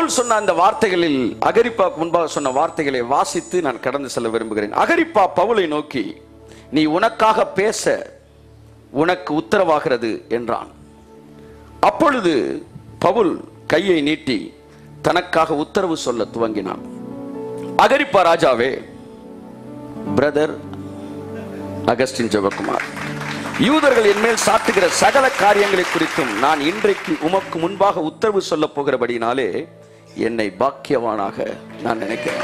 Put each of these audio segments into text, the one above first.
பவுல் சொன்ன அந்த வார்த்தைகளில் அகரிப்பாக்கு முன்பாக சொன்ன வார்த்தைகளை வாசித்து நான் கடந்து செல்ல விரும்புகிறேன் அகரிப்பா பவுலை நோக்கி நீ உனக்காக பேச உனக்கு உத்தரவாகிறது என்றான் அப்பொழுது பவுல் கையை நீட்டி தனக்காக உத்தரவு சொல்ல துவங்கினான் அகரிப்பா ராஜாவே பிரதர் அகஸ்டின் ஜெபக்குமார் யூதர்கள் என்மேல் சாட்டுகிற சகல காரியங்களை குறித்தும் நான் இன்றைக்கு உமக்கு முன்பாக உத்தரவு சொல்ல போகிறபடினாலே என்னை பாக்கியவானாக நான் நினைக்கிறேன்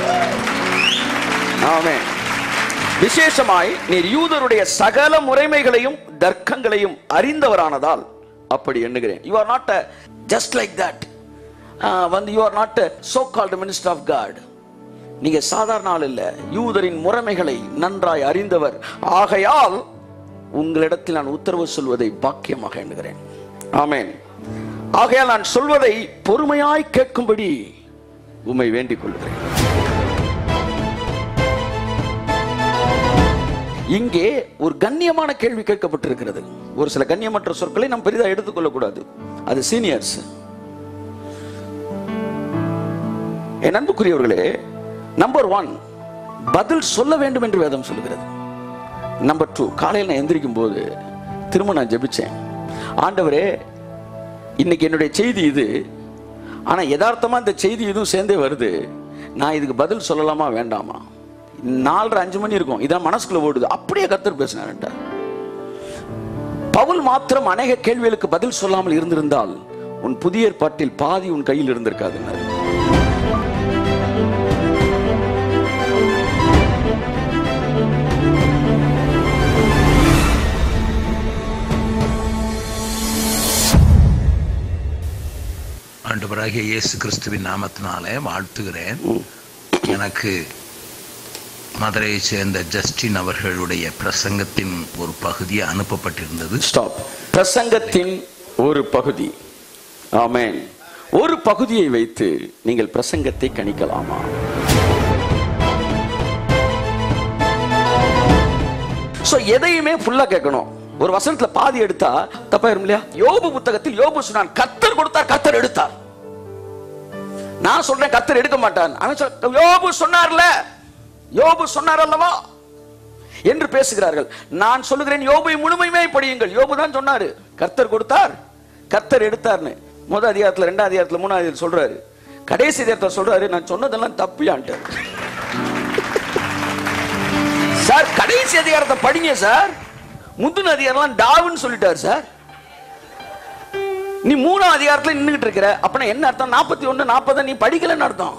ஆமென் விசேஷமாய் நீர் யூதருடைய சகல முறைமைகளையும் தர்க்கங்களையும் அறிந்தவரானதால் அப்படி எண்ணுகிறேன் you are not just like that வந்து you are not so called minister of God நீங்க சாதாரண ஆள் இல்ல யூதரின் முறைமைகளை நன்றாய் அறிந்தவர் ஆகையால் உங்களிடத்தில் நான் உத்தரவு சொல்வதை பாக்கியமாக எண்ணுகிறேன் ஆமென் ஆகையால் நான் சொல்வதை பொறுமையாய் கேட்கும்படி உம்மை வேண்டிக் கொள்கிறேன் இங்கே ஒரு கண்ணியமான கேள்வி கேட்கப்பட்டிருக்கிறது ஒரு சில கண்ணியமற்ற சொற்களை நாம் பெரிதாக எடுத்துக்கொள்ளக்கூடாது அது சீனியர்ஸ் என் அன்புக்குரியவர்களே நம்பர் ஒன் பதில் சொல்ல வேண்டும் என்று வேதம் சொல்லுகிறது நம்பர் டூ காலையில் நான் எந்திரிக்கும் போது திரும்ப நான் ஜெபிச்சேன் ஆண்டவரே இன்னைக்கு என்னுடைய செய்தி இது ஆனா யதார்த்தமா இந்த செய்தி இதுவும் சேர்ந்தே வருது நான் இதுக்கு பதில் சொல்லலாமா வேண்டாமா நாலரை அஞ்சு மணி இருக்கும் இதான் மனசுக்குள்ள ஓடுது அப்படியே கத்தர் பேசினார்ட்ட பவுல் மாத்திரம் அநேக கேள்விகளுக்கு பதில் சொல்லாமல் இருந்திருந்தால் உன் புதிய ஏற்பாட்டில் பாதி உன் கையில் இருந்திருக்காதுன்னாரு ஆண்டவராகிய இயேசு கிறிஸ்துவின் நாமத்தினாலே வாழ்த்துகிறேன் எனக்கு மதுரையை சேர்ந்த ஜஸ்டின் அவர்களுடைய பிரசங்கத்தின் ஒரு பகுதி அனுப்பப்பட்டிருந்தது ஸ்டாப் பிரசங்கத்தின் ஒரு பகுதி ஆமென் ஒரு பகுதியை வைத்து நீங்கள் பிரசங்கத்தை கணிக்கலாமா சோ எதையுமே ஃபுல்லா கேட்கணும் ஒரு வசனத்துல பாதி எடுத்தா தப்பாயிரும் இல்லையா யோபு புத்தகத்தில் யோபு சொன்னான் கத்தர் கொடுத்தார் கத்தர் எடுத்தார் நான் சொல்றேன் கத்தர் எடுக்க மாட்டான் அவன் சொல் யோபு சொன்னார்ல யோபு சொன்னார் அல்லவா என்று பேசுகிறார்கள் நான் சொல்லுகிறேன் யோபை முழுமையுமே படியுங்கள் யோபு தான் சொன்னாரு கர்த்தர் கொடுத்தார் கர்த்தர் எடுத்தார்னு முதல் அதிகாரத்துல ரெண்டாம் அதிகாரத்துல மூணாம் அதிகாரத்துல சொல்றாரு கடைசி அதிகாரத்துல சொல்றாரு நான் சொன்னதெல்லாம் தப்பியான்ட்டு சார் கடைசி அதிகாரத்தை படிங்க சார் முந்தின அதிகாரம் டாவுன்னு சொல்லிட்டார் சார் நீ மூணாம் அதிகாரத்துல நின்னுகிட்டு இருக்கிற அப்பனா என்ன அர்த்தம் நாற்பத்தி ஒண்ணு நாற்பது நீ படிக்கலன்னு அர்த்தம்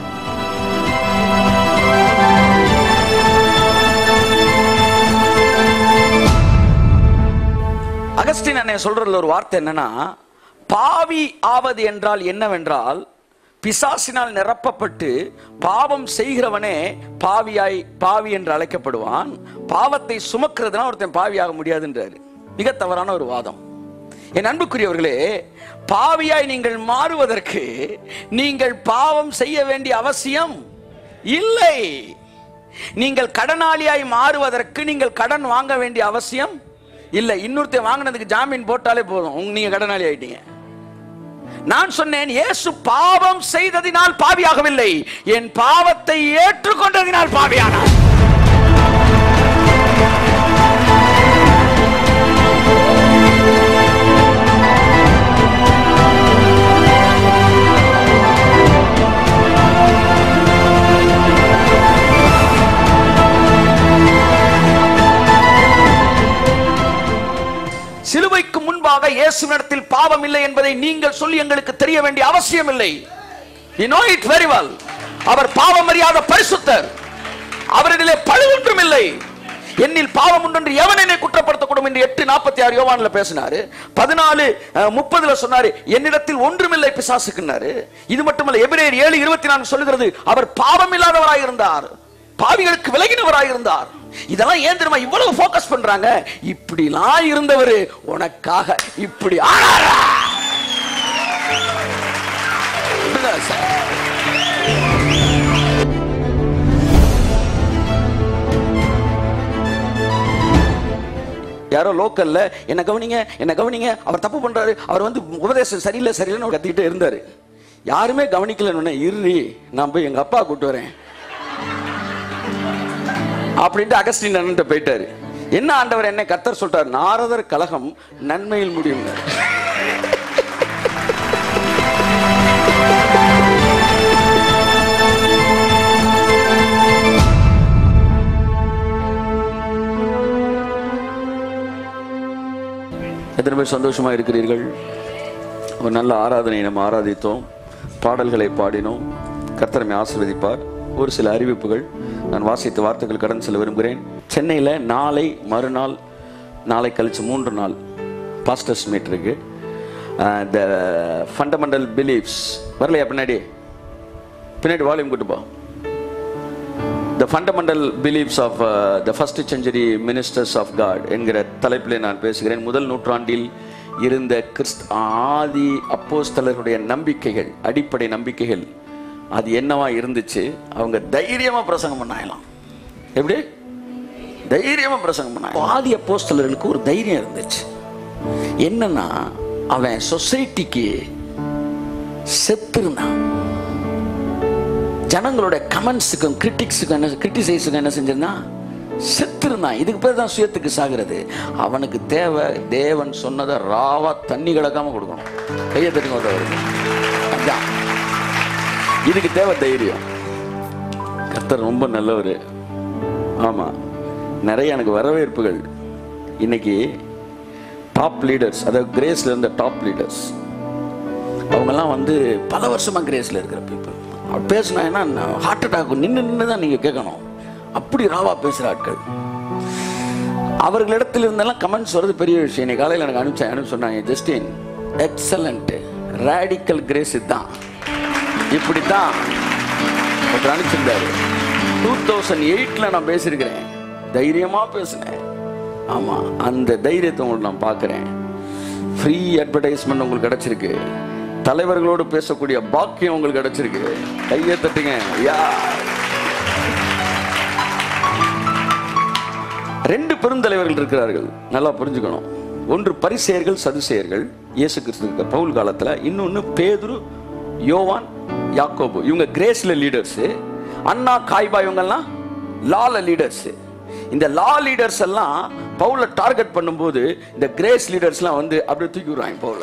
அகஸ்டின் அண்ணன் சொல்றதுல ஒரு வார்த்தை என்னன்னா பாவி ஆவது என்றால் என்னவென்றால் பிசாசினால் நிரப்பப்பட்டு பாவம் செய்கிறவனே பாவியாய் பாவி என்று அழைக்கப்படுவான் பாவத்தை சுமக்கிறதுனா ஒருத்தன் பாவியாக முடியாதுன்றாரு மிக தவறான ஒரு வாதம் என் அன்புக்குரியவர்களே பாவியாய் நீங்கள் மாறுவதற்கு நீங்கள் பாவம் செய்ய வேண்டிய அவசியம் இல்லை நீங்கள் கடனாளியாய் மாறுவதற்கு நீங்கள் கடன் வாங்க வேண்டிய அவசியம் இல்லை இன்னொருத்தன் வாங்கினதுக்கு ஜாமீன் போட்டாலே போதும் உங்க- நீங்க கடனாளி ஆயிட்டீங்க நான் சொன்னேன் இயேசு பாவம் செய்ததினால் பாவியாகவில்லை என் பாவத்தை ஏற்றுக்கொண்டதினால் பாவியானார் சிலுவைக்கு முன்பாக இயேசுவினிடத்தில் பாவம் இல்லை என்பதை நீங்கள் சொல்லி எங்களுக்கு தெரிய வேண்டிய அவசியம் இல்லை you know it very well அவர் பாவம் அறியாத பரிசுத்தர் அவரிடத்திலே பழு ஒன்றும் இல்லை என்னில் பாவம் உண்டு என்று எவன் என்னை குற்றப்படுத்தக்கூடும் என்று எட்டு நாற்பத்தி ஆறு யோவான்ல பேசினாரு பதினாலு அஹ், முப்பதுல சொன்னாரு என்னிடத்தில் ஒன்றுமில்லை பிசாசுக்குன்னாரு இது மட்டுமல்ல எபிரேயர் ஏழு இருபத்தி நான்கு சொல்லுகிறது அவர் பாவம் இல்லாதவராய் இருந்தார் பாவிகளுக்கு விலகினவராய் இருந்தார் இதெல்லாம் ஏன் தெரியுமா இவ்வளவு ஃபோக்கஸ் பண்றாங்க இப்படிலாம் இருந்தவர் உனக்காக இப்படி ஆனாரா இப்படிதான் சார். யாரோ லோக்கல்ல என்ன கவனிங்க என்ன கவனிங்க அவர் தப்பு பண்றாரு அவர் வந்து உபதேசம் சரியில்லை சரியில்லைன்னு அவர் கத்திக்கிட்டே இருந்தாரு யாருமே கவனிக்கலன்னு இருறி நான் போய் எங்க அப்பா கூட்டு வரேன் அப்படின்ட்டு அகஸ்டின் அண்ணன்ட்ட போயிட்டாரு என்ன ஆண்டவர் என்ன கத்தர் சொல்றார் நாரதர் கலகம் நன்மையில் முடியும் எத்தனை பேர் சந்தோஷமா இருக்கிறீர்கள் ஒரு நல்ல ஆராதனை நம்ம ஆராதித்தோம் பாடல்களை பாடினோம் கர்த்தரமை ஆசீர்வதிப்பார் ஒரு சில அறிவிப்புகள் நான் வாசித்த வார்த்தைகள் கடந்து செல்ல விரும்புகிறேன் சென்னையில் நாளை மறுநாள் நாளை கழிச்சு மூன்று நாள் பாஸ்டர்ஸ் மீட் இருக்கு த ஃபண்டமெண்டல் பிலீஃப்ஸ் வரலையா பின்னாடி பின்னாடி வால்யூம் கூட்டுப்பா the fundamental beliefs of the first century ministers of God என்கிற தலைப்பில் நான் பேசுகிறேன் முதல் நூற்றாண்டில் இருந்த கிறிஸ்த் ஆதி அப்போஸ்தலர்களுடைய நம்பிக்கைகள் அடிப்படை நம்பிக்கைகள் அது என்னவா இருந்துச்சு அவங்க தைரியமா பிரசங்கம் பண்ணாயலாம் எப்படி தைரியமா பிரசங்கம் பண்ணாங்க ஆதி அப்போஸ்தலர்களுக்கு ஒரு தைரியம் இருந்துச்சு என்னன்னா அவன் சொசைட்டிக்கு செத்துருந்தான் ஜனங்களோட கமெண்ட்ஸுக்கும் கிரிட்டிக்ஸுக்கும் என்ன கிரிட்டிசைஸுக்கும் என்ன செஞ்சிருந்தான் செத்துருந்தான் இதுக்கு பேர் தான் சுயத்துக்கு சாகிறது அவனுக்கு தேவை தேவன் சொன்னதை ராவா தண்ணி கிடக்காம கொடுக்கணும் கையை தட்டுங்க ஒருத்தவருக்கு. அதான் இதுக்கு தேவை தைரியம் கர்த்தர் ரொம்ப நல்லவர் ஆமா நிறைய எனக்கு வரவேற்புகள் இன்னைக்கு டாப் லீடர்ஸ் அதாவது கிரேஸ்ல இருந்த டாப் லீடர்ஸ் அவங்கெல்லாம் வந்து பல வருஷமா கிரேஸ்ல இருக்கிற பீப்புள் அவர் பேசினா என்ன ஹார்ட் அட்டாக் நின்று நின்று தான் நீங்க கேட்கணும் அப்படி ராவா பேசுற ஆட்கள் அவர்களிடத்தில் இருந்தெல்லாம் கமெண்ட்ஸ் வருது பெரிய விஷயம் இன்னைக்கு காலையில் எனக்கு அனுப்பிச்சேன் அனுப்பி சொன்னாங்க ஜஸ்டின் எக்ஸலண்ட் ரேடிக்கல் கிரேஸ் இதுதான் இப்படித்தான் ஒருத்தர் அனுப்பிச்சிருந்தாரு டூ தௌசண்ட் எயிட்ல நான் பேசியிருக்கிறேன் தைரியமா பேசினேன் ஆமா அந்த தைரியத்தை உங்களுக்கு நான் பார்க்கிறேன் ஃப்ரீ அட்வர்டைஸ்மெண்ட் உங்களுக்கு கிடைச்சிருக்கு தலைவர்களோடு பேசக்கூடிய பாக்கியம் உங்களுக்கு கிடைச்சிருக்கு கையை தட்டுங்க யா ரெண்டு பெருந்தலைவர்கள் இருக்கிறார்கள் நல்லா புரிஞ்சுக்கணும் ஒன்று பரிசேயர்கள் சதுசேயர்கள் இயேசு கிறிஸ்து பவுல் காலத்துல இன்னொன்னு பேதுரு யோவான் யாக்கோபு இவங்க கிரேஸ்ல லீடர்ஸ் அண்ணா காய்பா இவங்கெல்லாம் லால லீடர்ஸ் இந்த லா லீடர்ஸ் எல்லாம் பவுல டார்கெட் பண்ணும்போது இந்த கிரேஸ் லீடர்ஸ்லாம் வந்து அப்படியே தூக்கி விடுறாங்க பவுல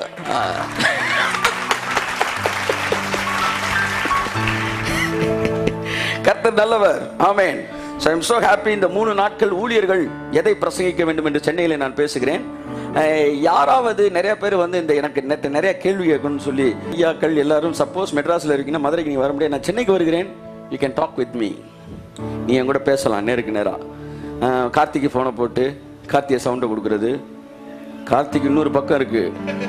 கர்த்தர் நல்லவர் ஆமென் ஸோ ஐம் ஸோ ஹாப்பி இந்த மூணு நாட்கள் ஊழியர்கள் எதை பிரசங்கிக்க வேண்டும் என்று சென்னையில் நான் பேசுகிறேன் அஹ், யாராவது நிறைய பேர் வந்து இந்த எனக்கு நேற்று நிறைய கேள்வி கேட்கணும்னு சொல்லி ஐயாக்கள் எல்லாரும் சப்போஸ் மெட்ராஸில் இருக்கீங்கன்னா மதுரைக்கு நீங்கள் வர முடியாது நான் சென்னைக்கு வருகிறேன் you can talk with me நீ என் கூட பேசலாம் நேருக்கு நேராக கார்த்திக்கு ஃபோனை போட்டு கார்த்திகை சவுண்டை கொடுக்கறது கார்த்திக் இன்னொரு பக்கம் இருக்கு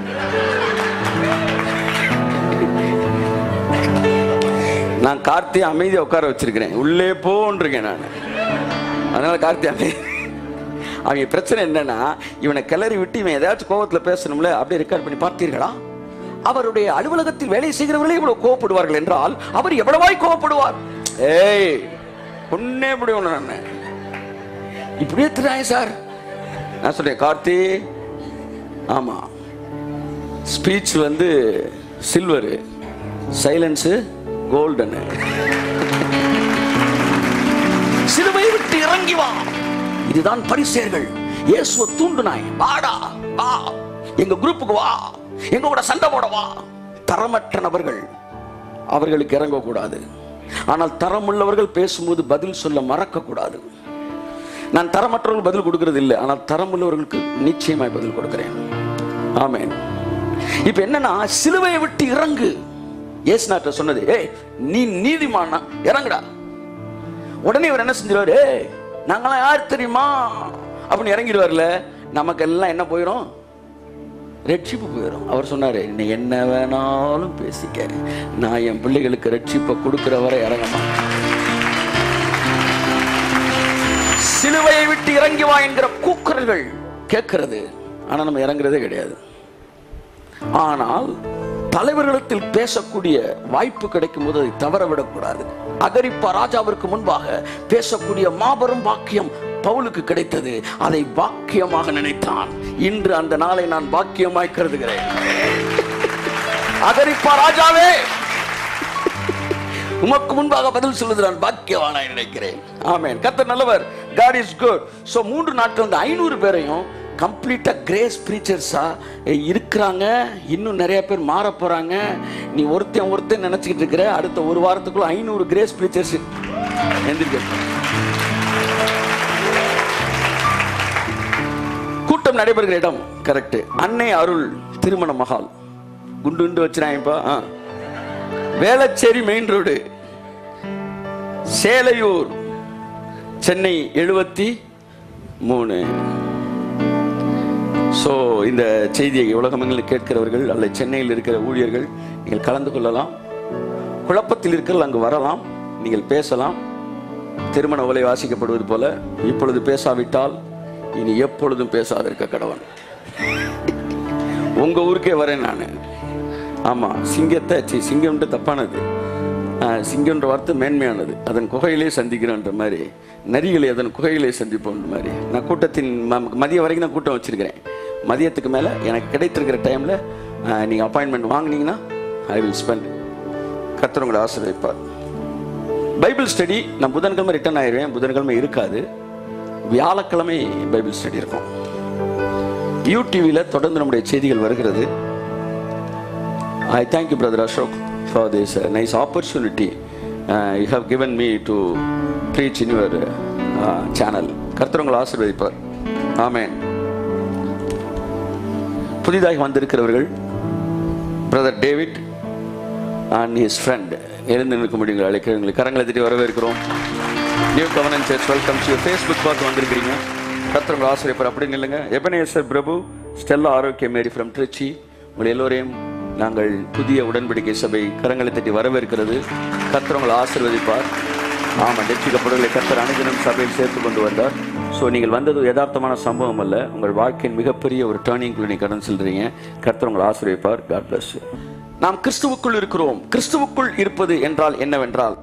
நான் கார்த்தி அமைதியா உட்கார வச்சிருக்கிறேன் உள்ளே போன்றிருக்கேன் நான் அதனால கார்த்தி அமைதி அவங்க பிரச்சனை என்னன்னா இவனை கிளறி விட்டு இவன் ஏதாச்சும் கோவத்துல பேசணும்ல அப்படியே ரெக்கார்ட் பண்ணி பார்த்தீர்களா அவருடைய அலுவலகத்தில் வேலை செய்கிறவர்களே இவ்வளவு கோவப்படுவார்கள் என்றால் அவர் எவ்வளவாய் கோவப்படுவார் ஏய் ஒன்னே முடியும் நான் இப்படியே திராய் சார் நான் சொல்றேன் கார்த்தி ஆமா ஸ்பீச் வந்து சில்வரு சைலன்ஸு கோல்டன் சிலுவை விட்டு இறங்கி வா இதுதான் பரிசேர்கள் இயேசுவை தூண்டுனாய் வாடா வா எங்க குரூப்புக்கு வா எங்க கூட சண்டை போட வா தரமற்ற நபர்கள் அவர்களுக்கு இறங்கக்கூடாது ஆனால் தரமுள்ளவர்கள் பேசும்போது பதில் சொல்ல மறக்க கூடாது நான் தரமற்றவர்கள் பதில் கொடுக்கிறது இல்லை ஆனால் தரமுள்ளவர்களுக்கு நிச்சயமாய் பதில் கொடுக்கிறேன் ஆமென் இப்ப என்னன்னா சிலுவையை விட்டு இறங்கு ஏசுநாட்ட சொன்னது ஏய் நீ நீதிமானா இறங்குடா உடனே இவர் என்ன செஞ்சிருவாரு ஏய் நாங்களாம் யார் தெரியுமா அப்படின்னு இறங்கிடுவார்ல நமக்கு எல்லாம் என்ன போயிடும் ரட்சிப்பு போயிடும் அவர் சொன்னாரு நீ என்ன வேணாலும் பேசிக்க நான் என் பிள்ளைகளுக்கு ரட்சிப்பை கொடுக்கிற வரை இறங்க மாட்டேன் சிலுவையை விட்டு இறங்கி வா என்கிற கூக்குரல்கள் கேட்கிறது ஆனா நம்ம இறங்குறதே கிடையாது ஆனால் தலைவர்களிடத்தில் பேசக்கூடிய வாய்ப்பு கிடைக்கும் போது அதை தவறவிடக்கூடாது அகரிப்பா ராஜாவிற்கு முன்பாக பேசக்கூடிய மாபெரும் பாக்கியம் பவுலுக்கு கிடைத்தது அதை பாக்கியமாக நினைத்தான் இன்று அந்த நாளை நான் பாக்கியமாய் கருதுகிறேன் அகரிப்பா ராஜாவே உமக்கு முன்பாக பதில் சொல்லுது நான் பாக்கியவானாய் நினைக்கிறேன் ஆமென் கர்த்தர் நல்லவர் காட் இஸ் குட் சோ மூன்று நாட்கள் அந்த ஐநூறு பேரையும் கம்ப்ளீட்டா கிரேஸ் ப்ரீச்சர்ஸா இருக்கிறாங்க இன்னும் நிறைய பேர் மாற போறாங்க நீ ஒருத்தன் ஒருத்தன் நினைச்சுக்கிட்டு இருக்கிற அடுத்த ஒரு வாரத்துக்குள்ள ஐநூறு கிரேஸ் ப்ரீச்சர்ஸ் எந்திரிக்க கூட்டம் நடைபெறுகிற இடம் கரெக்ட் அன்னை அருள் திருமண மகால் குண்டு குண்டு வச்சுறாங்கப்பா ஆ. வேளச்சேரி மெயின் ரோடு சேலையூர் சென்னை எழுபத்தி மூணு ஸோ இந்த செய்தியை உலகமெங்கிலும் கேட்கிறவர்கள் அல்லது சென்னையில் இருக்கிற ஊழியர்கள் நீங்கள் கலந்து கொள்ளலாம் குழப்பத்தில் இருக்கிற அங்கு வரலாம் நீங்கள் பேசலாம் திருமண ஓலை வாசிக்கப்படுவது போல இப்பொழுது பேசாவிட்டால் இனி எப்பொழுதும் பேசாதிருக்க கடவன் உங்க ஊருக்கே வரேன் நான் ஆமா சிங்கத்தை சி சிங்கம்ன்ட்டு தப்பானது ஆஹ், சிங்கம்ன்ற வார்த்தை மேன்மையானது அதன் குகையிலே சந்திக்கிறோன்ற மாதிரி நரிகளை அதன் குகையிலே சந்திப்போன்ற மாதிரி நான் கூட்டத்தின் ம- மதியம் வரைக்கும் நான் கூட்டம் வச்சிருக்கிறேன் மதியத்துக்கு மேலே எனக்கு கிடைத்திருக்கிற டைமில் நீங்கள் அப்பாயின்மெண்ட் வாங்குனீங்கன்னா ஐ வில் ஸ்பெண்ட் கர்த்தர் உங்களை ஆசீர்வதிப்பார் பைபிள் ஸ்டடி நான் புதன்கிழமை ரிட்டர்ன் ஆயிடுவேன் புதன்கிழமை இருக்காது வியாழக்கிழமை பைபிள் ஸ்டடி இருக்கும் யூடிவியில் தொடர்ந்து நம்முடைய செய்திகள் வருகிறது I thank you brother Ashok for this nice opportunity you have given me to preach in your channel கர்த்தர் உங்களை ஆசீர்வதிப்பார் ஆமென் புதிதாக வந்திருக்கிறவர்கள் brother David and his friend எழுந்து நிற்க முடியுங்க அழைக்கிறவங்களுக்கு கரங்களை தட்டி வரவேற்கிறோம் new governance church welcome you Facebook பார்த்து வந்திருக்கிறீங்க கத்திரங்கள் ஆசிரியப்பர் அப்படி நில்லுங்க எபனேசர் பிரபு ஸ்டெல்லா ஆரோக்கிய மேரி ஃப்ரம் திருச்சி உங்கள் எல்லோரையும் நாங்கள் புதிய உடன்படிக்கை சபை கரங்களை தட்டி வரவேற்கிறது கத்திரங்களை ஆசீர்வதிப்பார் ஆமாம் ரட்சிக்கப்படுகளை கத்தர் அனுதினம் சபையில் சேர்த்து கொண்டு வந்தார் ஸோ நீங்கள் வந்தது யதார்த்தமான சம்பவம் அல்ல உங்கள் வாழ்க்கையின் மிகப்பெரிய ஒரு டேர்னிங் நீ கடந்து செல்றீங்க கர்த்தர் உங்களை ஆசீர்வதிப்பார் காட் bless you நாம் கிறிஸ்துவுக்குள் இருக்கிறோம் கிறிஸ்துவுக்குள் இருப்பது என்றால் என்னவென்றால்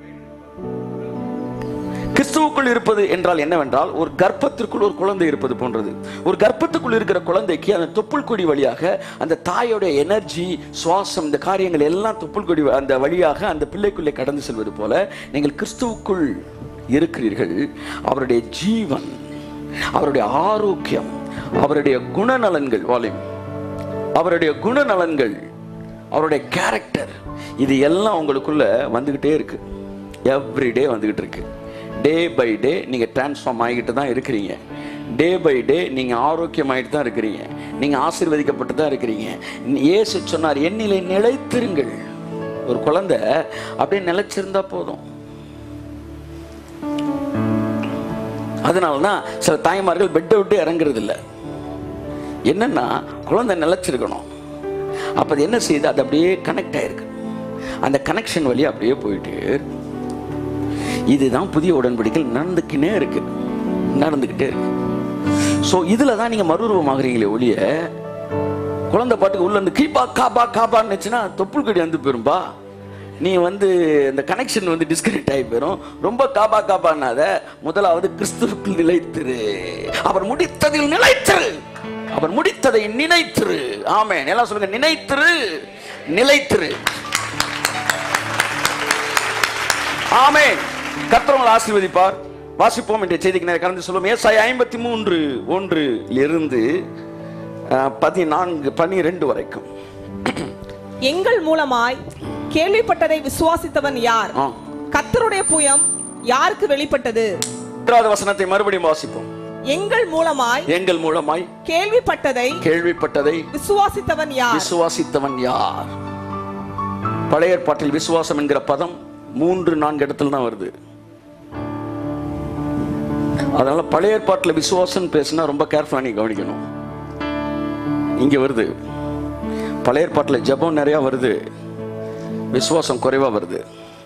கிறிஸ்துவுக்குள் இருப்பது என்றால் என்னவென்றால் ஒரு கர்ப்பத்திற்குள் ஒரு குழந்தை இருப்பது போன்றது ஒரு கர்ப்பத்துக்குள் இருக்கிற குழந்தைக்கு அந்த தொப்புள் கொடி வழியாக அந்த தாயோடைய எனர்ஜி சுவாசம் இந்த காரியங்கள் எல்லாம் தொப்புள் கொடி அந்த வழியாக அந்த பிள்ளைக்குள்ளே கடந்து செல்வது போல நீங்கள் கிறிஸ்துவுக்குள் இருக்கிறீர்கள் அவருடைய ஜீவன் அவருடைய ஆரோக்கியம் அவருடைய குணநலன்கள் வால்யூம் அவருடைய குணநலன்கள் அவருடைய கேரக்டர் இது எல்லாம் உங்களுக்குள்ள வந்துகிட்டே இருக்கு எவ்ரிடே வந்துகிட்டு இருக்கு டே பை டே நீங்க டிரான்ஸ்ஃபார்ம் ஆகிட்டு தான் இருக்கிறீங்க டே பை டே நீங்க ஆரோக்கியமாயிட்டு தான் இருக்கிறீங்க நீங்க ஆசீர்வதிக்கப்பட்டு தான் இருக்கிறீங்க இயேசு சொன்னார் என்னிலே நிலைத்திருங்கள் ஒரு குழந்தை அப்படியே நிலைச்சிருந்தா போதும் அதனால தான் சில தாய்மார்கள் பெட்டை விட்டு இறங்குறது இல்லை என்னன்னா குழந்தை நிலைச்சிருக்கணும் அப்போ அது என்ன செய்யுது அது அப்படியே கனெக்ட் ஆயிருக்கு அந்த கனெக்ஷன் வழியா அப்படியே போயிட்டு இருக்கு. இதுதான் புதிய உடன்படிக்கை நடந்துக்கினே இருக்கு நடந்துக்கிட்டே இருக்கு ஸோ இதில் தான் நீங்கள் மறுரூபமாகறீங்களே ஒழிய குழந்தை பாட்டுக்கு உள்ள இருந்து கீபா காபா காபான்னுச்சுன்னா தொப்புள் கொடி வந்து போயிரும்பா நீ வந்து இந்த கனெக்ஷன் வந்து டிஸ்கனெக்ட் ஆகி போயிடும் ரொம்ப காபா காபான்னாத முதலாவது கிறிஸ்துவுக்குள் நிலைத்திரு அவர் முடித்ததில் நிலைத்திரு அவர் முடித்ததை நினைத்திரு ஆமென் எல்லாம் சொல்லுங்க நினைத்திரு நிலைத்திரு ஆமென் கர்த்தர் ஆசீர்வதிப்பார் வாசிப்போம் என்ற செய்திக்கு நேரம் கலந்து சொல்லுவோம் ஏசாய் ஐம்பத்தி மூன்று ஒன்றில் இருந்து அஹ், பதினான்கு பனிரெண்டு வரைக்கும் எங்கள் மூலமாய் கேள்விப்பட்டதை விசுவாசித்தவன் யார் ஆ. கர்த்தருடைய புயம் யாருக்கு வெளிப்பட்டது மூன்றாவது வசனத்தை மறுபடியும் வாசிப்போம் எங்கள் மூலமாய் எங்கள் மூலமாய் கேள்விப்பட்டதை கேள்விப்பட்டதை விசுவாசித்தவன் யார் விசுவாசித்தவன் யார் பழைய ஏற்பாட்டில் விசுவாசம் என்கிற பதம் மூன்று நான்கு இடத்துல தான் வருது அதனால பழைய ஏற்பாட்டில் விசுவாசம் பேசினா ரொம்ப கேர்ஃபுல்லா நீ கவனிக்கணும் இங்க வருது பழைய ஏற்பாட்டில் ஜெபம் நிறைய வருது விசுவாசம் குறைவா வருது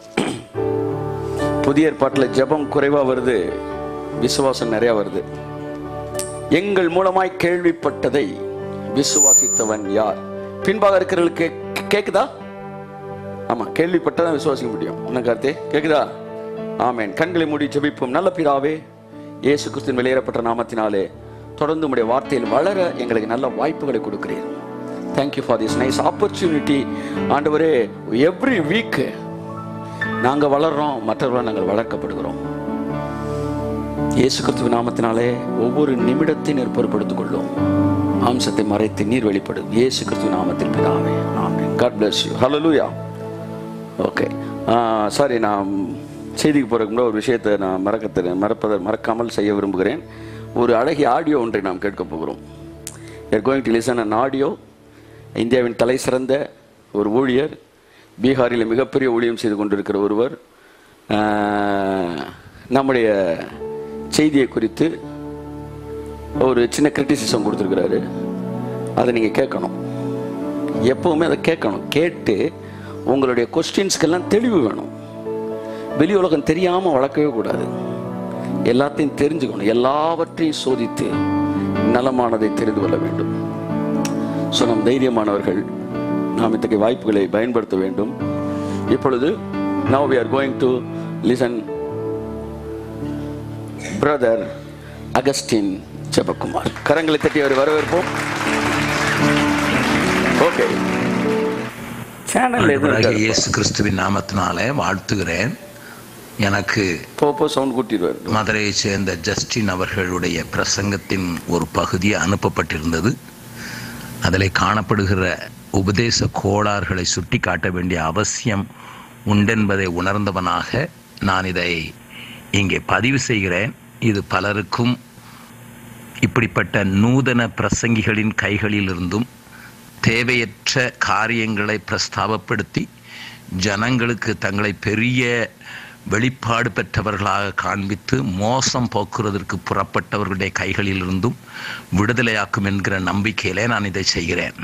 புதிய ஏற்பாட்டில் ஜெபம் குறைவா வருது விசுவாசம் நிறைய வருது எங்கள் மூலமாய் கேள்விப்பட்டதை விசுவாசித்தவன் யார் பின்பாக இருக்கிறவர்களுக்கு கே- கேக்குதா ஆமா கேள்விப்பட்டதான் விசுவாசிக்க முடியும் என்ன கார்த்தே கேக்குதா ஆமென் கண்களை மூடி ஜெபிப்போம் நல்ல பிதாவே இயேசு கிறிஸ்துவின் வெளியேறப்பட்ட நாமத்தினாலே தொடர்ந்து உடைய வார்த்தையில் வளர எங்களுக்கு நல்ல வாய்ப்புகளை கொடுக்கிறீர் thank you for this nice opportunity ஆண்டவரே எவ்ரி வீக் நாங்க வளர்றோம் மற்றவர்களால் நாங்கள் வளர்க்கப்படுகிறோம் இயேசு கிறிஸ்துவ நாமத்தினாலே ஒவ்வொரு நிமிடத்தை பொறுப்படுத்திக் கொள்ளும் அம்சத்தை மறைத்து நீர் வெளிப்படும் இயேசு கிறிஸ்துவ நாமத்தில் பிதாவே ஆமென் காட் bless யூ ஹalleluya ஓகே சாரி நான் செய்திக்கு போகிறதுக்கு முன்னாடி ஒரு விஷயத்தை நான் மறக்க மறப்பதை மறக்காமல் செய்ய விரும்புகிறேன் ஒரு அழகிய ஆடியோ ஒன்றை நாம் கேட்க போகிறோம் are going to listen an audio இந்தியாவின் தலை சிறந்த ஒரு ஊழியர் பீகாரில் மிகப்பெரிய ஊழியம் செய்து கொண்டிருக்கிற ஒருவர் ஆஹ், நம்முடைய செய்தியை குறித்து ஒரு சின்ன கிரிட்டிசிசம் கொடுத்துருக்கிறாரு அதை நீங்கள் கேட்கணும் எப்பவுமே அதை கேட்கணும் கேட்டு உங்களுடைய கொஸ்டின்ஸ்க்கெல்லாம் தெளிவு வேணும் வெளி உலகம் தெரியாமல் வளர்க்கவே கூடாது எல்லாத்தையும் தெரிஞ்சுக்கணும் எல்லாவற்றையும் சோதித்து நலமானதை தெரிந்து கொள்ள வேண்டும் ஸோ நம் தைரியமானவர்கள் நாம் இத்தகைய வாய்ப்புகளை பயன்படுத்த வேண்டும் இப்பொழுது now we are going to listen brother Augustine Jebakumar கரங்களை தட்டி அவர் வரவேற்போம் ஓகே சேனல் ஆண்டவராகிய எதுவும் இயேசு கிறிஸ்துவின் நாமத்தினாலே வாழ்த்துகிறேன் எனக்கு போ போ சவுண்ட் கூட்டிடுவார் மதுரையைச் சேர்ந்த ஜஸ்டின் அவர்களுடைய பிரசங்கத்தின் ஒரு பகுதி அனுப்பப்பட்டிருந்தது அதில் காணப்படுகிற உபதேச கோளாறுகளை சுட்டி காட்ட வேண்டிய அவசியம் உண்டென்பதை உணர்ந்தவனாக நான் இதை இங்கே பதிவு செய்கிறேன் இது பலருக்கும் இப்படிப்பட்ட நூதன பிரசங்கிகளின் கைகளிலிருந்தும் தேவையற்ற காரியங்களை பிரஸ்தாபப்படுத்தி ஜனங்களுக்கு தங்களை பெரிய வெளிப்பாடு பெற்றவர்களாக காண்பித்து மோசம் போக்குறதற்கு புறப்பட்டவர்களுடைய கைகளிலிருந்தும் விடுதலையாக்கும் என்கிற நம்பிக்கையிலே நான் இதை செய்கிறேன்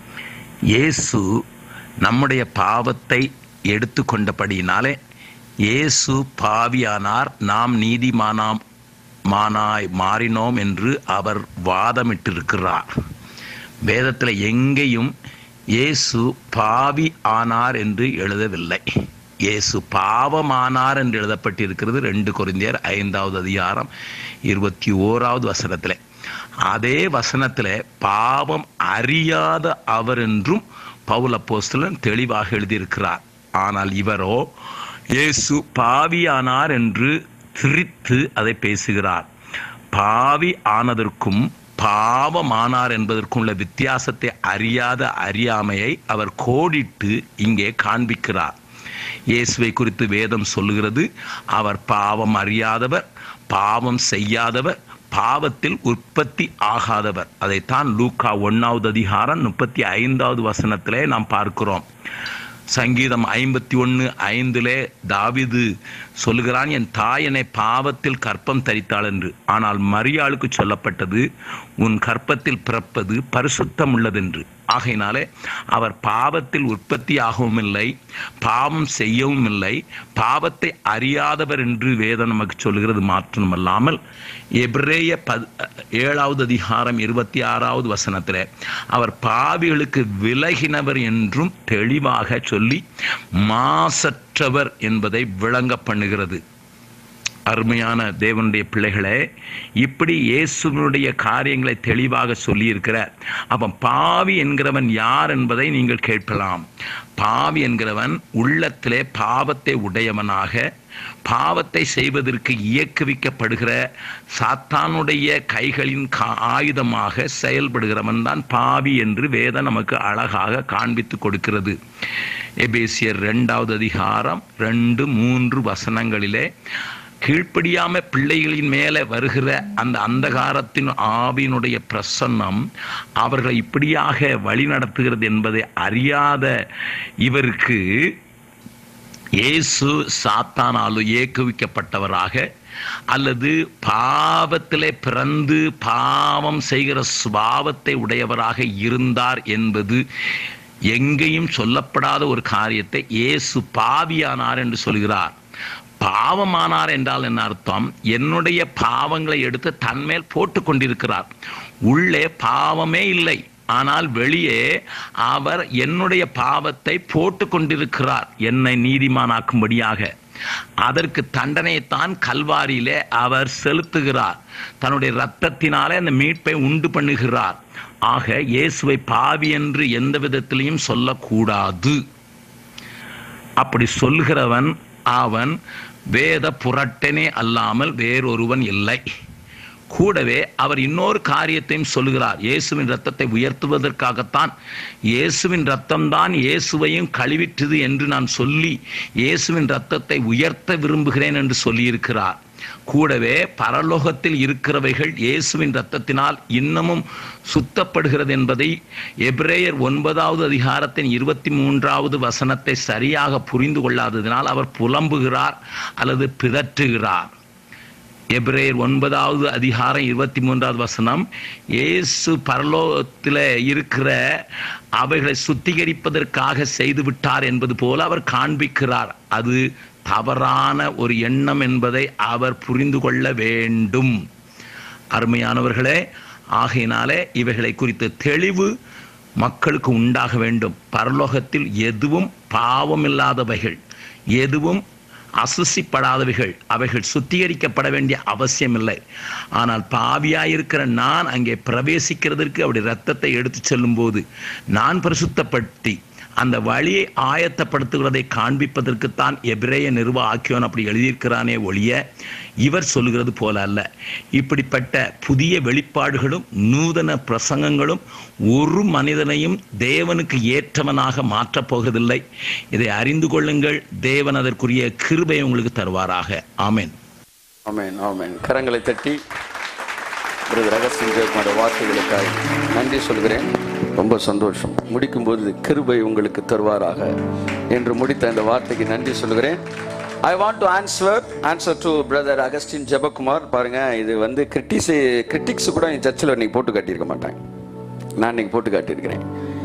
இயேசு நம்முடைய பாவத்தை எடுத்துக்கொண்டபடியினாலே இயேசு பாவியானார் நாம் நீதிமானாம் மானாய் மாறினோம் என்று அவர் வாதமிட்டிருக்கிறார் வேதத்தில் எங்கேயும் இயேசு பாவி ஆனார் என்று எழுதவில்லை இயேசு பாவமானார் என்று எழுதப்பட்டிருக்கிறது ரெண்டு கொரிந்தியர் ஐந்தாவது அதிகாரம் இருபத்தி ஓராவது வசனத்தில் அதே வசனத்தில் பாவம் அறியாத அவர் என்றும் பவுல் அப்போஸ்தலன் தெளிவாக எழுதியிருக்கிறார் ஆனால் இவரோ இயேசு பாவியானார் என்று திரித்து அதை பேசுகிறார் பாவி ஆனதற்கும் பாவமானார் என்பதற்கும் உள்ள வித்தியாசத்தை அறியாத அறியாமையை அவர் கோடிட்டு இங்கே காண்பிக்கிறார் இயேசுவை குறித்து வேதம் சொல்லுகிறது அவர் பாவம் அறியாதவர் பாவம் செய்யாதவர் பாவத்தில் உற்பத்தி ஆகாதவர் அதைத்தான் லூக்கா ஒன்னாவது அதிகாரம் முப்பத்தி ஐந்தாவது வசனத்திலே நாம் பார்க்கிறோம் சங்கீதம் ஐம்பத்தி ஒன்று ஐந்திலே தாவிது சொல்லுகிறான் என் தாய் என்னை பாவத்தில் கற்பம் தரித்தாள் என்று ஆனால் மரியாளுக்கு சொல்லப்பட்டது உன் கற்பத்தில் பிறப்பது பரிசுத்தம் உள்ளதென்று ஆகையினாலே அவர் பாவத்தில் உற்பத்தி ஆகவும் இல்லை பாவம் செய்யவும் இல்லை பாவத்தை அறியாதவர் என்று வேதம் நமக்கு சொல்கிறது மாற்றமல்லாமல் எபிரேய பத் ஏழாவது அதிகாரம் இருபத்தி ஆறாவது வசனத்தில் அவர் பாவிகளுக்கு விலகினவர் என்றும் தெளிவாக சொல்லி மாசற்றவர் என்பதை விளங்க பண்ணுகிறது அருமையான தேவனுடைய பிள்ளைகளே இப்படி இயேசுவினுடைய காரியங்களை தெளிவாக சொல்லியிருக்கிறார் அவன் பாவி என்கிறவன் யார் என்பதை நீங்கள் கேட்கலாம் பாவி என்கிறவன் உள்ளத்திலே பாவத்தை உடையவனாக பாவத்தை செய்வதற்கு இயக்குவிக்கப்படுகிற சாத்தானுடைய கைகளின் கா- ஆயுதமாக செயல்படுகிறவன் தான் பாவி என்று வேதம் நமக்கு அழகாக காண்பித்து கொடுக்கிறது எபேசியர் ரெண்டாவது அதிகாரம் ரெண்டு மூன்று வசனங்களிலே கீழ்ப்படியாம பிள்ளைகளின் மேலே வருகிற அந்த அந்தகாரத்தின் ஆவியினுடைய பிரசன்னம் அவர்களை இப்படியாக வழி நடத்துகிறது என்பதை அறியாத இவருக்கு இயேசு சாத்தானாலும் ஏக்குவிக்கப்பட்டவராக அல்லது பாவத்திலே பிறந்து பாவம் செய்கிற சுபாவத்தை உடையவராக இருந்தார் என்பது எங்கேயும் சொல்லப்படாத ஒரு காரியத்தை இயேசு பாவியானார் என்று சொல்கிறார் பாவமானார் என்றால் என்ன அர்த்தம் என்னுடைய பாவங்களை எடுத்து தன்மேல் போட்டு கொண்டிருக்கிறார் உள்ளே பாவமே இல்லை ஆனால் வெளியே அவர் என்னுடைய பாவத்தை போட்டு கொண்டிருக்கிறார் என்னை நீதிமானாக்கும்படியாக அதற்கு தண்டனையைத்தான் கல்வாரியிலே அவர் செலுத்துகிறார் தன்னுடைய இரத்தத்தினாலே அந்த மீட்பை உண்டு பண்ணுகிறார் ஆக இயேசுவை பாவி என்று எந்த விதத்திலையும் சொல்லக்கூடாது அப்படி சொல்லுகிறவன் அவன் வேத புரட்டனே அல்லாமல் வேறொருவன் இல்லை கூடவே அவர் இன்னொரு காரியத்தையும் சொல்லுகிறார் இயேசுவின் ரத்தத்தை உயர்த்துவதற்காகத்தான் இயேசுவின் ரத்தம்தான் இயேசுவையும் கழுவிட்டது என்று நான் சொல்லி இயேசுவின் ரத்தத்தை உயர்த்த விரும்புகிறேன் என்று சொல்லியிருக்கிறார் கூடவே பரலோகத்தில் இருக்கிறவைகள் இயேசுவின் ரத்தத்தினால் இன்னமும் சுத்தப்படுகிறது என்பதை எபிரேயர் ஒன்பதாவது அதிகாரத்தின் இருபத்தி மூன்றாவது வசனத்தை சரியாக புரிந்து கொள்ளாததினால் அவர் புலம்புகிறார் அல்லது பிதற்றுகிறார் எபிரேயர் ஒன்பதாவது அதிகாரம் இருபத்தி மூன்றாவது வசனம் இயேசு பரலோகத்தில் இருக்கிற அவைகளை சுத்திகரிப்பதற்காக செய்து விட்டார் என்பது போல அவர் காண்பிக்கிறார் அது தவறான ஒரு எண்ணம் என்பதை அவர் புரிந்து கொள்ள வேண்டும் அருமையானவர்களே ஆகையினாலே இவைகளை குறித்து தெளிவு மக்களுக்கு உண்டாக வேண்டும் பரலோகத்தில் எதுவும் பாவமில்லாதவைகள் எதுவும் அசுசிப்படாதவைகள் அவைகள் சுத்திகரிக்கப்பட வேண்டிய அவசியமில்லை ஆனால் பாவியாயிருக்கிற நான் அங்கே பிரவேசிக்கிறதற்கு அவருடைய ரத்தத்தை எடுத்து செல்லும்போது நான் பரிசுத்தப்படுத்தி அந்த வழியை ஆயத்தப்படுத்துகிறதை காண்பிப்பதற்குத்தான் எபிரேய நிறுவ ஆக்கியோன் அப்படி எழுதியிருக்கிறானே ஒழிய இவர் சொல்லுகிறது போல அல்ல இப்படிப்பட்ட புதிய வெளிப்பாடுகளும் நூதன பிரசங்கங்களும் ஒரு மனிதனையும் தேவனுக்கு ஏற்றவனாக மாற்றப் போவதில்லை இதை அறிந்து கொள்ளுங்கள் தேவன் அதற்குரிய கிருபை உங்களுக்கு தருவாராக ஆமென் ஆமென் ஆமென் கரங்களை தட்டி பிரதர் அகஸ்டின் ஜெயக்குமார் வார்த்தைகளுக்காக நன்றி சொல்கிறேன் ரொம்ப சந்தோஷம் முடிக்கும்போது கிருபை உங்களுக்கு தருவாராக என்று முடித்த இந்த வார்த்தைக்கு நன்றி சொல்கிறேன் I want to answer answer to brother Augustine Jebakumar பாருங்க இது வந்து கிரிட்டிக்ஸ் கிரிட்டிக்ஸ் கூட என் சர்ச்சில் இன்னைக்கு போட்டு காட்டியிருக்க மாட்டாங்க நான் இன்னைக்கு போட்டு காட்டியிருக்கிறேன்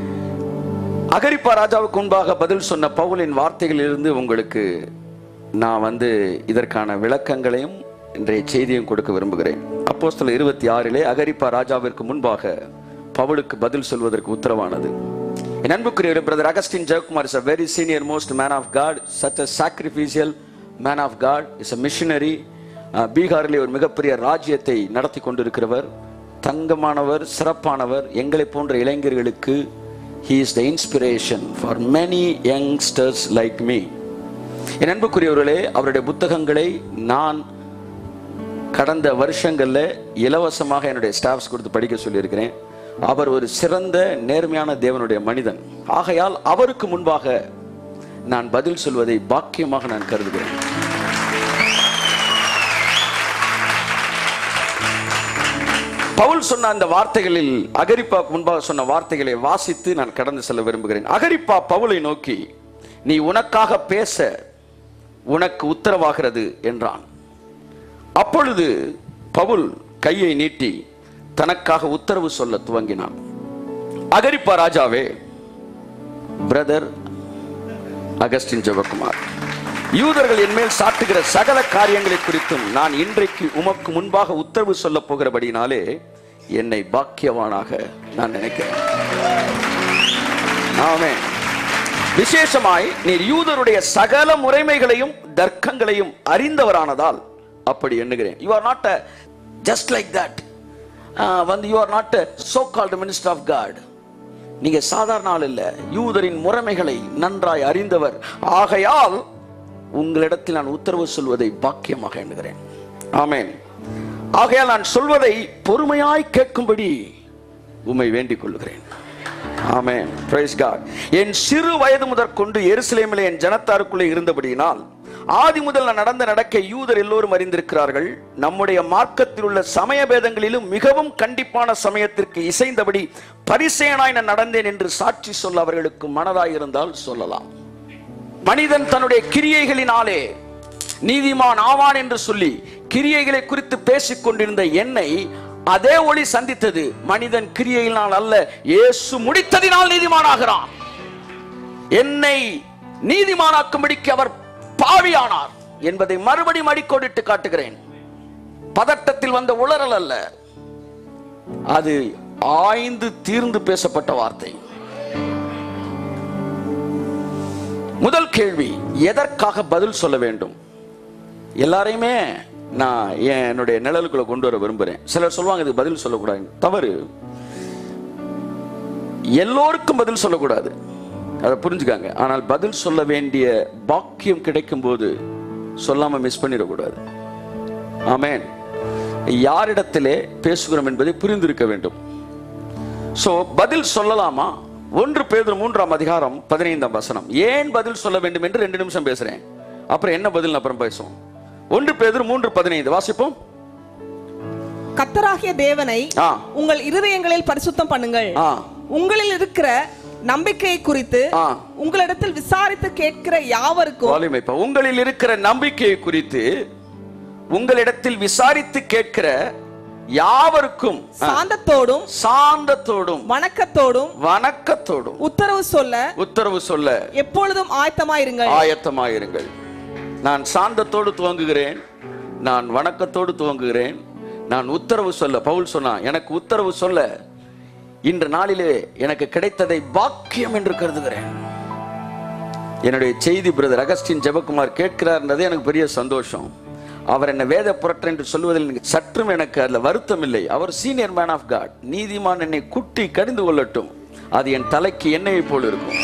அகரிப்பா ராஜாவுக்கு முன்பாக பதில் சொன்ன பவுலின் வார்த்தைகளிலிருந்து உங்களுக்கு நான் வந்து இதற்கான விளக்கங்களையும் இன்றைய செய்தியும் கொடுக்க விரும்புகிறேன் அப்போஸ்தலர் இருபத்தி ஆறிலே அகரிப்பா ராஜாவிற்கு முன்பாக பவுலுக்கு பதில் சொல்வதற்கு உத்தரவானது என் அன்புக்குரிய brother Augustine Jayakumar is a very senior most man of God such a sacrificial man of God is a missionary பீகாரிலே ஒரு மிகப்பெரிய ராஜ்யத்தை நடத்தி கொண்டிருக்கிறவர் தங்கமானவர் சிறப்பானவர் எங்களை போன்ற இளைஞர்களுக்கு he is the inspiration for many youngsters like me என் அன்புக்குரியவர்களே அவருடைய புத்தகங்களை நான் கடந்த வருஷங்கள்ல இலவசமாக என்னுடைய ஸ்டாஃப்ஸ் கொடுத்து படிக்க சொல்லியிருக்கிறேன் அவர் ஒரு சிறந்த நேர்மையான தேவனுடைய மனிதன் ஆகையால் அவருக்கு முன்பாக நான் பதில் சொல்வதை பாக்கியமாக நான் கருதுகிறேன் பவுல் சொன்ன அந்த வார்த்தைகளில் அகரிப்பா முன்பாக சொன்ன வார்த்தைகளை வாசித்து நான் கடந்து செல்ல விரும்புகிறேன் அகரிப்பா பவுலை நோக்கி நீ உனக்காக பேச உனக்கு உத்தரவாகிறது என்றான் அப்பொழுது பவுல் கையை நீட்டி தனக்காக உத்தரவு சொல்ல துவங்கினான் அகரிப்பா ராஜாவே பிரதர் அகஸ்டின் ஜெபக்குமார் யூதர்கள் என்மேல் சாட்டுகிற சகல காரியங்களை குறித்தும் நான் இன்றைக்கு உமக்கு முன்பாக உத்தரவு சொல்ல போகிறபடினாலே என்னை பாக்கியவானாக நான் நினைக்கிறேன் ஆமென் விசேஷமாய் நீர் யூதருடைய சகல முறைமைகளையும் தர்க்கங்களையும் அறிந்தவரானதால் அப்படி எண்ணுகிறேன் you are not just like that வந்து you are not so called minister of God நீங்க சாதாரண ஆள் இல்ல யூதரின் முறைமைகளை நன்றாய் அறிந்தவர் ஆகையால் உங்களிடத்தில் நான் உத்தரவு சொல்வதை பாக்கியமாக எண்ணுகிறேன் ஆமென் ஆகையால் நான் சொல்வதை பொறுமையாய் கேட்கும்படி உம்மை வேண்டிக் கொள்கிறேன் ஆமென் பிரைஸ் காட் என் சிறு வயது முதற்கொண்டு எருசலேமிலே என் ஜனத்தாருக்குள்ளே இருந்தபடியினால் ஆதி முதல் நான் நடந்த நடக்க யூதர் எல்லோரும் அறிந்திருக்கிறார்கள் நம்முடைய மார்க்கத்தில் உள்ள சமய பேதங்களிலும் மிகவும் கண்டிப்பான சமயத்திற்கு இசைந்தபடி பரிசேனாய் நான் நடந்தேன் என்று சாட்சி சொல்ல அவர்களுக்கு மனதாய் இருந்தால் சொல்லலாம் மனிதன் தன்னுடைய கிரியைகளினாலே நீதிமான் ஆவான் என்று சொல்லி கிரியைகளை குறித்து பேசிக் கொண்டிருந்த என்னை அதே ஒளி சந்தித்தது மனிதன் கிரியையினால் அல்ல இயேசு முடித்ததினால் நீதிமானாகிறான் என்னை நீதிமானாக்கும்படிக்கு அவர் பாவியானார் என்பதை மறுபடியும் அடிக்கோடிட்டு காட்டுகிறேன் பதட்டத்தில் வந்த உளறல் அல்ல அது ஆய்ந்து தீர்ந்து பேசப்பட்ட வார்த்தை முதல் கேள்வி எதற்காக பதில் சொல்ல வேண்டும் எல்லாரையுமே நான் என் என்னுடைய நிழலுக்குள்ள கொண்டு வர விரும்புறேன் சிலர் சொல்லுவாங்க இதுக்கு பதில் சொல்லக்கூடாது தவறு எல்லோருக்கும் பதில் சொல்லக்கூடாது அதை புரிஞ்சுக்காங்க ஆனால் பதில் சொல்ல வேண்டிய பாக்கியம் கிடைக்கும் போது சொல்லாம மிஸ் பண்ணிடக்கூடாது ஆமென் யாரிடத்திலே பேசுகிறோம் என்பதை புரிந்திருக்க வேண்டும் சோ பதில் சொல்லலாமா ஒன்று பேதுரு மூன்றாம் அதிகாரம் பதினைந்தாம் வசனம் ஏன் பதில் சொல்ல வேண்டும் என்று ரெண்டு நிமிஷம் பேசுறேன் அப்புறம் என்ன பதில் அப்புறம் பேசுவோம் ஒன்று பேதுரு மூன்று பதினைந்து வாசிப்போம் கத்தராகிய தேவனை ஆ. உங்கள் இருதயங்களில் பரிசுத்தம் பண்ணுங்கள் ஆ. உங்களில் இருக்கிற நம்பிக்கையை குறித்து ஆ. உங்களிடத்தில் விசாரித்து கேட்கிற யாவருக்கும் வால்யூம் இப்ப உங்களில் இருக்கிற நம்பிக்கையை குறித்து உங்களிடத்தில் விசாரித்து கேட்கிற யாவருக்கும் ஆ, சாந்தத்தோடும் சாந்தத்தோடும் வணக்கத்தோடும் வணக்கத்தோடும் உத்தரவு சொல்ல உத்தரவு சொல்ல எப்பொழுதும் ஆயத்தமாயிருங்கள் ஆயத்தமாயிருங்கள் நான் சாந்தத்தோடு துவங்குகிறேன் நான் வணக்கத்தோடு துவங்குகிறேன் நான் உத்தரவு சொல்ல பவுல் சொன்னான் எனக்கு உத்தரவு சொல்ல இன்று நாளிலே எனக்கு கிடைத்ததை பாக்கியம் என்று கருதுகிறேன் என்னுடைய செய்தி பிரதர் அகஸ்டின் ஜெபக்குமார் கேட்கிறார்ன்றது எனக்கு பெரிய சந்தோஷம் அவர் என்ன வேத புரட்டர் என்று சொல்வதில் எனக்கு சற்றும் எனக்கு அதுல வருத்தம் இல்லை அவர் சீனியர் மேன் ஆஃப் காட் நீதிமான் என்னை குட்டி கடிந்து கொள்ளட்டும் அது என் தலைக்கு எண்ணெயை போல் இருக்கும்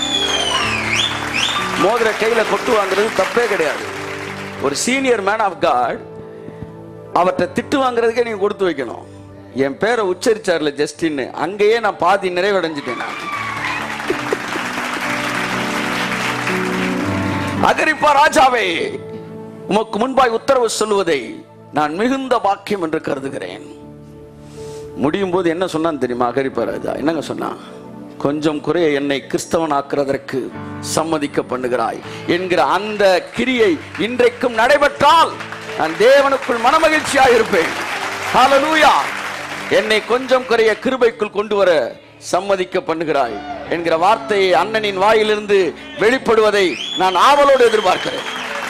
மோதிர கையில கொட்டு வாங்குறது தப்பே கிடையாது ஒரு சீனியர் மேன் ஆஃப் காட் அவர்கிட்ட திட்டு வாங்குறதுக்கே நீங்க கொடுத்து வைக்கணும் என் பேரை உச்சரிச்சார்ல ஜஸ்டின்னு அங்கேயே நான் பாதி நிறைவடைஞ்சிட்டேன் நான் அகரிப்பா ராஜாவே உமக்கு முன்பாய் உத்தரவு சொல்லுவதை நான் மிகுந்த பாக்கியம் என்று கருதுகிறேன் முடியும் போது என்ன சொன்னான் தெரியுமா அகரிப்பா ராஜா என்னங்க சொன்னான் கொஞ்சம் குறைய என்னை கிறிஸ்தவன் ஆக்குறதற்கு சம்மதிக்க பண்ணுகிறாய் என்கிற அந்த கிரியை இன்றைக்கும் நடைபெற்றால் நான் தேவனுக்குள் மனமகிழ்ச்சியாக இருப்பேன் ஹalleluya என்னை கொஞ்சம் குறைய கிருபைக்குள் கொண்டு வர சம்மதிக்க பண்ணுகிறாய் என்கிற வார்த்தையை அண்ணனின் வாயிலிருந்து வெளிப்படுவதை நான் ஆவலோடு எதிர்பார்க்கிறேன்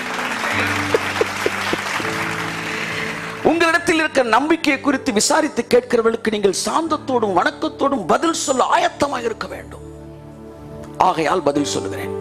உங்களிடத்தில் இருக்க நம்பிக்கையை குறித்து விசாரித்து கேட்கிறவர்களுக்கு நீங்கள் சாந்தத்தோடும் வணக்கத்தோடும் பதில் சொல்ல ஆயத்தமாக இருக்க வேண்டும் ஆகையால் பதில் சொல்லுகிறேன்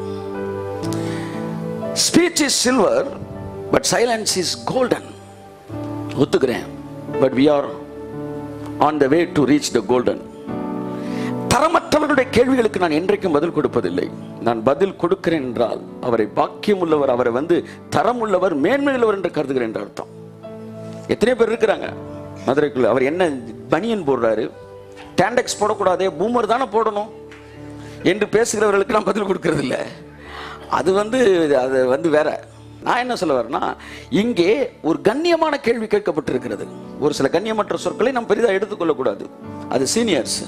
speech is silver but silence is golden ஒத்துக்கிறேன் but we are on the way to reach the golden தரமற்றவர்களுடைய கேள்விகளுக்கு நான் என்றைக்கும் பதில் கொடுப்பதில்லை நான் பதில் கொடுக்கிறேன் என்றால் அவரை பாக்கியம் உள்ளவர் அவரை வந்து தரம் உள்ளவர் மேன்மையுள்ளவர் என்று கருதுகிறேன் என்று அர்த்தம் எத்தனை பேர் இருக்கிறாங்க மதுரைக்குள்ள அவர் என்ன பனியன் போடுறாரு டேண்டெக்ஸ் போடக்கூடாதே பூமர் தானே போடணும் என்று பேசுகிறவர்களுக்கு நான் பதில் கொடுக்கறது இல்ல அது வந்து அது வந்து வேற நான் என்ன சொல்ல வரேன்னா இங்கே ஒரு கண்ணியமான கேள்வி கேட்கப்பட்டிருக்கிறது ஒரு சில கண்ணியமற்ற சொற்களை நாம் பெரிதாக எடுத்துக்கொள்ளக்கூடாது அது சீனியர்ஸ்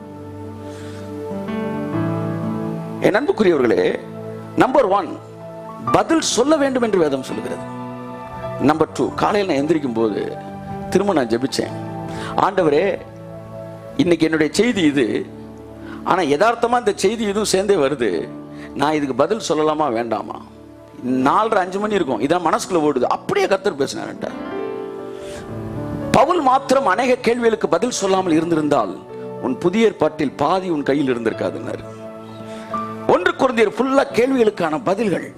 என் அன்புக்குரியவர்களே நம்பர் ஒன் பதில் சொல்ல வேண்டும் என்று வேதம் சொல்லுகிறது நம்பர் டூ காலையில் நான் எந்திரிக்கும் போது திரும்ப நான் ஜெபிச்சேன் ஆண்டவரே இன்னைக்கு என்னுடைய செய்தி இது ஆனா யதார்த்தமா இந்த செய்தி இதுவும் சேர்ந்தே வருது நான் இதுக்கு பதில் சொல்லலாமா வேண்டாமா நாலரை அஞ்சு மணி இருக்கும் இதான் மனசுக்குள்ள ஓடுது அப்படியே கத்தர் பேசினார்ட்ட பவுல் மாத்திரம் அநேக கேள்விகளுக்கு பதில் சொல்லாமல் இருந்திருந்தால் உன் புதிய ஏற்பாட்டில் பாதி உன் கையில் இருந்திருக்காதுன்னாரு ஒன்று குருந்தியர் ஃபுல்லா கேள்விகளுக்கான பதில்கள்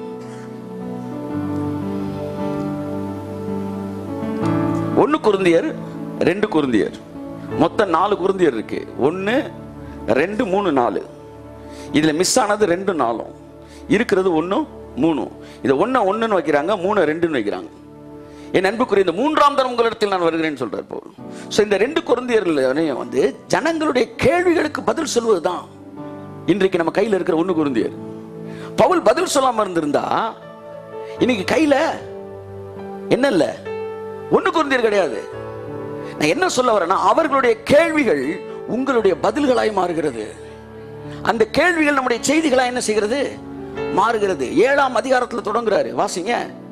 ஒன்னு குருந்தியர் ரெண்டு குருந்தியர் மொத்தம் நாலு குருந்தியர் இருக்கு ஒன்னு ரெண்டு மூணு நாலு இதுல மிஸ் ஆனது ரெண்டு நாலும் இருக்கிறது ஒன்னும் மூணும் இதை ஒன்ன ஒண்ணுன்னு வைக்கிறாங்க மூணு ரெண்டுன்னு வைக்கிறாங்க என் அன்புக்குரிய இந்த மூன்றாம் தரம் உங்களிடத்தில் நான் வருகிறேன்னு சொல்றார் போல் ஸோ இந்த ரெண்டு குருந்தியர்கள் வந்து ஜனங்களுடைய கேள்விகளுக்கு பதில் சொல்வதுதான் இன்றைக்கு நம்ம கையில் இருக்கிற ஒண்ணு குருந்தியர் பவுல் பதில் சொல்லாம இருந்திருந்தா இன்னைக்கு கையில என்ன இல்ல ஒண்ணு குருந்தியர் கிடையாது நான் என்ன சொல்ல வரேன்னா அவர்களுடைய கேள்விகள் உங்களுடைய பதில்களாய் மாறுகிறது அந்த கேள்விகள் நம்முடைய செய்திகளா என்ன செய்கிறது மாறுகிறது ஏழாம் அதிகாரத்துல தொடங்குறாரு வாசிங்க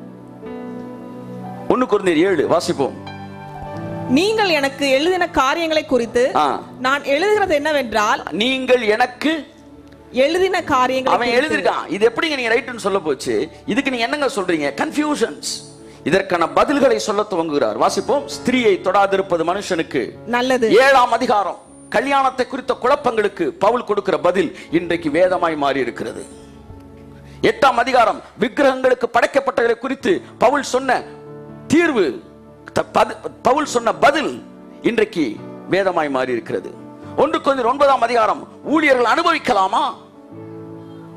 ஒண்ணு குருந்தியர் ஏழு வாசிப்போம் நீங்கள் எனக்கு எழுதின காரியங்களை குறித்து ஆ. நான் எழுதுகிறது என்னவென்றால் நீங்கள் எனக்கு எழுதின காரியங்களை அவன் குறித்து. எழுதியிருக்கான் இது எப்படிங்க நீங்க ரைட்னு சொல்ல போச்சு இதுக்கு நீங்க என்னங்க சொல்றீங்க கன்ஃபியூஷன்ஸ் இதற்கான பதில்களை சொல்ல துவங்குகிறார் வாசிப்போம் ஸ்திரீயை தொடாதிருப்பது மனுஷனுக்கு நல்லது ஏழாம் அதிகாரம் கல்யாணத்தை குறித்த குழப்பங்களுக்கு பவுல் கொடுக்கிற பதில் இன்றைக்கு வேதமாய் மாறி இருக்கிறது எட்டாம் அதிகாரம் விக்கிரகங்களுக்கு படைக்கப்பட்டவர்களை குறித்து பவுல் சொன்ன தீர்வு த- பது- பவுல் சொன்ன பதில் இன்றைக்கு வேதமாய் மாறி இருக்கிறது ஒன்று கொஞ்சம் ஒன்பதாம் அதிகாரம் ஊழியர்கள் அனுபவிக்கலாமா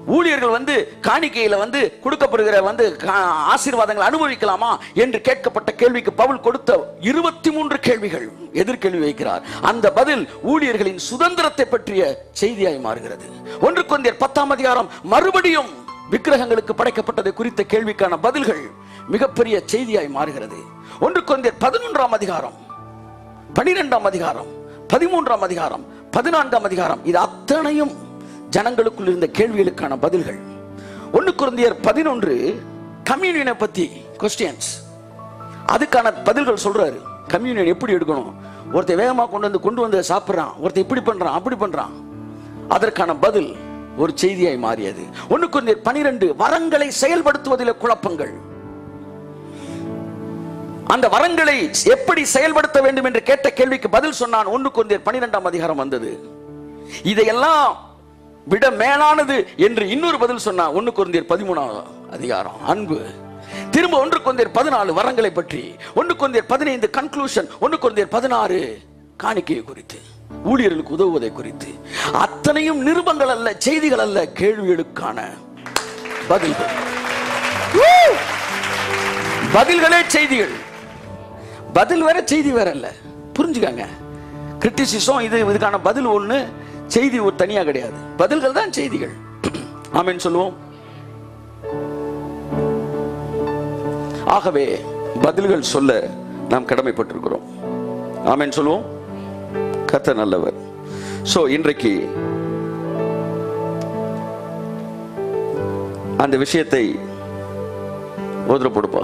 ஊழியர்கள் வந்து காணிக்கையில வந்து கொடுக்கப்படுகிற வந்து கா- ஆசீர்வாதங்களை அனுபவிக்கலாமா என்று கேட்கப்பட்ட கேள்விக்கு பவுல் கொடுத்த இருபத்தி மூன்று கேள்விகள் எதிர்கேள்வி வைக்கிறார் அந்த பதில் ஊழியர்களின் சுதந்திரத்தை பற்றிய செய்தியாய் மாறுகிறது ஒன்று கொண்டியர் பத்தாம் அதிகாரம் மறுபடியும் விக்கிரகங்களுக்கு படைக்கப்பட்டதை குறித்த கேள்விக்கான பதில்கள் மிகப்பெரிய செய்தியாய் மாறுகிறது ஒன்று கொண்டியர் பதினொன்றாம் அதிகாரம் பனிரெண்டாம் அதிகாரம் பதிமூன்றாம் அதிகாரம் பதினான்காம் அதிகாரம் இது அத்தனையும் ஜனங்களுக்குள் இருந்த கேள்விகளுக்கான பதில்கள் ஒன்று குருந்தியர் பதினொன்று கம்யூனியனை பத்தி கொஸ்டியன்ஸ் அதுக்கான பதில்கள் சொல்றாரு கம்யூனியன் எப்படி எடுக்கணும் ஒருத்தன் வேகமா கொண்டு வந்து கொண்டு வந்து சாப்பிடுறான் ஒருத்தன் இப்படி பண்றான் அப்படி பண்றான் அதற்கான பதில் ஒரு செய்தியாய் மாறியது ஒன்று குருந்தியர் பனிரெண்டு வரங்களை செயல்படுத்துவதில் குழப்பங்கள் அந்த வரங்களை எப்படி செயல்படுத்த வேண்டும் என்று கேட்ட கேள்விக்கு பதில் சொன்னான் ஒன்று கொண்டேர் பனிரெண்டாம் அதிகாரம் வந்தது இதையெல்லாம் விட மேலானது என்று இன்னொரு பதில் சொன்னான் ஒன்று கொண்டேர் பதிமூணாவது அதிகாரம் அன்பு திரும்ப ஒன்று கொண்டேர் பதினாலு வரங்களை பற்றி ஒன்று கொண்டேர் பதினைந்து கன்க்ளூஷன் ஒன்று கொண்டேர் பதினாறு காணிக்கையை குறித்து ஊழியர்களுக்கு உதவுவதை குறித்து அத்தனையும் நிருபங்கள் அல்ல செய்திகள் அல்ல கேள்விகளுக்கான பதில்கள் Woo! பதில்களே செய்திகள் பதில் வேற செய்தி வேற இல்ல புரிஞ்சுக்காங்க கிரிட்டிசிசம் இது இதுக்கான பதில் ஒண்ணு செய்தி ஒரு தனியா கிடையாது பதில்கள் தான் செய்திகள் ஆமென் சொல்லுவோம் ஆகவே பதில்கள் சொல்ல நாம் கடமைப்பட்டிருக்கிறோம் ஆமென் சொல்லுவோம் கத்த நல்லவர் சோ இன்றைக்கு அந்த விஷயத்தை ஒரு கொடுப்பா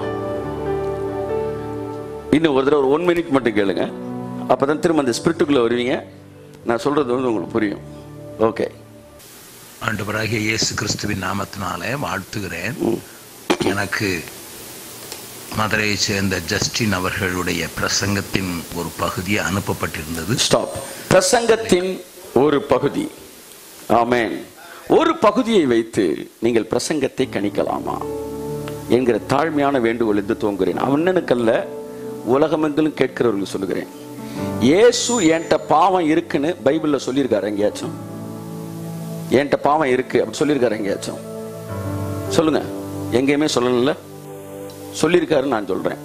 இன்னும் ஒரு தடவை ஒரு ஒன் மினிட் மட்டும் கேளுங்க அப்பதான் திரும்ப அந்த ஸ்பிரிட்டுக்குள்ள வருவீங்க நான் சொல்றது வந்து உங்களுக்கு புரியும் ஓகே ஆண்டவராகிய இயேசு கிறிஸ்துவின் நாமத்தினாலே வாழ்த்துகிறேன் எனக்கு மதுரையை சேர்ந்த ஜஸ்டின் அவர்களுடைய பிரசங்கத்தின் ஒரு பகுதி அனுப்பப்பட்டிருந்தது ஸ்டாப் பிரசங்கத்தின் ஒரு பகுதி ஆமென் ஒரு பகுதியை வைத்து நீங்கள் பிரசங்கத்தை கணிக்கலாமா என்கிற தாழ்மையான வேண்டுகோள் என்று துவங்குகிறேன் அண்ணனுக்கல்ல உலகமெங்கிலும் கேட்கிறவர்கள் சொல்லுகிறேன் இயேசு என்கிட்ட பாவம் இருக்குன்னு பைபிள்ல சொல்லியிருக்காரு எங்கேயாச்சும் என்கிட்ட பாவம் இருக்கு அப்படி சொல்லியிருக்காரு எங்கேயாச்சும் சொல்லுங்க எங்கேயுமே சொல்லல சொல்லியிருக்காருன்னு நான் சொல்றேன்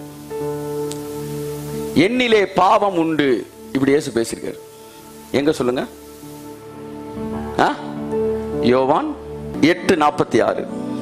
என்னிலே பாவம் உண்டு இப்படி இயேசு பேசியிருக்காரு எங்க சொல்லுங்க ஆ? யோவான் எட்டு நாற்பத்தி ஆறு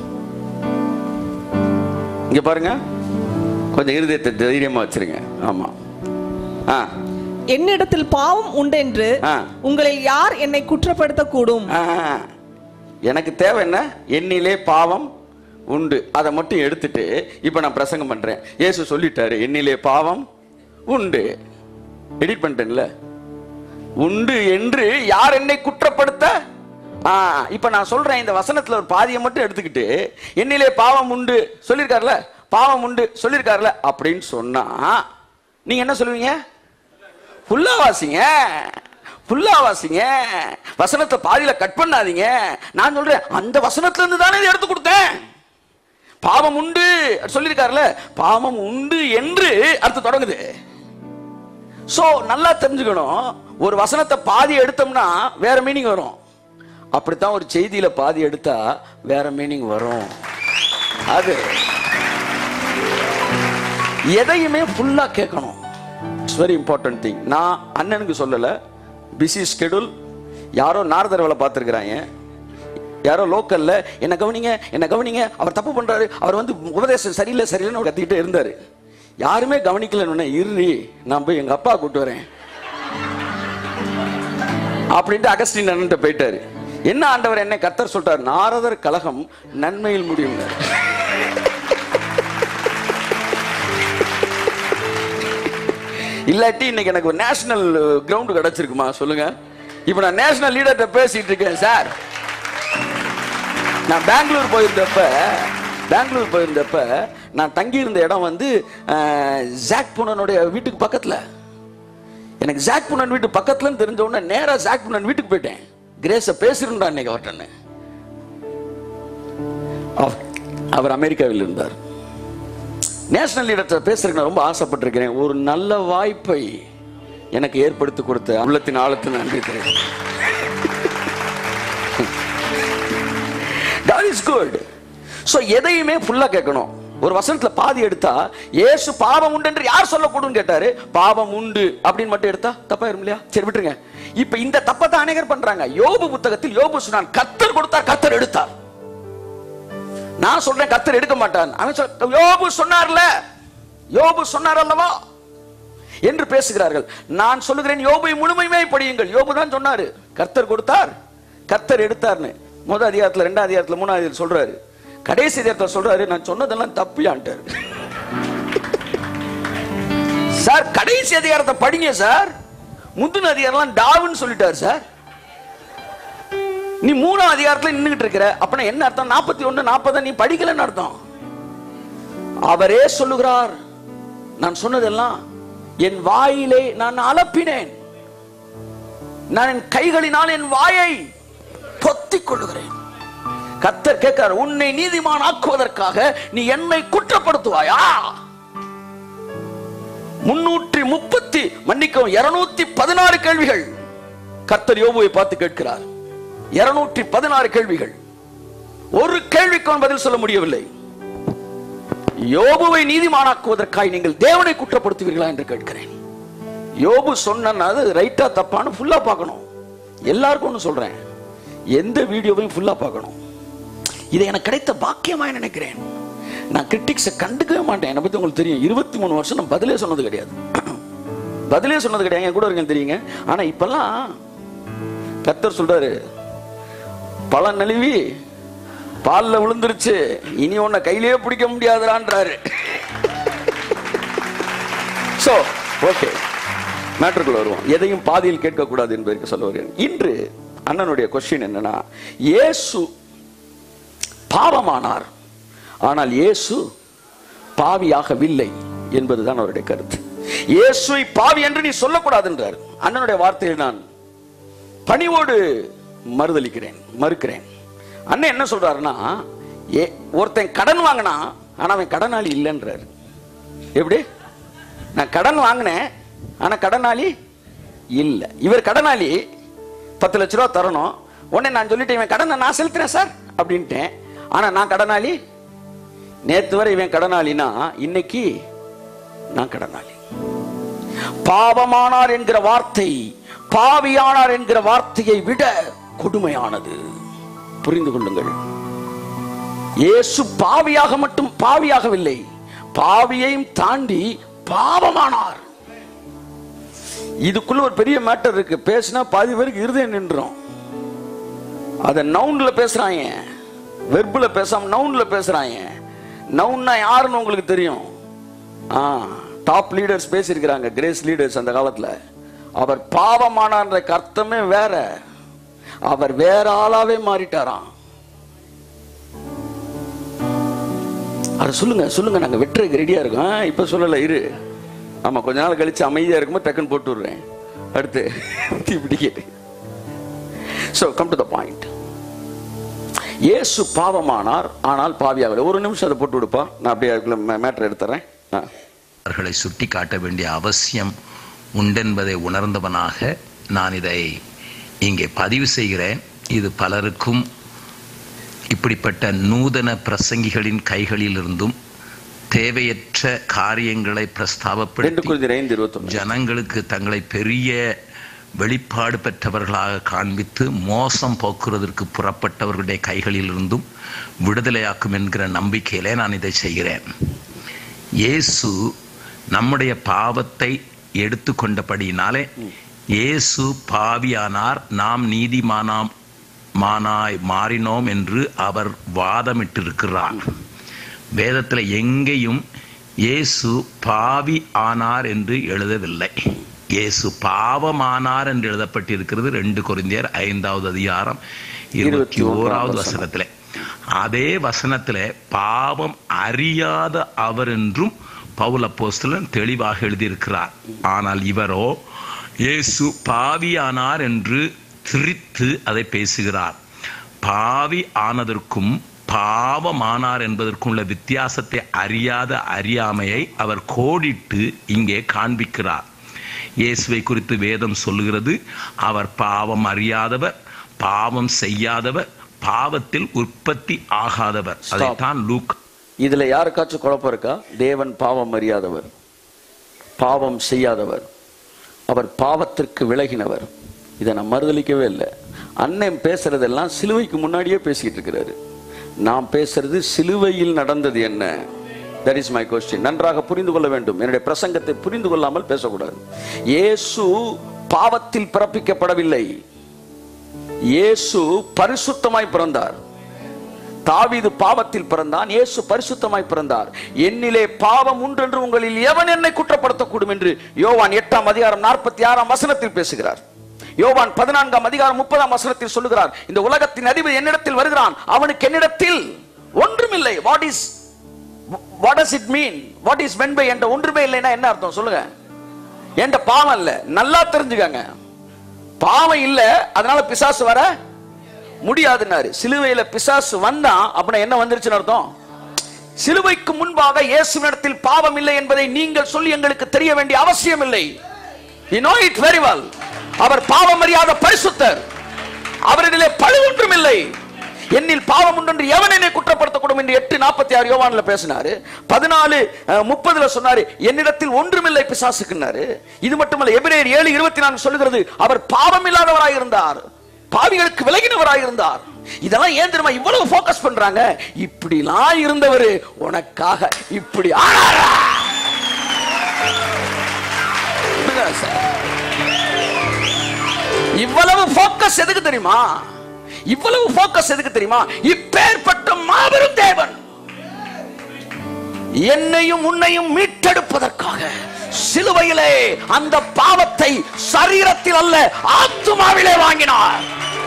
இங்க பாருங்க கொஞ்சம் இருதயத்தை தைரியமா வச்சிருங்க ஆமா ஆ என்னிடத்தில் பாவம் உண்டென்று ஆ. உங்களில் யார் என்னை குற்றப்படுத்த கூடும் ஆ. எனக்கு தேவை என்ன என்னிலே பாவம் உண்டு அதை மட்டும் எடுத்துட்டு இப்ப நான் பிரசங்கம் பண்றேன் இயேசு சொல்லிட்டாரு என்னிலே பாவம் உண்டு எடிட் பண்ணிட்டேன்ல உண்டு என்று யார் என்னை குற்றப்படுத்த ஆ, இப்ப நான் சொல்றேன் இந்த வசனத்துல ஒரு பாதியை மட்டும் எடுத்துக்கிட்டு என்னிலே பாவம் உண்டு சொல்லியிருக்காருல பாவம் உண்டு சொல்லியிருக்காருல அப்படின்னு சொன்னா நீங்க என்ன சொல்லுவீங்க ஃபுல்லா வாசிங்க ஃபுல்லா வாசிங்க வசனத்தை பாதியில கட் பண்ணாதீங்க நான் சொல்றேன் அந்த வசனத்துல இருந்து தானே இதை எடுத்து கொடுத்தேன் பாவம் உண்டு சொல்லியிருக்காருல பாவம் உண்டு என்று அடுத்து தொடங்குது சோ நல்லா தெரிஞ்சுக்கணும் ஒரு வசனத்தை பாதி எடுத்தோம்னா வேற மீனிங் வரும் அப்படித்தான் ஒரு செய்தியில பாதி எடுத்தா வேற மீனிங் வரும் அது எதையுமே ஃபுல்லா கேட்கணும் இட்ஸ் வெரி இம்பார்ட்டன்ட் திங் நான் அண்ணனுக்கு சொல்லல பிஸி ஸ்கெடியூல் யாரோ நாரதர் வேலை பார்த்துருக்குறாங்க யாரோ லோக்கல்ல என்ன கவனிங்க என்ன கவனிங்க அவர் தப்பு பண்றாரு அவர் வந்து உபதேசம் சரியில்லை சரியில்லைன்னு அவர் கத்திக்கிட்டே இருந்தாரு யாருமே கவனிக்கலன்னு இருறி நான் போய் எங்க அப்பா கூட்டு வரேன் அப்படின்ட்டு அகஸ்டின் அண்ணன்ட்ட போயிட்டாரு என்ன ஆண்டவர் என்ன கத்தர் சொல்றாரு நாரதர் கலகம் நன்மையில் முடியும் இல்லாட்டி இன்னைக்கு எனக்கு ஒரு நேஷனல் கிரவுண்ட் கிடைச்சிருக்குமா சொல்லுங்க இப்போ நான் நேஷனல் லீடர்கிட்ட பேசிட்டு இருக்கேன் சார் நான் பெங்களூர் போயிருந்தப்ப பெங்களூர் போயிருந்தப்ப நான் தங்கி இருந்த இடம் வந்து அஹ், ஜாக் புனனுடைய வீட்டுக்கு பக்கத்துல எனக்கு ஜாக் புனன் வீட்டு பக்கத்துலன்னு தெரிஞ்ச உடனே நேரா ஜாக் புனன் வீட்டுக்கு போயிட்டேன் கிரேஸ பேசிருந்தா இன்னைக்கு அவர்கிட்ட அவர்- அவர் அமெரிக்காவில் இருந்தார் நேஷனல் லீடர்கிட்ட பேசுறதுக்கு நான் ரொம்ப ஆசைப்பட்டிருக்கிறேன் ஒரு நல்ல வாய்ப்பை எனக்கு ஏற்படுத்தி கொடுத்த உள்ளத்தின் ஆழத்தின் நன்றி தெரியும் காட் இஸ் குட் ஸோ எதையுமே ஃபுல்லா கேட்கணும் ஒரு வசனத்துல பாதி எடுத்தா இயேசு பாவம் உண்டு என்று யார் சொல்லக்கூடும் கேட்டாரு பாவம் உண்டு அப்படின்னு மட்டும் எடுத்தா தப்பா இருக்கும் இல்லையா சரி விட்டுருங்க இப்ப இந்த தப்பை தான் அநேகர் பண்றாங்க யோபு புத்தகத்தில் யோபு சொன்னான் கத்தர் கொடுத்தார் கத்தர் எடுத்தார் நான் சொல்றேன் கத்தர் எடுக்க மாட்டான் அவன் சொல் யோபு சொன்னார்ல யோபு சொன்னார் அல்லவா என்று பேசுகிறார்கள் நான் சொல்லுகிறேன் யோபை முழுமையுமே படியுங்கள் யோபு தான் சொன்னாரு கர்த்தர் கொடுத்தார் கர்த்தர் எடுத்தார்னு முதல் அதிகாரத்துல ரெண்டாம் அதிகாரத்துல மூணாம் அதிகாரத்துல சொல்றாரு கடைசி அதிகாரத்துல சொல்றாரு நான் சொன்னதெல்லாம் தப்பியான்ட்டார் சார் கடைசி அதிகாரத்தை படிங்க சார் முந்தின அதிகாரம்லாம் டாவுன்னு சொல்லிட்டார் சார் நீ மூணாம் அதிகாரத்துல நின்னுகிட்டு இருக்கிற அப்பனா என்ன அர்த்தம் நாற்பத்தி ஒண்ணு நாற்பதை நீ படிக்கலன்னு அர்த்தம் அவரே சொல்லுகிறார் நான் சொன்னதெல்லாம் என் வாயிலே நான் அலப்பினேன் நான் என் கைகளினால் என் வாயை பொத்திக் கொள்ளுகிறேன் கத்தர் கேட்கிறார் உன்னை நீதிமான் ஆக்குவதற்காக நீ என்னை குற்றப்படுத்துவாயா முன்னூற்றி முப்பத்தி மன்னிக்கவும் இருநூத்தி பதினாறு கேள்விகள் கர்த்தர் யோபுவை பார்த்து கேட்கிறார் இருநூற்றி பதினாறு கேள்விகள் ஒரு கேள்விக்கு அவன் பதில் சொல்ல முடியவில்லை யோபுவை நீதிமானாக்குவதற்காக நீங்கள் தேவனை குற்றப்படுத்துவீர்களா என்று கேட்கிறேன் யோபு சொன்னா அது ரைட்டா தப்பான்னு ஃபுல்லா பார்க்கணும் எல்லாருக்கும் ஒன்று சொல்றேன் எந்த வீடியோவையும் ஃபுல்லா பார்க்கணும் இதை எனக்கு கிடைத்த பாக்கியமா நினைக்கிறேன் நான் கிரிட்டிக்ஸை கண்டுக்கவே மாட்டேன் என்னை பத்தி உங்களுக்கு தெரியும் இருபத்தி மூணு வருஷம் நான் பதிலே சொன்னது கிடையாது பதிலே சொன்னது கிடையாது என் கூட இருக்கேன் தெரியுங்க ஆனா இப்பெல்லாம் கத்தர் சொல்றாரு பழம் நழுவி பால்ல விழுந்துருச்சு இனி உன்னை கையிலேயே பிடிக்க முடியாதுடான்றாரு சோ ஓகே மேட்டருக்குள்ள வருவோம் எதையும் பாதியில் கேட்கக்கூடாது என்பதற்கு சொல்ல வருகிறேன் இன்று அண்ணனுடைய கொஸ்டின் என்னன்னா இயேசு பாவமானார் ஆனால் இயேசு பாவியாகவில்லை என்பதுதான் அவருடைய கருத்து இயேசுவை பாவி என்று நீ சொல்லக்கூடாது என்றார் அண்ணனுடைய வார்த்தையில் நான் பணிவோடு மறுதளிக்கிறேன் மறுக்கிறேன் அண்ணன் என்ன சொல்றாருன்னா ஏ ஒருத்தன் கடன் வாங்கினா ஆனா அவன் கடனாளி இல்லைன்றாரு எப்படி நான் கடன் வாங்கினேன் ஆனா கடனாளி இல்ல இவர் கடனாளி பத்து லட்ச ரூபா தரணும் உடனே நான் சொல்லிட்டேன் இவன் கடனை நான் செலுத்துறேன் சார் அப்படின்ட்டேன் ஆனா நான் கடனாளி நேத்து வரை இவன் கடனாளினா இன்னைக்கு நான் கடனாளி பாவமானார் என்கிற வார்த்தை பாவியானார் என்கிற வார்த்தையை விட கொடுமையானது புரிந்து கொள்ளுங்கள் இயேசு பாவியாக மட்டும் பாவியாகவில்லை பாவியையும் தாண்டி பாவமானார் இதுக்குள்ள ஒரு பெரிய மேட்டர் இருக்கு பேசினா பாதி பேருக்கு இருதயம் நின்றோம் அத நவுன்ல பேசுறாங்க வெர்புல பேசாம நவுன்ல பேசுறாங்க நவுன்னா யாருன்னு உங்களுக்கு தெரியும் ஆ டாப் லீடர்ஸ் பேசியிருக்கிறாங்க கிரேஸ் லீடர்ஸ் அந்த காலத்துல அவர் பாவமானான்ற அர்த்தமே வேற அவர் வேற ஆளாவே மாறிட்டாராம் அதை சொல்லுங்க சொல்லுங்க நாங்க வெட்டுறதுக்கு ரெடியா இருக்கோம் ஆ, இப்ப சொல்லல இரு ஆமா கொஞ்ச நாள் கழிச்சு அமைதியா இருக்கும்போது டக்குன்னு போட்டு விடுறேன் அடுத்து இப்படி கேட்டு so come to the point இயேசு பாவமானார் ஆனால் பாவியாகல ஒரு நிமிஷம் அதை போட்டு விடுப்பா நான் அப்படியே அதுக்குள்ள மேட்டர் எடுத்துறேன் ஆ. அவர்களை சுட்டி காட்ட வேண்டிய அவசியம் உண்டென்பதை உணர்ந்தவனாக நான் இதை இங்கே பதிவு செய்கிறேன் இது பலருக்கும் இப்படிப்பட்ட நூதன பிரசங்கிகளின் கைகளிலிருந்தும் தேவையற்ற காரியங்களை ரெண்டு பிரஸ்தாபப்படுத்தி குறிஞ்சி ஐந்து இருபத்தொன்னு ஜனங்களுக்கு தங்களை பெரிய வெளிப்பாடு பெற்றவர்களாக காண்பித்து மோசம் போக்குறதற்கு புறப்பட்டவர்களுடைய கைகளிலிருந்தும் விடுதலையாக்கும் என்கிற நம்பிக்கையிலே நான் இதை செய்கிறேன் இயேசு நம்முடைய பாவத்தை எடுத்துக்கொண்டபடியினாலே இயேசு பாவியானார் நாம் நீதிமானாம் மானாய் மாறினோம் என்று அவர் வாதமிட்டிருக்கிறார் வேதத்தில் எங்கேயும் இயேசு பாவி ஆனார் என்று எழுதவில்லை இயேசு பாவமானார் என்று எழுதப்பட்டிருக்கிறது ரெண்டு கொரிந்தியர் ஐந்தாவது அதிகாரம் இருபத்தி ஓராவது வசனத்திலே அதே வசனத்திலே பாவம் அறியாத அவர் என்றும் பவுல் அப்போஸ்தலன் தெளிவாக எழுதியிருக்கிறார் ஆனால் இவரோ இயேசு பாவியானார் என்று திரித்து அதை பேசுகிறார் பாவி ஆனதற்கும் பாவமானார் என்பதற்கும் உள்ள வித்தியாசத்தை அறியாத அறியாமையை அவர் கோடிட்டு இங்கே காண்பிக்கிறார் இயேசுவை குறித்து வேதம் சொல்லுகிறது அவர் பாவம் அறியாதவர் பாவம் செய்யாதவர் பாவத்தில் உற்பத்தி ஆகாதவர் அதைத்தான் லூக் இதுல யாருக்காச்சும் குழப்பம் இருக்கா தேவன் பாவம் அறியாதவர் பாவம் செய்யாதவர் அவர் பாவத்திற்கு விலகினவர் இதை நான் மறுதலிக்கவே இல்லை அண்ணன் பேசுறதெல்லாம் சிலுவைக்கு முன்னாடியே பேசிக்கிட்டு இருக்கிறாரு நான் பேசுறது சிலுவையில் நடந்தது என்ன தட் இஸ் மை கொஸ்டின் நன்றாக புரிந்து கொள்ள வேண்டும் என்னுடைய பிரசங்கத்தை புரிந்து கொள்ளாமல் பேசக்கூடாது இயேசு பாவத்தில் பிறப்பிக்கப்படவில்லை இயேசு பரிசுத்தமாய் பிறந்தார் தாவீது பாவத்தில் பிறந்தான் இயேசு பரிசுத்தமாய் பிறந்தார் என்னிலே பாவம் உண்டென்று உங்களில் எவன் என்னை குற்றப்படுத்தக்கூடும் என்று யோவான் எட்டாம் அதிகாரம் நாற்பத்தி ஆறாம் வசனத்தில் பேசுகிறார் யோவான் பதினான்காம் அதிகாரம் முப்பதாம் வசனத்தில் சொல்லுகிறார் இந்த உலகத்தின் அதிபதி என்னிடத்தில் வருகிறான் அவனுக்கு என்னிடத்தில் ஒன்றுமில்லை what is what does it mean what is when by என்ற ஒன்றுமே இல்லைன்னா என்ன அர்த்தம் சொல்லுங்க என்ற பாவம் இல்ல நல்லா தெரிஞ்சுக்கங்க பாவம் இல்ல அதனால பிசாசு வர முடியாதுன்னாரு சிலுவையில பிசாசு வந்தா அப்படின்னா என்ன வந்துருச்சுன்னு அர்த்தம் சிலுவைக்கு முன்பாக இயேசுவினிடத்தில் பாவம் இல்லை என்பதை நீங்கள் சொல்லி எங்களுக்கு தெரிய வேண்டிய அவசியம் இல்லை you know it very well அவர் பாவம் அறியாத பரிசுத்தர் அவரிடத்திலே பழு ஒன்றும் இல்லை என்னில் பாவம் உண்டு என்று எவன் என்னை குற்றப்படுத்தக்கூடும் என்று எட்டு நாற்பத்தி ஆறு யோவான்ல பேசினாரு பதினாலு அஹ், முப்பதுல சொன்னாரு என்னிடத்தில் ஒன்றுமில்லை பிசாசுக்குன்னாரு இது மட்டுமல்ல எபிரேயர் ஏழு இருபத்தி நான்கு சொல்லுகிறது அவர் பாவம் இல்லாதவராய் இருந்தார் பாவிகளுக்கு விலகினவராய் இருந்தார் இதெல்லாம் ஏன் தெரியுமா இவ்வளவு ஃபோக்கஸ் பண்றாங்க இப்படிலாம் இருந்தவர் உனக்காக இப்படி ஆனாரா விடுங்க சார். இவ்வளவு ஃபோக்கஸ் எதுக்கு தெரியுமா இவ்வளவு ஃபோக்கஸ் எதுக்கு தெரியுமா இப்பேற்பட்ட மாபெரும் தேவன் என்னையும் உன்னையும் மீட்டெடுப்பதற்காக சிலுவையிலே அந்த பாவத்தை சரீரத்தில் அல்ல ஆத்துமாவிலே வாங்கினார்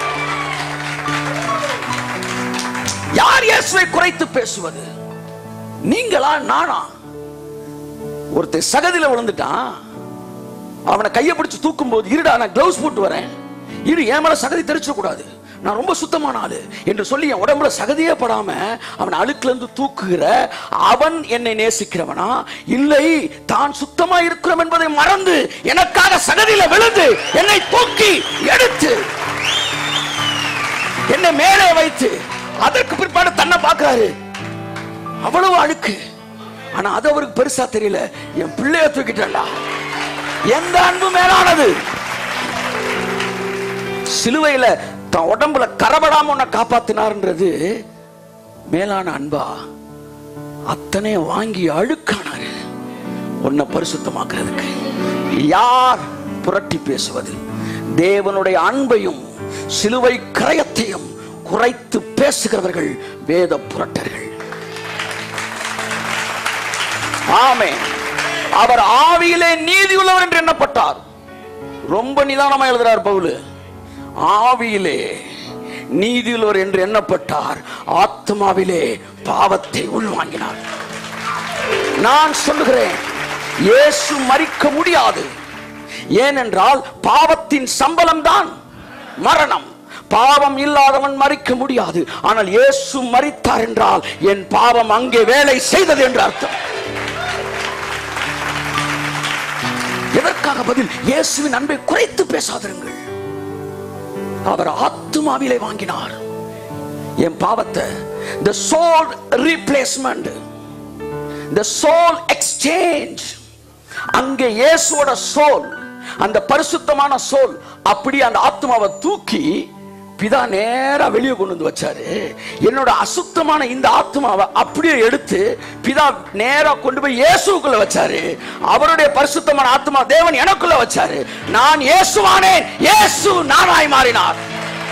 யார் இயேசுவை குறைத்து பேசுவது நீங்களா நானா ஒருத்தன் சகதியில விழுந்துட்டான் அவனை கையை பிடிச்சு தூக்கும் போது இருடா நான் கிளவுஸ் போட்டு வரேன் இரு என் மேல சகதி தெரிச்சிட கூடாது நான் ரொம்ப சுத்தமான ஆளு என்று சொல்லி என் உடம்புல சகதியே படாம அவன் அழுக்குல இருந்து தூக்குகிற அவன் என்னை நேசிக்கிறவனா இல்லை தான் சுத்தமா இருக்கிறோம் என்பதை மறந்து எனக்காக சகதியில விழுந்து என்னை தூக்கி எடுத்து என்னை மேலே வைத்து அதற்கு பிற்பாடு தன்னை பார்க்கிறாரு அவ்வளவு அழுக்கு ஆனா அது அவருக்கு பெருசா தெரியல என் பிள்ளைய தூக்கிட்டா எந்த அன்பு மேலானது சிலுவையில தன் உடம்புல கரபடாம உன்னை காப்பாத்தினார்ன்றது மேலான அன்பா அத்தனை வாங்கி அழுக்கானாரு உன்னை பரிசுத்தமாக்குறதுக்கு யார் புரட்டி பேசுவது தேவனுடைய அன்பையும் சிலுவை கரையத்தையும் குறைத்து பேசுகிறவர்கள் வேத புரட்டர்கள் ஆமே அவர் ஆவியிலே நீதி உள்ளவர் என்று எண்ணப்பட்டார் ரொம்ப நிதானமா எழுதுறார் பவுலு ஆவியிலே நீதியுள்ளவர் என்று எண்ணப்பட்டார் ஆத்மாவிலே பாவத்தை உள்வாங்கினார் நான் சொல்லுகிறேன் இயேசு மறிக்க முடியாது ஏனென்றால் பாவத்தின் சம்பளம் தான் மரணம் பாவம் இல்லாதவன் மறிக்க முடியாது ஆனால் இயேசு மறித்தார் என்றால் என் பாவம் அங்கே வேலை செய்தது என்று அர்த்தம் எதற்காக பதில் இயேசுவின் அன்பை குறைத்து பேசாதிருங்கள் அவர் ஆத்துமாவிலே வாங்கினார் என் பாவத்தை the soul replacement the soul exchange அங்கே இயேசுவோட சோல் அந்த பரிசுத்தமான சோல் அப்படி அந்த ஆத்மாவை தூக்கி பிதா நேரா வெளியே கொண்டு வந்து வச்சாரு என்னோட அசுத்தமான இந்த ஆத்மாவை அப்படியே எடுத்து பிதா நேரா கொண்டு போய் இயேசுக்குள்ள வச்சாரு அவருடைய பரிசுத்தமான ஆத்மா தேவன் எனக்குள்ள வச்சாரு நான் இயேசுவானேன் இயேசு நானாய் மாறினார்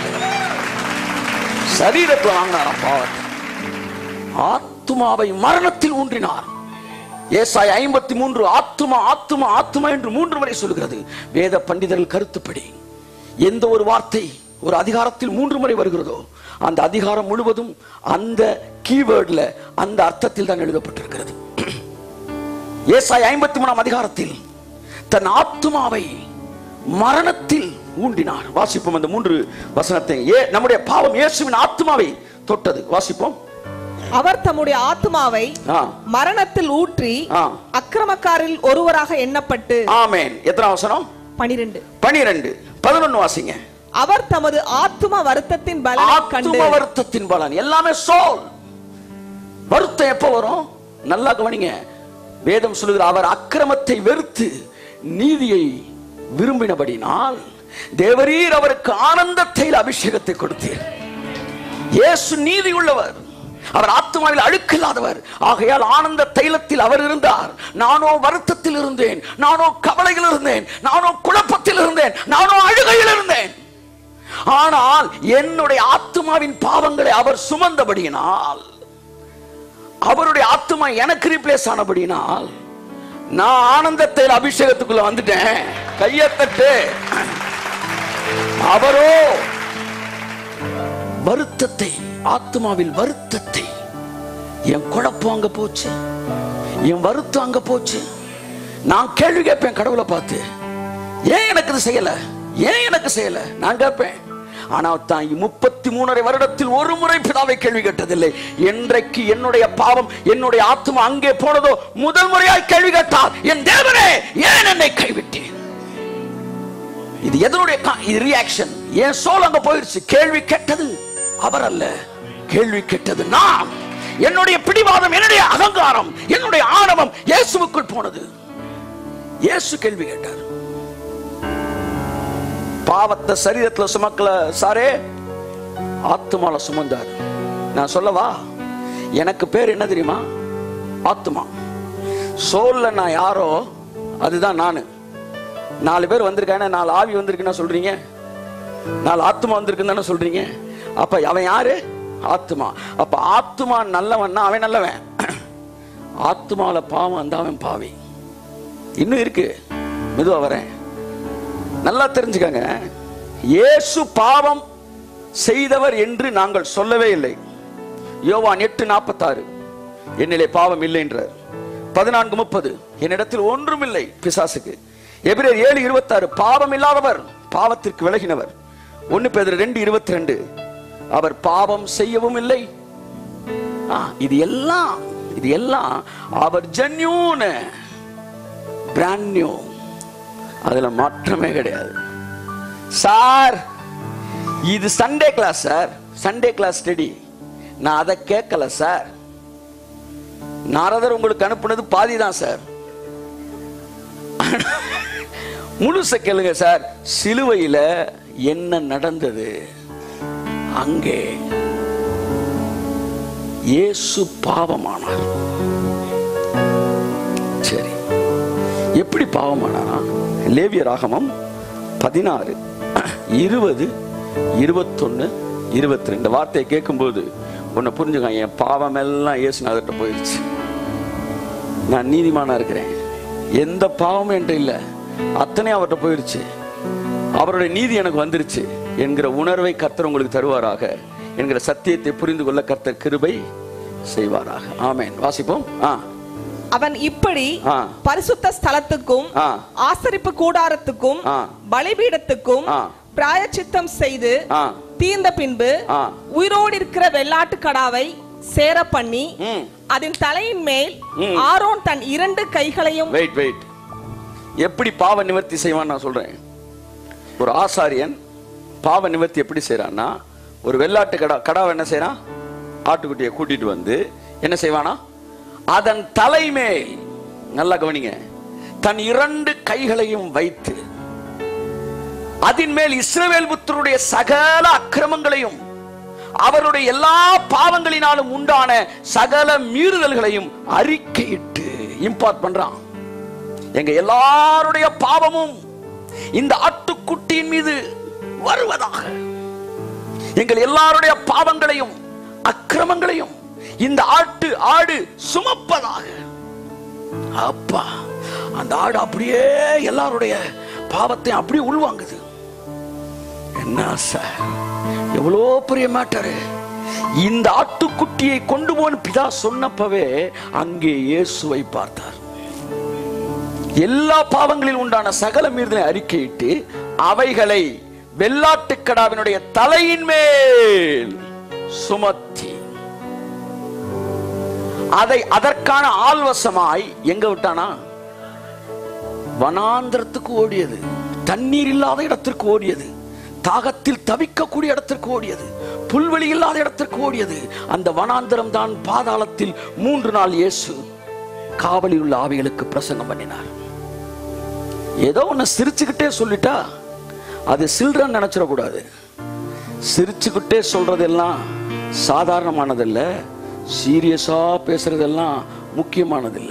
சரீரத்தை வாங்கினாராம் பாவத்தை ஆத்துமாவை மரணத்தில் ஊன்றினார் ஏசாய் ஐம்பத்தி மூன்று ஆத்துமா ஆத்துமா ஆத்துமா என்று மூன்று முறை சொல்கிறது வேத பண்டிதர்கள் கருத்துப்படி எந்த ஒரு வார்த்தை ஒரு அதிகாரத்தில் மூன்று முறை வருகிறதோ அந்த அதிகாரம் முழுவதும் அந்த கீவேர்ட்ல அந்த அர்த்தத்தில் தான் எழுதப்பட்டிருக்கிறது ஏசாய் ஐம்பத்தி மூணாம் அதிகாரத்தில் தன் ஆத்துமாவை மரணத்தில் ஊண்டினார் வாசிப்போம் அந்த மூன்று வசனத்தை ஏ நம்முடைய பாவம் இயேசுவின் ஆத்துமாவை தொட்டது வாசிப்போம் அவர் தம்முடைய ஆத்துமாவை ஆ. மரணத்தில் ஊற்றி ஆ. அக்கிரமக்காரில் ஒருவராக எண்ணப்பட்டு ஆமென் எத்தனை வசனம் பனிரெண்டு பனிரெண்டு பதினொன்னு வாசிங்க அவர் தமது ஆத்தும வருத்தத்தின் பலனை கண்டு ஆத்தும வருத்தத்தின் பலன் எல்லாமே சோல் வருத்தம் எப்ப வரும் நல்லா கவனிங்க வேதம் சொல்லுகிற அவர் அக்கிரமத்தை வெறுத்து நீதியை விரும்பினபடினால் தேவரீர் அவருக்கு ஆனந்தத்தில் அபிஷேகத்தை கொடுத்தீர் இயேசு நீதி உள்ளவர் அவர் ஆத்மாவில் அழுக்கில்லாதவர் ஆகையால் ஆனந்த தைலத்தில் அவர் இருந்தார் நானோ வருத்தத்தில் இருந்தேன் நானோ கவலையில் இருந்தேன் நானோ குழப்பத்தில் இருந்தேன் நானோ அழுகையில் இருந்தேன் ஆனால் என்னுடைய ஆத்மாவின் பாவங்களை அவர் சுமந்தபடியினால் அவருடைய ஆத்மா எனக்கு ரீப்ளேஸ் ஆனபடியினால் நான் ஆனந்தத்தில் அபிஷேகத்துக்குள்ள வந்துட்டேன் கையத்தட்டு அவரோ வருத்தத்தை ஆத்மாவில் வருத்தத்தை என் குழப்பம் அங்க போச்சு என் வருத்தம் அங்க போச்சு நான் கேள்வி கேட்பேன் கடவுளை பார்த்து ஏன் எனக்கு இது செய்யல ஏன் எனக்கு செய்யல நான் கேட்பேன் ஆனால் தான் முப்பத்தி மூணரை வருடத்தில் ஒரு முறை பிதாவை கேள்வி கேட்டதில்லை என்றைக்கு என்னுடைய பாவம் என்னுடைய ஆத்மா அங்கே போனதோ முதல் முறையாய் கேள்வி கேட்டார் என் தேவனே ஏன் என்னை கைவிட்டேன் இது எதனுடைய கா- இது ரியாக்ஷன் என் சோல் அங்க போயிருச்சு கேள்வி கேட்டது அவர் அல்ல கேள்வி கேட்டது நான் என்னுடைய பிடிவாதம் என்னுடைய அகங்காரம் என்னுடைய ஆணவம் இயேசுவுக்குள் போனது இயேசு கேள்வி கேட்டார் பாவத்தை சரீரத்துல சுமக்கல சாரே ஆத்துமால சுமந்தார் நான் சொல்லவா எனக்கு பேர் என்ன தெரியுமா ஆத்துமா சோல்ல நான் யாரோ அதுதான் நானு நாலு பேர் வந்திருக்காங்க நாலு ஆவி வந்திருக்குன்னா சொல்றீங்க நாலு ஆத்மா வந்திருக்குன்னு தானே சொல்றீங்க அப்ப அவன் யாரு ஆத்மா அப்ப ஆத்மா நல்லவன்னா அவன் நல்லவன் ஆத்மால பாவம் வந்தா அவன் பாவி இன்னும் இருக்கு மெதுவா வரேன் நல்லா தெரிஞ்சுக்கங்க இயேசு பாவம் செய்தவர் என்று நாங்கள் சொல்லவே இல்லை யோவான் எட்டு நாற்பத்தாறு என்னிலே பாவம் இல்லை என்றார் பதினான்கு முப்பது என்னிடத்தில் ஒன்றும் இல்லை பிசாசுக்கு எபிரேர் ஏழு இருபத்தாறு பாவம் இல்லாதவர் பாவத்திற்கு விலகினவர் ஒன்னு பேதர் ரெண்டு இருபத்தி ரெண்டு அவர் பாவம் செய்யவும் இல்லை ஆ, இது எல்லாம் இது எல்லாம் அவர் ஜென்யூன் பிராண்ட் நியூ அதுல மாற்றமே கிடையாது சார் இது Sunday class sir Sunday class study நான் அதை கேட்கல சார் நாரதர் உங்களுக்கு அனுப்புனது பாதி தான் சார் முழுச கேளுங்க சார் சிலுவையில என்ன நடந்தது அங்கே இயேசு பாவமானார் சரி எப்படி பாவமானாரா லேவிய ராகமம் பதினாறு இருபது இருபத்தொன்னு இருபத்தி ரெண்டு வார்த்தையை கேட்கும்போது உன்னை புரிஞ்சுக்க என் பாவம் எல்லாம் இயேசுநாதர்கிட்ட போயிடுச்சு நான் நீதிமானா இருக்கிறேன் எந்த பாவமும் என்கிட்ட இல்லை அத்தனை அவர்கிட்ட போயிடுச்சு அவருடைய நீதி எனக்கு வந்துருச்சு என்கிற உணர்வை கர்த்தர் உங்களுக்கு தருவாராக என்கிற சத்தியத்தை புரிந்து கொள்ள கர்த்தர் கிருபை செய்வாராக ஆமென் வாசிப்போம் ஆ அவன் இப்படி ஆ. பரிசுத்த ஸ்தலத்துக்கும் ஆ. ஆசரிப்பு கூடாரத்துக்கும் ஆ. பலிபீடத்துக்கும் ஆ. பிராயச்சித்தம் செய்து ஆ. தீர்ந்த பின்பு ஆ. உயிரோடு இருக்கிற வெள்ளாட்டு கடாவை சேர பண்ணி ம். அதன் தலையின் மேல் ம். ஆரோன் தன் இரண்டு கைகளையும் வெயிட் வெயிட் எப்படி பாவ நிவர்த்தி செய்வான்னு நான் சொல்றேன் ஒரு ஆசாரியன் பாவ நிவர்த்தி எப்படி செய்றான்னா ஒரு வெள்ளாட்டு கடா கடாவை என்ன செய்றான் ஆட்டுக்குட்டியை கூட்டிட்டு வந்து என்ன செய்வானா அதன் தலைமேல் நல்லா கவனிங்க தன் இரண்டு கைகளையும் வைத்து அதன் மேல் இஸ்ரவேல் புத்தருடைய சகல அக்கிரமங்களையும் அவருடைய எல்லா பாவங்களினாலும் உண்டான சகல மீறுதல்களையும் அறிக்கையிட்டு இம்பார்ட் பண்றான் எங்க எல்லாருடைய பாவமும் இந்த ஆட்டுக்குட்டியின் மீது வருவதாக எங்கள் எல்லாருடைய பாவங்களையும் அக்கிரமங்களையும் இந்த ஆட்டு ஆடு சுமப்பதாக அப்பா அந்த ஆடு அப்படியே எல்லாருடைய பாவத்தை அப்படியே உள்வாங்குது என்ன சார் எவ்வளோ பெரிய மேட்டரு இந்த ஆட்டுக்குட்டியை கொண்டு போன பிதா சொன்னப்பவே அங்கே இயேசுவை பார்த்தார் எல்லா பாவங்களில் உண்டான சகல மீறுதலை அறிக்கையிட்டு அவைகளை வெள்ளாட்டுக்கடாவினுடைய தலையின் மேல் சுமத்தி அதை அதற்கான ஆள்வசமாய் எங்க விட்டானா வனாந்திரத்துக்கு ஓடியது தண்ணீர் இல்லாத இடத்திற்கு ஓடியது தாகத்தில் தவிக்கக்கூடிய இடத்திற்கு ஓடியது புல்வெளி இல்லாத இடத்திற்கு ஓடியது அந்த வனாந்தரம் தான் பாதாளத்தில் மூன்று நாள் இயேசு காவலில் உள்ள ஆவிகளுக்கு பிரசங்கம் பண்ணினார் ஏதோ ஒன்று சிரிச்சுக்கிட்டே சொல்லிட்டா அது சில்றன்னு நினைச்சிடக்கூடாது சிரிச்சுக்கிட்டே சொல்றதெல்லாம் சாதாரணமானதல்ல சீரியஸா பேசுறதெல்லாம் முக்கியமானதில்ல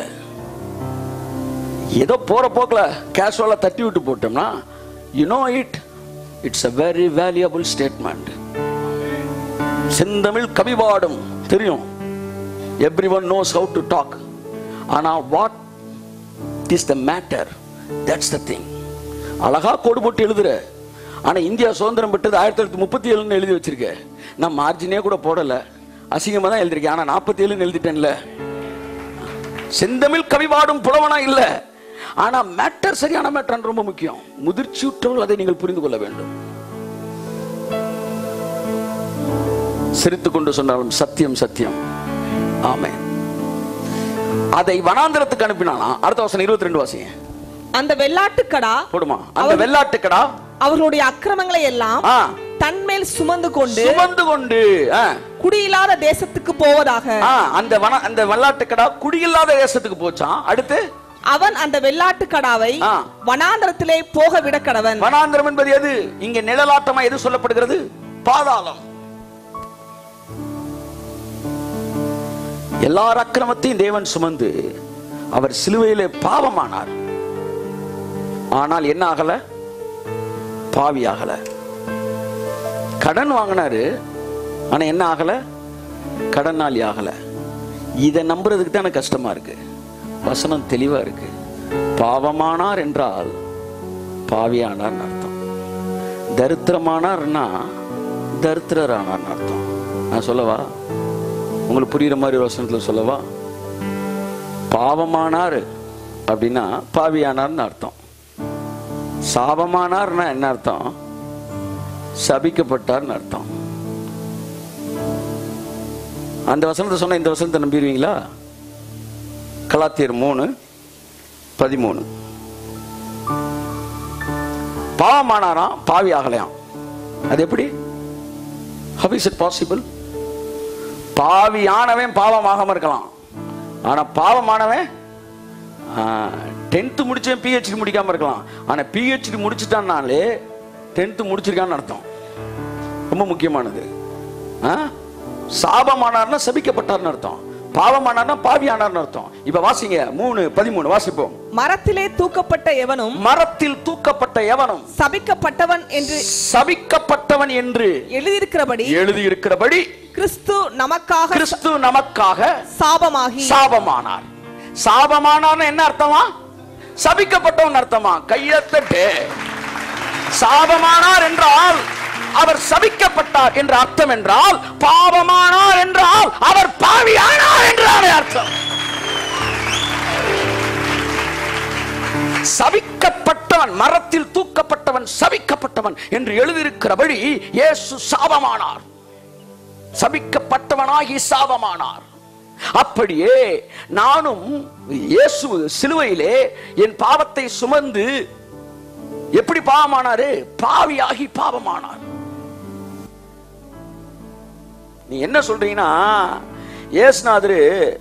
ஏதோ போற போக்குல கேஷுவலா தட்டி விட்டு போட்டோம்னா you know it it's a very valuable statement செந்தமிழ் கவிபாடும் தெரியும் everyone knows how to talk ஆனா what is the matter that's the thing அழகா கோடு போட்டு எழுதுற ஆனா இந்தியா சுதந்திரம் பெற்றது ஆயிரத்தி தொள்ளாயிரத்தி முப்பத்தி ஏழுன்னு எழுதி வச்சிருக்க நான் மார்ஜினே கூட போடல அசிங்கமா தான் எழுதிருக்கேன் ஆனா நாற்பத்தி ஏழுன்னு எழுதிட்டேன்ல செந்தமிழ் கவிபாடும் புலவனா இல்ல ஆனா மேட்டர் சரியான மேட்டர் ரொம்ப முக்கியம் முதிர்ச்சியுற்றவர்கள் அதை நீங்கள் புரிந்து கொள்ள வேண்டும் சிரித்துக் கொண்டு சொன்னாலும் சத்தியம் சத்தியம் ஆமே அதை வனாந்திரத்துக்கு அனுப்பினானா அடுத்த வசனம் இருபத்தி ரெண்டு வாசிங்க அந்த வெள்ளாட்டுக்கடா போடுமா அந்த அவர்- வெள்ளாட்டுக்கடா அவர்களுடைய அக்கிரமங்களை எல்லாம் ஆ, தன்மேல் சுமந்து கொண்டு சுமந்து கொண்டு ஆ, குடியில்லாத தேசத்துக்கு போவதாக ஆ, அந்த வன அந்த வெள்ளாட்டுக்கடா குடியில்லாத தேசத்துக்கு போச்சான் அடுத்து அவன் அந்த வெள்ளாட்டுக்கடாவை ஆ. வனாந்தரத்திலே போக விட கடவன் வனாந்திரம் என்பது எது இங்க நிழலாட்டமா எது சொல்லப்படுகிறது பாதாளம் எல்லார் அக்கிரமத்தையும் தேவன் சுமந்து அவர் சிலுவையிலே பாவமானார் ஆனால் என்ன ஆகல பாவி ஆகல கடன் வாங்கினாரு ஆனா என்ன ஆகல கடனாளி ஆகல இதை நம்புறதுக்கு தான் எனக்கு கஷ்டமா இருக்கு வசனம் தெளிவா இருக்கு பாவமானார் என்றால் பாவியானார்னு அர்த்தம் தரித்திரமானார்னா தரித்திரரானார்னு அர்த்தம் நான் சொல்லவா உங்களுக்கு புரியுற மாதிரி ஒரு வசனத்துல சொல்லவா பாவமானார் அப்படின்னா பாவியானார்னு அர்த்தம் சாபமானார்னா என்ன அர்த்தம் சபிக்கப்பட்டார்னு அர்த்தம் அந்த வசனத்தை சொன்ன இந்த வசனத்தை நம்பிடுவீங்களா கலாத்தியர் மூணு பதிமூணு பாவமானாராம் பாவி ஆகலையாம் அது எப்படி how is it possible பாவியானவன் பாவமாகாம இருக்கலாம் ஆனா பாவமானவன் டென்த்து முடிச்சவன் பிஹெச்டி முடிக்காம இருக்கலாம் ஆனா பிஹெச்டி முடிச்சுட்டான்னாலே டென்த்து முடிச்சிருக்கான்னு அர்த்தம் ரொம்ப முக்கியமானது ஆ? சாபமானார்னா சபிக்கப்பட்டார்னு அர்த்தம் பாவமானார்னா பாவியானார்னு அர்த்தம் இப்ப வாசிங்க மூணு பதிமூணு வாசிப்போம் மரத்திலே தூக்கப்பட்ட எவனும் மரத்தில் தூக்கப்பட்ட எவனும் சபிக்கப்பட்டவன் என்று சபிக்கப்பட்டவன் என்று எழுதியிருக்கிறபடி எழுதியிருக்கிறபடி கிறிஸ்து நமக்காக கிறிஸ்து நமக்காக சாபமாகி சாபமானார் சாபமானார்னு என்ன அர்த்தமா சபிக்கப்பட்டவன் அர்த்தமா கையத்தட்டு சாபமானார் என்றால் அவர் சபிக்கப்பட்டார் என்ற அர்த்தம் என்றால் பாவமானார் என்றால் அவர் பாவியானார் என்றாலே அர்த்தம் சபிக்கப்பட்டவன் மரத்தில் தூக்கப்பட்டவன் சபிக்கப்பட்டவன் என்று எழுதியிருக்கிறபடி இயேசு சாபமானார் சபிக்கப்பட்டவனாகி சாபமானார் அப்படியே நானும் இயேசு சிலுவையிலே என் பாவத்தை சுமந்து எப்படி பாவமானாரு பாவியாகி பாவமானார் நீ என்ன சொல்றீங்கன்னா ஏசுநாதரு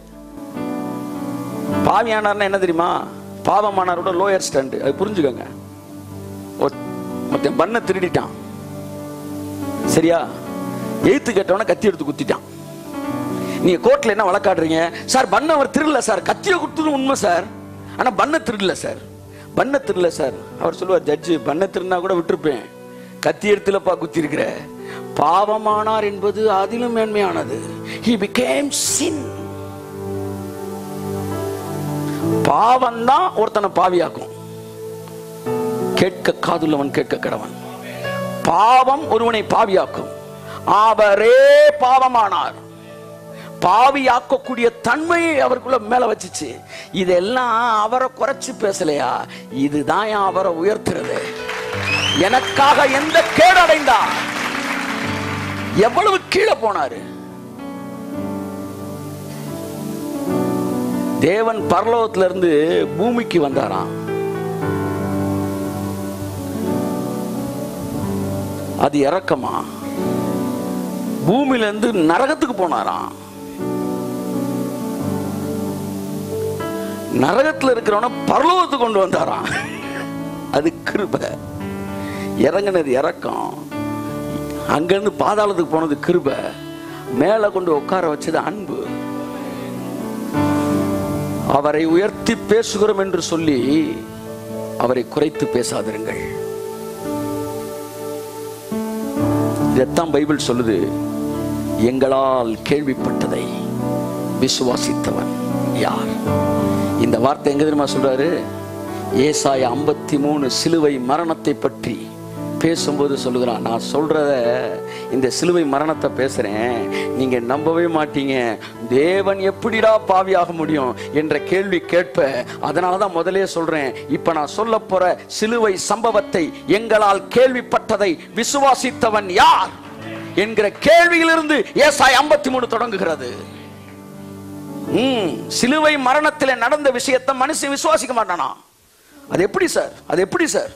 பாவியானார்னா என்ன தெரியுமா பாவமானாரோட லோயர் ஸ்டாண்டு அது புரிஞ்சுக்கோங்க மொத்தம் பண்ண திருடிட்டான் சரியா எய்த்து கேட்டவன கத்தி எடுத்து குத்திட்டான் நீங்க கோர்ட்ல என்ன வழக்காடுறீங்க சார் பண்ண அவர் திருடல சார் கத்தியை கொடுத்தது உண்மை சார் ஆனா பண்ண திருடல சார் பண்ண திருடல சார் அவர் சொல்லுவார் ஜட்ஜு பண்ண திருடினா கூட விட்டுருப்பேன் கத்தி எடுத்துலப்பா குத்தி இருக்கிற பாவமானார் என்பது அதிலும் மேன்மையானது he became sin பாவம் தான் ஒருத்தனை பாவியாக்கும் கேட்க காதுள்ளவன் கேட்க கடவன் பாவம் ஒருவனை பாவியாக்கும் அவரே பாவமானார் பாவியாக்கக்கூடிய தன்மையை அவருக்குள்ள மேல வச்சுச்சு இதெல்லாம் அவரை குறைச்சு பேசலையா இதுதான் என் அவரை உயர்த்துறது எனக்காக எந்த கேடு அடைந்தார் எவ்வளவு கீழே போனாரு தேவன் பரலோகத்துல இருந்து பூமிக்கு வந்தாராம் அது இறக்கமா பூமியில இருந்து நரகத்துக்கு போனாராம் நரகத்துல இருக்கிறவன பரலோகத்துக்கு கொண்டு வந்தாராம் அது கிருப இறங்குனது இறக்கம் அங்கிருந்து பாதாளத்துக்கு போனது கிருப மேல கொண்டு உட்கார வச்சது அன்பு அவரை உயர்த்தி பேசுகிறோம் என்று சொல்லி அவரை குறைத்து பேசாதிருங்கள் இதைத்தான் பைபிள் சொல்லுது எங்களால் கேள்விப்பட்டதை விசுவாசித்தவன் யார் இந்த வார்த்தை எங்க தெரியுமா சொல்றாரு ஏசாய ஐம்பத்தி மூணு சிலுவை மரணத்தை பற்றி பேசும்போது சொல்லுகிறான் நான் சொல்றத இந்த சிலுவை மரணத்தை பேசுறேன் நீங்க நம்பவே மாட்டீங்க தேவன் எப்படிடா பாவியாக முடியும் என்ற கேள்வி கேட்ப அதனால தான் முதலே சொல்றேன் இப்ப நான் சொல்ல போற சிலுவை சம்பவத்தை எங்களால் கேள்விப்பட்டதை விசுவாசித்தவன் யார் என்கிற கேள்வியிலிருந்து ஏசாய் ஐம்பத்தி மூணு தொடங்குகிறது ம், சிலுவை மரணத்தில் நடந்த விஷயத்தை மனுஷன் விசுவாசிக்க மாட்டானா அது எப்படி சார் அது எப்படி சார்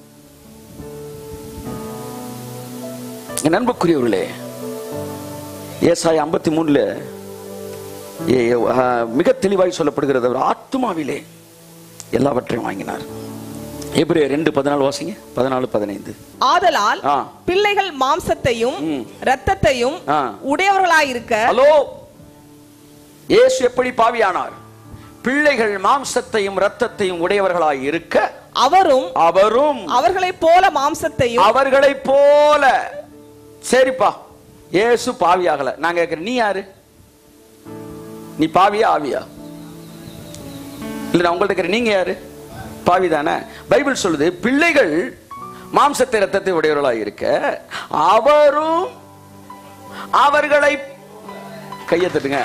என் அன்புக்குரியவர்களே ஏசாய் ஐம்பத்தி மூணுல ஏ- ஏ- ஆ, மிக தெளிவாய் சொல்லப்படுகிறது அவர் ஆத்துமாவிலே எல்லாவற்றையும் வாங்கினார் எபிரேயர் ரெண்டு பதினாலு வாசிங்க பதினாலு பதினைந்து ஆதலால் ஆ. பிள்ளைகள் மாம்சத்தையும் ம். இரத்தத்தையும் ஆ. உடையவர்களாயிருக்க ஹலோ இயேசு எப்படி பாவியானார் பிள்ளைகள் மாம்சத்தையும் இரத்தத்தையும் உடையவர்களாய் இருக்க அவரும் அவரும் அவர்களைப் போல மாம்சத்தையும் அவர்களைப் போல சரிப்பா இயேசு பாவியாகல நான் கேட்கிறேன் நீ யாரு நீ பாவியா ஆவியா இல்ல நான் உங்கள்ட்ட கேட்கிறேன் நீங்க யாரு பாவி தானே பைபிள் சொல்லுது பிள்ளைகள் மாம்சத்தை ரத்தத்தை உடையவர்களாய் இருக்க அவரும் அவர்களை கையை தட்டுங்க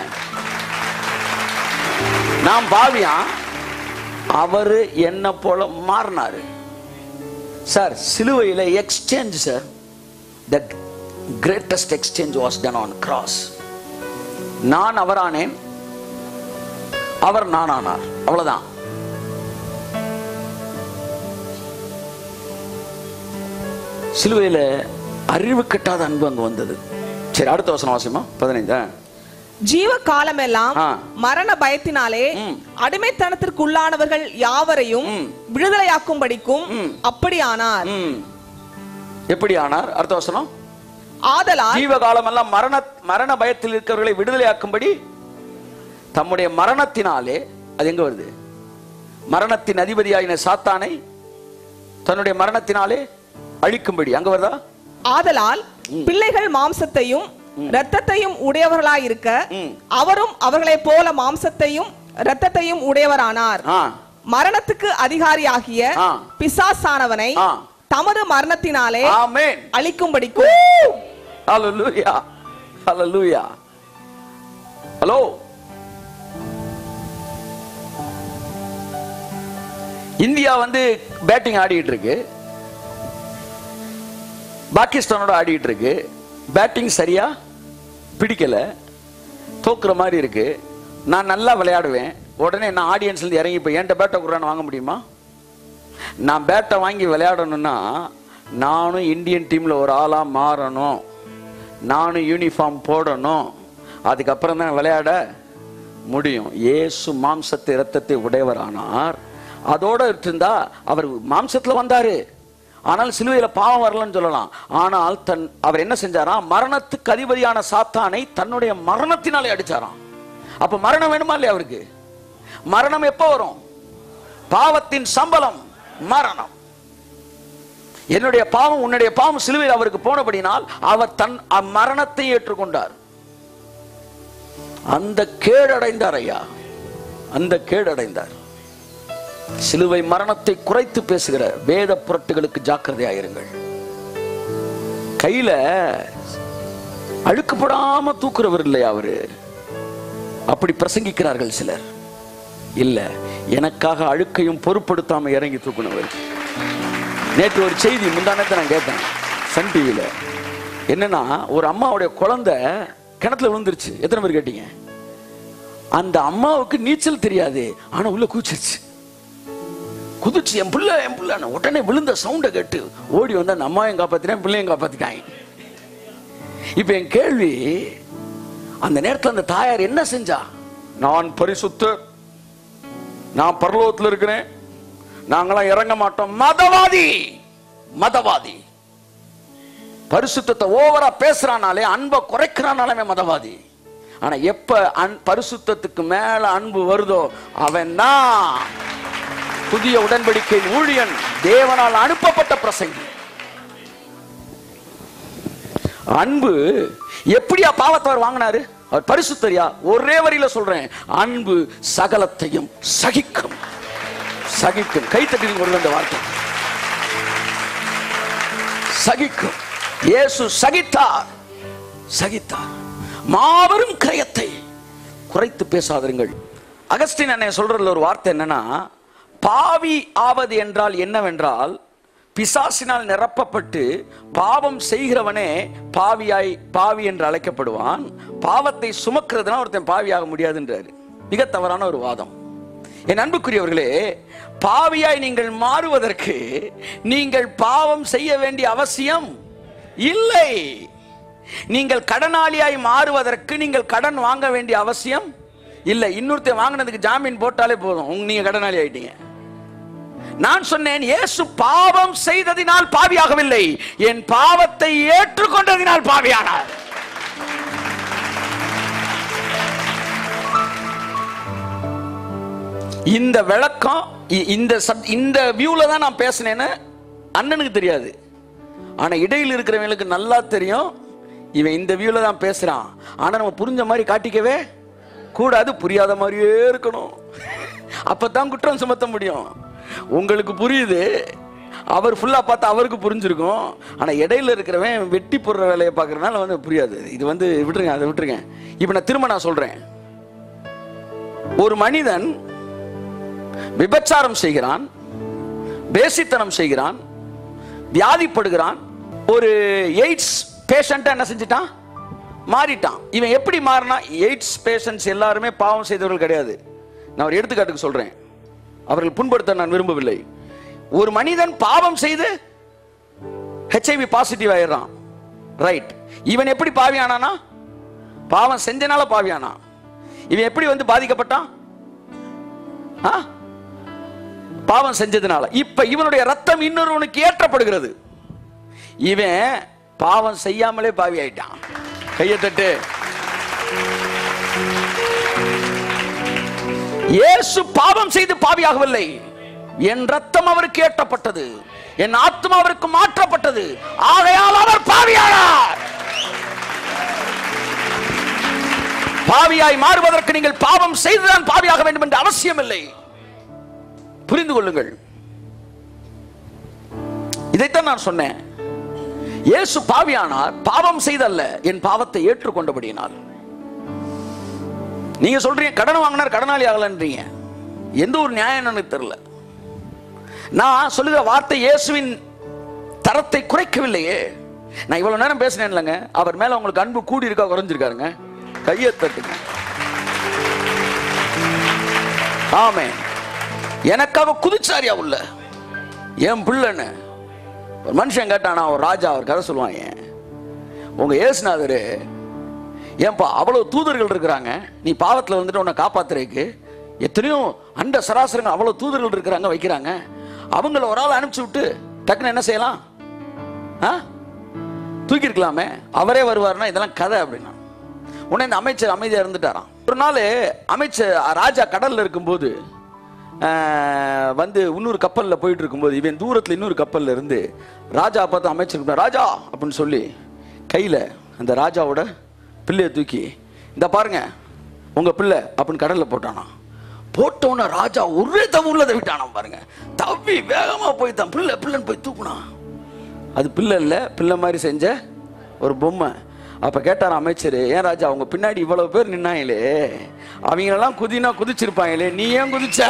நான் பாவியா அவரு என்ன போல மாறினாரு சார் சிலுவையில் exchange sir the greatest exchange was done on cross நான் அவரானேன் அவர் நானானார் அவ்வளவுதான் சிலுவையில் அறிவு கட்டாத அன்பு அங்க வந்தது சரி அடுத்த வசனம் வாசிமா பதினைந்தா ஜீவ காலமெல்லாம் ஆ. மரண பயத்தினாலே ம். அடிமைத்தனத்திற்குள்ளானவர்கள் யாவரையும் ம். விடுதலையாக்கும்படிக்கும் ம். அப்படியானார் ம் எப்படி ஆனார் அடுத்த வசனம் ஆதலால் ஜீவகாலம் எல்லாம் மரண மரண பயத்தில் இருக்கிறவர்களை விடுதலையாக்கும்படி தம்முடைய மரணத்தினாலே அது எங்க வருது மரணத்தின் அதிபதியாயின சாத்தானை தன்னுடைய மரணத்தினாலே அழிக்கும்படி அங்க வருதா ஆதலால் பிள்ளைகள் மாம்சத்தையும் இரத்தத்தையும் உடையவர்களாயிருக்க ம். அவரும் அவர்களைப் போல மாம்சத்தையும் இரத்தத்தையும் உடையவரானார் ஆ மரணத்துக்கு அதிகாரியாகிய ஆ. பிசாசானவனை ஆ. தமது மரணத்தினாலே ஆமென் அழிக்கும்படிக்கும் ஹalleluya ஹalleluya ஹலோ இந்தியா வந்து பேட்டிங் ஆடிட்டு இருக்கு பாகிஸ்தானோட ஆடிட்டு இருக்கு பேட்டிங் சரியா பிடிக்கல தோக்குற மாதிரி இருக்கு நான் நல்லா விளையாடுவேன் உடனே நான் ஆடியன்ஸ்ல இருந்து இறங்கி போய் என்கிட்ட பேட்டை குரான் வாங்க முடியுமா நான் பேட்டை வாங்கி விளையாடணும்னா நானும் இந்தியன் டீம்ல ஒரு ஆளா மாறணும் நானும் யூனிஃபார்ம் போடணும் அதுக்கப்புறம் தான் விளையாட முடியும் இயேசு மாம்சத்தை இரத்தத்தை உடையவரானார் அதோட இருந்தா அவர் மாம்சத்துல வந்தாரு ஆனால் சிலுவையில பாவம் வரலன்னு சொல்லலாம் ஆனால் தன் அவர் என்ன செஞ்சாராம் மரணத்துக்கு அதிபதியான சாத்தானை தன்னுடைய மரணத்தினாலே அடிச்சாராம் அப்ப மரணம் வேணுமா இல்லையா அவருக்கு மரணம் எப்போ வரும் பாவத்தின் சம்பளம் மரணம் என்னுடைய பாவம் உன்னுடைய பாவம் சிலுவையில் அவருக்கு போனபடினால் அவர் தன் மரணத்தை ஏற்றுக்கொண்டார் அந்த கேடடைந்தார் ஐயா அந்த கேடடைந்தார் சிலுவை மரணத்தை குறைத்து பேசுகிற வேத புரட்டுகளுக்கு ஜாக்கிரதையாயிருங்கள் கையில அழுக்குப்படாம தூக்குறவர் இல்லையா அவரு அப்படி பிரசங்கிக்கிறார்கள் சிலர் இல்ல எனக்காக அழுக்கையும் பொருட்படுத்தாம இறங்கி தூக்குனவர் நேற்று ஒரு செய்தி முந்தானத்தை நான் கேட்டேன் சன் டிவியில என்னன்னா ஒரு அம்மாவுடைய குழந்தை கிணத்துல விழுந்துருச்சு எத்தனை பேர் கேட்டீங்க அந்த அம்மாவுக்கு நீச்சல் தெரியாது ஆனா உள்ள கூச்சிருச்சு குதிச்சு என் பிள்ளை என் பிள்ளை உடனே விழுந்த சவுண்டை கேட்டு ஓடி வந்தா அந்த அம்மாவையும் காப்பாத்தினேன் பிள்ளையும் காப்பாத்திட்டாங்க இப்ப என் கேள்வி அந்த நேரத்துல அந்த தாயார் என்ன செஞ்சா நான் பரிசுத்தர் நான் பரலோகத்துல இருக்கிறேன் நாங்களாம் இறங்க மாட்டோம் மதவாதி மதவாதி பரிசுத்தத்தை ஓவரா பேசுறானாலே அன்பை குறைக்கிறானாலே மதவாதி ஆனா எப்ப அன் பரிசுத்தத்துக்கு மேல அன்பு வருதோ அவன் தான் புதிய உடன்படிக்கையின் ஊழியன் தேவனால் அனுப்பப்பட்ட பிரசங்கி அன்பு எப்படியா பாவத்தை அவர் வாங்கினாரு அவர் பரிசுத்தரியா ஒரே வரியில சொல்றேன் அன்பு சகலத்தையும் சகிக்கும் சகிக்கும் கைத்தட்டி ஒரு அந்த வார்த்தை சகிக்கும் இயேசு சகித்தார் சகித்தார் மாபெரும் கிரயத்தை குறைத்து பேசாதிருங்கள் அகஸ்டின் அண்ணன் சொல்றதுல ஒரு வார்த்தை என்னன்னா பாவி ஆவது என்றால் என்னவென்றால் பிசாசினால் நிரப்பப்பட்டு பாவம் செய்கிறவனே பாவியாய் பாவி என்று அழைக்கப்படுவான் பாவத்தை சுமக்கிறதுனா ஒருத்தன் பாவியாக முடியாதுன்றாரு மிக தவறான ஒரு வாதம் என் அன்புக்குரியவர்களே பாவியாய் நீங்கள் மாறுவதற்கு நீங்கள் பாவம் செய்ய வேண்டிய அவசியம் இல்லை நீங்கள் கடனாளியாய் மாறுவதற்கு நீங்கள் கடன் வாங்க வேண்டிய அவசியம் இல்லை இன்னொருத்தன் வாங்கினதுக்கு ஜாமீன் போட்டாலே போதும் உங்க- நீங்க கடனாளி ஆயிட்டீங்க நான் சொன்னேன் இயேசு பாவம் செய்ததினால் பாவியாகவில்லை என் பாவத்தை ஏற்றுக்கொண்டதினால் பாவியானார் இந்த விளக்கம் இ- இந்த சப்- இந்த வியூல தான் நான் பேசினேன்னு அண்ணனுக்கு தெரியாது ஆனா இடையில் இருக்கிறவங்களுக்கு நல்லா தெரியும் இவன் இந்த வியூல தான் பேசுறான் ஆனா நம்ம புரிஞ்ச மாதிரி காட்டிக்கவே கூடாது புரியாத மாதிரியே இருக்கணும் அப்பதான் குற்றம் சுமத்த முடியும் உங்களுக்கு புரியுது அவர் ஃபுல்லா பார்த்தா அவருக்கு புரிஞ்சிருக்கும் ஆனா இடையில இருக்கிறவன் வெட்டி போடுற வேலையை பார்க்கறதுனால வந்து புரியாது இது வந்து விட்டுருங்க அதை விட்டுருங்க இப்ப நான் திரும்ப நான் சொல்றேன் ஒரு மனிதன் விபச்சாரம் செய்கிறான் பேசித்தனம் செய்கிறான் வியாதிப்படுகிறான் ஒரு எய்ட்ஸ் பேஷண்ட்டை என்ன செஞ்சிட்டான் மாறிட்டான் இவன் எப்படி மாறினா எய்ட்ஸ் பேஷண்ட்ஸ் எல்லாருமே பாவம் செய்தவர்கள் கிடையாது நான் ஒரு எடுத்துக்காட்டுக்கு சொல்றேன் அவர்கள் புண்படுத்த நான் விரும்பவில்லை ஒரு மனிதன் பாவம் செய்து ஹெச்ஐவி பாசிட்டிவ் ஆயிடுறான் ரைட் இவன் எப்படி பாவியானானா பாவம் செஞ்சனால பாவியானா இவன் எப்படி வந்து பாதிக்கப்பட்டான் ஆ? பாவம் செஞ்சதுனால இப்ப இவனுடைய ரத்தம் இன்னொருவனுக்கு ஏற்றப்படுகிறது இவன் பாவம் செய்யாமலே பாவி ஆயிட்டான் கையை தட்டு இயேசு பாவம் செய்து பாவியாகவில்லை என் ரத்தம் அவருக்கு ஏற்றப்பட்டது என் ஆத்மா அவருக்கு மாற்றப்பட்டது ஆகையால் அவர் பாவியானார் பாவியாய் மாறுவதற்கு நீங்கள் பாவம் செய்துதான் பாவியாக வேண்டும் என்ற அவசியம் இல்லை புரிந்து கொள்ளுங்கள் இதைத்தான் நான் சொன்னேன் இயேசு பாவியானார் பாவம் செய்தல்ல என் பாவத்தை ஏற்றுக்கொண்டபடியினால் நீங்க சொல்றீங்க கடன் வாங்கினார் கடனாளி ஆகலன்றீங்க எந்த ஒரு நியாயம் எனக்கு தெரியல நான் சொல்லுகிற வார்த்தை இயேசுவின் தரத்தை குறைக்கவில்லையே நான் இவ்வளவு நேரம் பேசினேன் இல்லைங்க அவர் மேல உங்களுக்கு அன்பு கூடி இருக்கா குறைஞ்சிருக்காருங்க கையை தட்டுங்க ஆமே எனக்காக குதிச்சாரியா உள்ள என் பிள்ளைன்னு ஒரு மனுஷன் கேட்டானா ஒரு ராஜா அவர் கதை சொல்லுவாங்க உங்க ஏசுநாதரு ஏன்பா அவ்வளவு தூதர்கள் இருக்கிறாங்க நீ பாவத்தில் வந்துட்டு உன்னை காப்பாத்துறதுக்கு எத்தனையோ அண்ட சராசரங்க அவ்வளவு தூதர்கள் இருக்கிறாங்க வைக்கிறாங்க அவங்கள ஒரு ஆள் அனுப்பிச்சு விட்டு டக்குன்னு என்ன செய்யலாம் ஆ தூக்கி இருக்கலாமே அவரே வருவார்னா இதெல்லாம் கதை அப்படின்னா உடனே இந்த அமைச்சர் அமைதியா இருந்துட்டாராம் ஒரு நாள் அமைச்சர் ராஜா கடல்ல இருக்கும்போது ஆஹ், வந்து இன்னொரு கப்பல்ல போயிட்டு இருக்கும்போது இவன் தூரத்துல இன்னொரு கப்பல்ல இருந்து ராஜா பார்த்து அமைச்சர் கூப்பிட்டான், ராஜா அப்படின்னு சொல்லி கையில அந்த ராஜாவோட பிள்ளையை தூக்கி இந்த பாருங்க உங்க பிள்ளை அப்படின்னு கடல்ல போட்டானா போட்டோன்னே ராஜா ஒரே தவறுல விட்டானாம் பாருங்க தவி வேகமா போய் தான் பிள்ளை பிள்ளைன்னு போய் தூக்குனான் அது பிள்ளை இல்லை பிள்ளை மாதிரி செஞ்ச ஒரு பொம்மை அப்ப கேட்டார் அமைச்சர் ஏன் ராஜா அவங்க பின்னாடி இவ்வளவு பேர் நின்னாங்களே அவங்களெல்லாம் குதினா குதிச்சிருப்பாங்களே நீ ஏன் குதிச்ச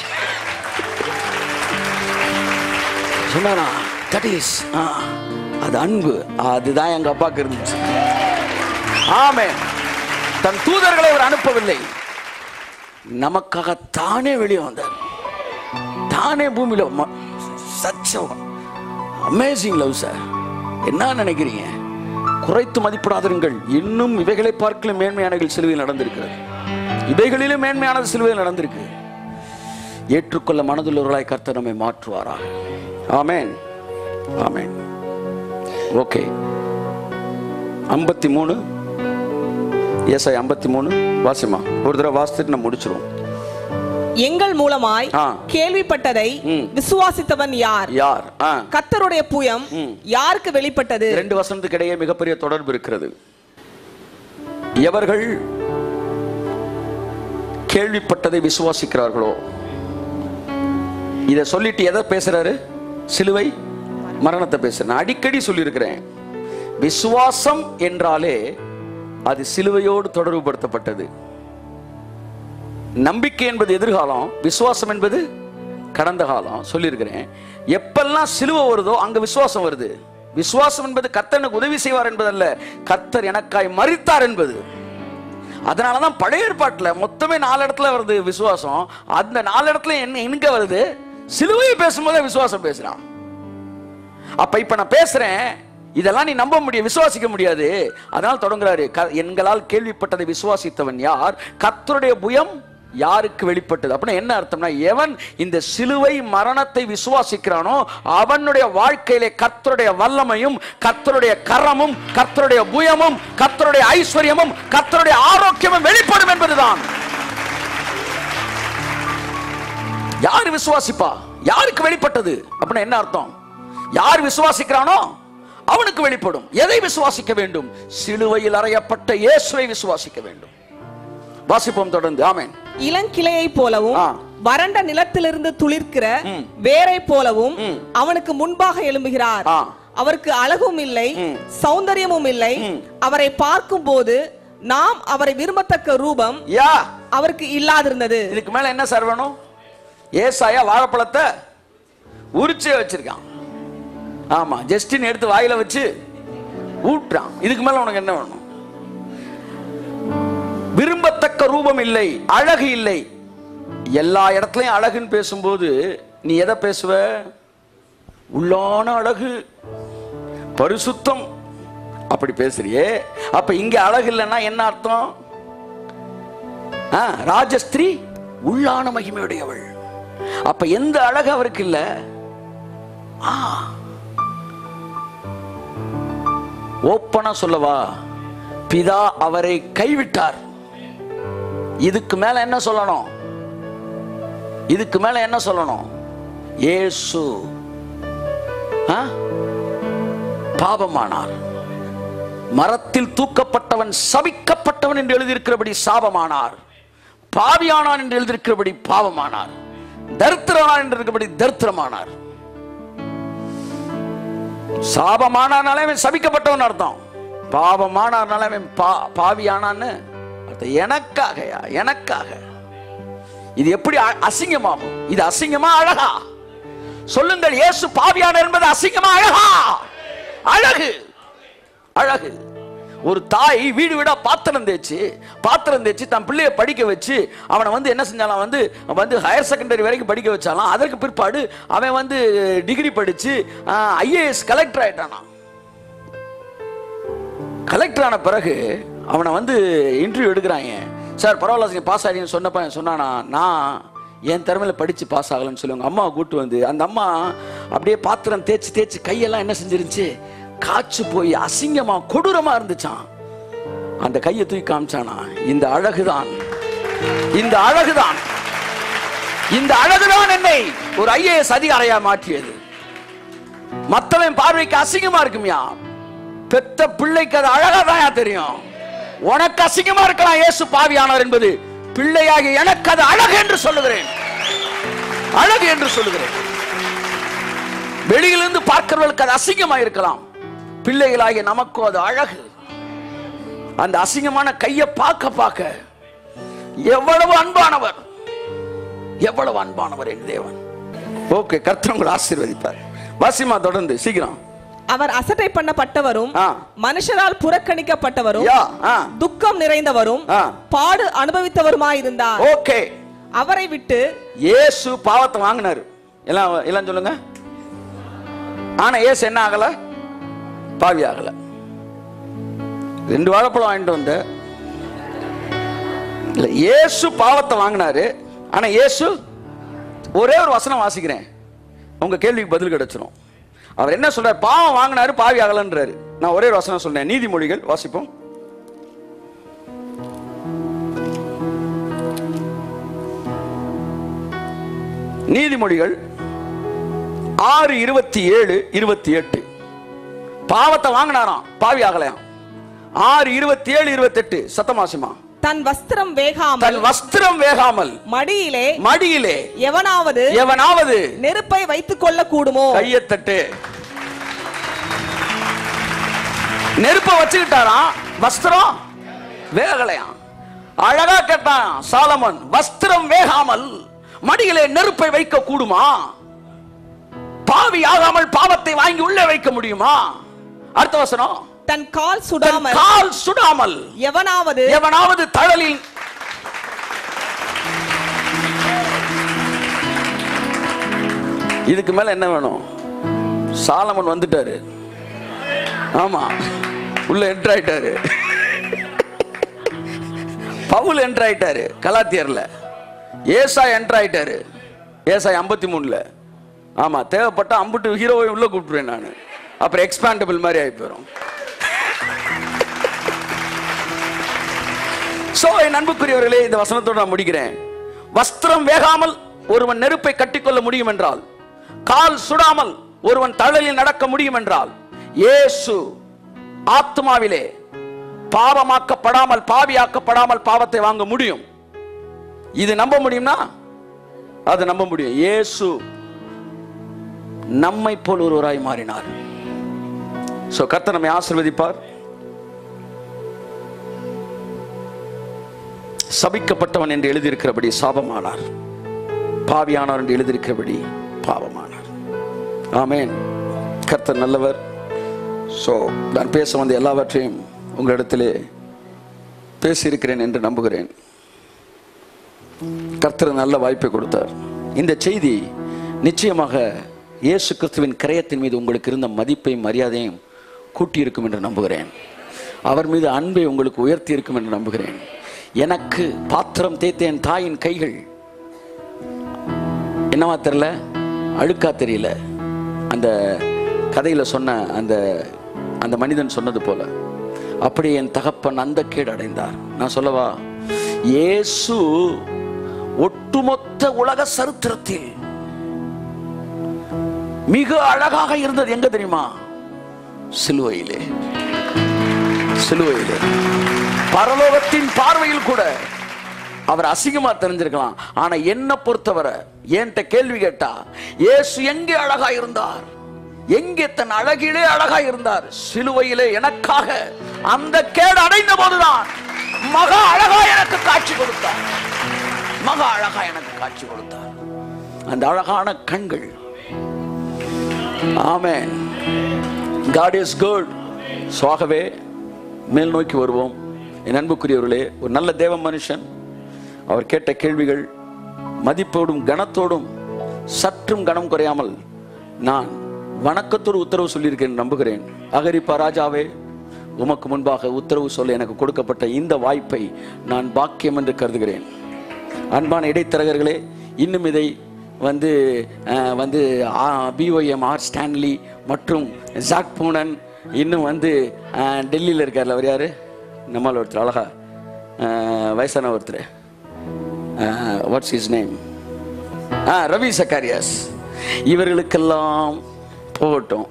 சொன்னானா தட் இஸ் அது அன்பு அதுதான் எங்க அப்பாக்கு இருந்துச்சு ஆமே தன் தூதர்களை அவர் அனுப்பவில்லை நமக்காக தானே வெளியே வந்தார் நானே பூமியில சச்ச அமேசிங் லவ் சார் என்ன நினைக்கிறீங்க குறைத்து மதிப்பிடாதிருங்கள் இன்னும் இவைகளை பார்க்கல மேன்மையானகள் சிலுவையில் நடந்திருக்கிறது இவைகளிலும் மேன்மையானது சிலுவையில் நடந்திருக்கு ஏற்றுக்கொள்ள மனதுள்ளவர்களாய் கர்த்தர் நம்மை மாற்றுவாராக ஆமென் ஆமென் ஓகே ஐம்பத்தி மூணு ஏசாய் ஐம்பத்தி மூணு வாசிமா ஒரு தடவை வாசித்துட்டு நம்ம முடிச்சிருவோம் எங்கள் மூலமாய் ஆ. கேள்விப்பட்டதை ம். விசுவாசித்தவன் யார் யார் ஆ கத்தருடைய புயம் யாருக்கு வெளிப்பட்டது ரெண்டு வசனத்துக்கு இடையே மிகப்பெரிய தொடர்பு இருக்கிறது எவர்கள் கேள்விப்பட்டதை விசுவாசிக்கிறார்களோ இதை சொல்லிட்டு எதை பேசுறாரு சிலுவை மரணத்தை பேசுறேன் நான் அடிக்கடி சொல்லியிருக்கிறேன் விசுவாசம் என்றாலே அது சிலுவையோடு தொடர்புபடுத்தப்பட்டது நம்பிக்கை என்பது எதிர்காலம் விசுவாசம் என்பது கடந்த காலம் சொல்லியிருக்கிறேன் எப்பெல்லாம் சிலுவை வருதோ அங்க விசுவாசம் வருது விசுவாசம் என்பது கர்த்தர் எனக்கு உதவி செய்வார் என்பதல்ல கர்த்தர் எனக்காய் மறித்தார் என்பது அதனாலதான் பழைய ஏற்பாட்டுல மொத்தமே நாலு இடத்துல வருது விசுவாசம் அந்த நாலு இடத்துல என்ன எங்க வருது சிலுவையை பேசும்போதே விசுவாசம் பேசுறான் அப்ப இப்ப நான் பேசுறேன் இதெல்லாம் நீ நம்ப முடியும் விசுவாசிக்க முடியாது அதனால தொடங்குறாரு க- எங்களால் கேள்விப்பட்டதை விசுவாசித்தவன் யார் கர்த்தருடைய புயம் யாருக்கு வெளிப்பட்டது அப்படின்னா என்ன அர்த்தம்னா எவன் இந்த சிலுவை மரணத்தை விசுவாசிக்கிறானோ அவனுடைய வாழ்க்கையிலே கர்த்தருடைய வல்லமையும் கர்த்தருடைய கரமும் கர்த்தருடைய புயமும் கர்த்தருடைய ஐஸ்வர்யமும் கர்த்தருடைய ஆரோக்கியமும் வெளிப்படும் என்பதுதான் யார் விசுவாசிப்பா யாருக்கு வெளிப்பட்டது அப்படின்னா என்ன அர்த்தம் யார் விசுவாசிக்கிறானோ அவனுக்கு வெளிப்படும் எதை விசுவாசிக்க வேண்டும் சிலுவையில் அறையப்பட்ட இயேசுவை விசுவாசிக்க வேண்டும் வாசிப்போம் தொடர்ந்து ஆமென் இளங்கிளையை போலவும் ஆ. வறண்ட நிலத்திலிருந்து துளிர்க்கிற ம். வேரை போலவும் ம். அவனுக்கு முன்பாக எழும்புகிறார் ஆ. அவருக்கு அழகும் இல்லை ம். சௌந்தரியமும் இல்லை ம். அவரை பார்க்கும் போது நாம் அவரை விரும்பத்தக்க ரூபம் யா அவருக்கு இல்லாதிருந்தது இதுக்கு மேல என்ன சார் வேணும் ஏசாயா வாழைப்பழத்தை உரிச்சே வச்சிருக்கான் ஆமா ஜஸ்டின் எடுத்து வாயில வச்சு ஊட்டுறான் இதுக்கு மேல உனக்கு என்ன வேணும் விரும்பத்தக்க ரூபம் இல்லை அழகு இல்லை எல்லா இடத்துலயும் அழகுன்னு பேசும்போது நீ எதை பேசுவ உள்ளான அழகு பரிசுத்தம் அப்படி பேசுறியே அப்ப இங்க அழகு இல்லைன்னா என்ன அர்த்தம் ஆ, ராஜஸ்திரீ உள்ளான மகிமையுடையவள் அப்ப எந்த அழகு அவருக்கு இல்ல ஆ. ஓப்பனா சொல்லவா பிதா அவரை கைவிட்டார் இதுக்கு மேல என்ன சொல்லணும் இதுக்கு மேல என்ன சொல்லணும் இயேசு ஆ? பாவமானார் மரத்தில் தூக்கப்பட்டவன் சபிக்கப்பட்டவன் என்று எழுதியிருக்கிறபடி சாபமானார் பாவியானான் என்று எழுதியிருக்கிறபடி பாவமானார் தரித்திரனான் என்று இருக்கிறபடி தரித்திரமானார் சாபமானார்னாலே அவன் சபிக்கப்பட்டவன் அர்த்தம் பாவமானார்னாலே அவன் பா பாவியானான்னு அர்த்தம் எனக்காகயா எனக்காக இது எப்படி அ- அசிங்கமாகும் இது அசிங்கமா அழகா சொல்லுங்கள் இயேசு பாவியானார் என்பது அசிங்கமா அழகா அழகு அழகு ஒரு தாய் வீடு வீடா பாத்திரம் தேய்ச்சி பாத்திரம் தேய்ச்சி தன் பிள்ளைய படிக்க வச்சு அவனை வந்து என்ன செஞ்சாலாம் வந்து வந்து ஹையர் செகண்டரி வரைக்கும் படிக்க வச்சாலாம் அதற்கு பிற்பாடு அவன் வந்து டிகிரி படிச்சு ஐஏஎஸ் கலெக்டர் ஆயிட்டானா கலெக்டர் ஆன பிறகு அவனை வந்து இன்டர்வியூ எடுக்கிறாங்க சார் பரவாயில்ல சார் பாஸ் ஆகின்னு சொன்னப்ப அவன் சொன்னானா நான் என் திறமையில படிச்சு பாஸ் ஆகலன்னு சொல்லி அவங்க அம்மாவை கூட்டு வந்து அந்த அம்மா அப்படியே பாத்திரம் தேய்ச்சி தேய்ச்சி கையெல்லாம் என்ன செஞ்சிருந்துச்சு காய்ச்சி போய் அசிங்கமா கொடூரமா இருந்துச்சான் அந்த கையை தூக்கி காமிச்சானா இந்த அழகுதான் இந்த அழகுதான் இந்த அழகுதான் என்னை ஒரு ஐஏஎஸ் அதிகாரியா மாற்றியது மத்தவன் பார்வைக்கு அசிங்கமா இருக்குமியா பெத்த பிள்ளைக்கு அது அழகா தான் தெரியும் உனக்கு அசிங்கமா இருக்கலாம் இயேசு பாவியானவர் என்பது பிள்ளையாகி எனக்கு அது அழகு என்று சொல்லுகிறேன் அழகு என்று சொல்லுகிறேன் வெளியிலிருந்து பார்க்கிறவர்களுக்கு அது அசிங்கமா இருக்கலாம் பிள்ளைகளாகிய நமக்கும் அது அழகு அந்த அசிங்கமான கையை பார்க்க பார்க்க எவ்வளவு அன்பானவர் எவ்வளவு அன்பானவர் என் தேவன் ஓகே கர்த்தர் உங்களை ஆசீர்வதிப்பார் வாசிமா தொடர்ந்து சீக்கிரம் அவர் அசட்டை பண்ணப்பட்டவரும் ஆ. மனுஷரால் புறக்கணிக்கப்பட்டவரும் யா ஆ துக்கம் நிறைந்தவரும் ஆ. பாடு அனுபவித்தவருமாயிருந்தார் ஓகே அவரை விட்டு இயேசு பாவத்தை வாங்கினாரு எல்லாம் எல்லாம் சொல்லுங்க ஆனா ஏசு என்ன ஆகல பாவி ஆகல ரெண்டு வாழைப்பழம் வாங்கிட்டு வந்த இல்ல இயேசு பாவத்தை வாங்கினாரு ஆனா இயேசு ஒரே ஒரு வசனம் வாசிக்கிறேன் உங்க கேள்விக்கு பதில் கிடைச்சிரும் அவர் என்ன சொல்றாரு பாவம் வாங்கினாரு பாவி ஆகலன்றாரு நான் ஒரே ஒரு வசனம் சொன்னேன் நீதிமொழிகள் வாசிப்போம் நீதிமொழிகள் ஆறு இருபத்தி ஏழு இருபத்தி எட்டு பாவத்தை வாங்கினாராம் பாவி ஆகலையாம் ஆறு இருபத்தி ஏழு இருபத்தி எட்டு சத்தமாசிமா தன் வஸ்திரம் வேகாமல் தன் வஸ்திரம் வேகாமல் மடியிலே மடியிலே எவனாவது எவனாவது நெருப்பை வைத்துக் கொள்ள கூடுமோ கையத்தட்டு நெருப்ப வச்சுக்கிட்டாராம் வஸ்திரம் வேகலையாம் அழகா கேட்டான் சாலமன் வஸ்திரம் வேகாமல் மடியிலே நெருப்பை வைக்க கூடுமா பாவி ஆகாமல் பாவத்தை வாங்கி உள்ளே வைக்க முடியுமா அடுத்த வசனம் தன் கால் தன் சுடாமல் கால் சுடாமல் எவனாவது எவனாவது தழலில் இதுக்கு மேல என்ன வேணும் சாலமன் வந்துட்டாரு ஆமா உள்ள என்டர் ஆயிட்டாரு பவுல் என்டர் ஆயிட்டாரு கலாத்தியர்ல ஏசா என்டர் ஆயிட்டாரு ஏசா ஐம்பத்தி மூணுல ஆமா தேவைப்பட்ட அம்புட்டு ஹீரோவை உள்ள கூப்பிட்டுருவேன் நான் அப்புறம் எக்ஸ்பாண்டபிள் மாதிரி ஆகி போயிடும் சோ என் அன்புக்குரியவர்களே இந்த வசனத்தோடு நான் முடிக்கிறேன் வஸ்திரம் வேகாமல் ஒருவன் நெருப்பை கட்டிக்கொள்ள முடியும் என்றால் கால் சுடாமல் ஒருவன் தழலில் நடக்க முடியும் என்றால் இயேசு ஆத்மாவிலே பாவமாக்கப்படாமல் பாவியாக்கப்படாமல் பாவத்தை வாங்க முடியும் இது நம்ப முடியும்னா அது நம்ப முடியும் இயேசு நம்மை போல் ஒருவராய் மாறினார் சோ கர்த்தர் நம்மை ஆசீர்வதிப்பார் சபிக்கப்பட்டவன் என்று எழுதியிருக்கிறபடி சாபமானார் பாவியானார் என்று எழுதியிருக்கிறபடி பாவமானார் ஆமென் கர்த்தர் நல்லவர் ஸோ நான் பேச வந்த எல்லாவற்றையும் உங்களிடத்திலே பேசியிருக்கிறேன் என்று நம்புகிறேன் கர்த்தர் நல்ல வாய்ப்பை கொடுத்தார் இந்த செய்தி நிச்சயமாக இயேசு கிறிஸ்துவின் கிரயத்தின் மீது உங்களுக்கு இருந்த மதிப்பையும் மரியாதையும் கூட்டியிருக்கும் என்று நம்புகிறேன் அவர் மீது அன்பை உங்களுக்கு உயர்த்தி இருக்கும் என்று நம்புகிறேன் எனக்கு பாத்திரம் தேய்த்த என் தாயின் கைகள் என்னவா தெரியல அழுக்கா தெரியல அந்த கதையில சொன்ன அந்த அந்த மனிதன் சொன்னது போல அப்படி என் தகப்பன் அந்த கேடு அடைந்தார் நான் சொல்லவா இயேசு ஒட்டுமொத்த உலக சரித்திரத்தில் மிக அழகாக இருந்தது எங்க தெரியுமா சிலுவையிலே சிலுவையிலே பரலோகத்தின் பார்வையில் கூட அவர் அசிங்கமா தெரிஞ்சிருக்கலாம் ஆனா என்ன பொறுத்தவரை என்கிட்ட கேள்வி கேட்டா இயேசு எங்கே அழகா இருந்தார் எங்கே தன் அழகிலே அழகா இருந்தார் சிலுவையிலே எனக்காக அந்த கேடு அடைந்த போதுதான் மகா அழகா எனக்கு காட்சி கொடுத்தார் மகா அழகா எனக்கு காட்சி கொடுத்தார் அந்த அழகான கண்கள் ஆமென் காட் இஸ் குட் சுவாகவே மேல் நோக்கி வருவோம் என் அன்புக்குரியவர்களே ஒரு நல்ல தேவ மனுஷன் அவர் கேட்ட கேள்விகள் மதிப்போடும் கனத்தோடும் சற்றும் கனம் குறையாமல் நான் வணக்கத்தோடு உத்தரவு சொல்லியிருக்கேன் நம்புகிறேன் அகரிப்பா ராஜாவே உமக்கு முன்பாக உத்தரவு சொல்ல எனக்கு கொடுக்கப்பட்ட இந்த வாய்ப்பை நான் பாக்கியம் என்று கருதுகிறேன் அன்பான இடைத்தரகர்களே இன்னும் இதை வந்து அஹ், வந்து பிஒஎம் ஆர் ஸ்டான்லி மற்றும் ஜாக் பூனன் இன்னும் வந்து அஹ், டெல்லியில் இருக்கார்ல அவர் யாரு நம்மால் ஒருத்தர் அழகா அஹ், வயசான ஒருத்தர் வாட்ஸ் இஸ் நேம் ஆ ரவி சக்காரியாஸ் இவர்களுக்கெல்லாம் போகட்டும்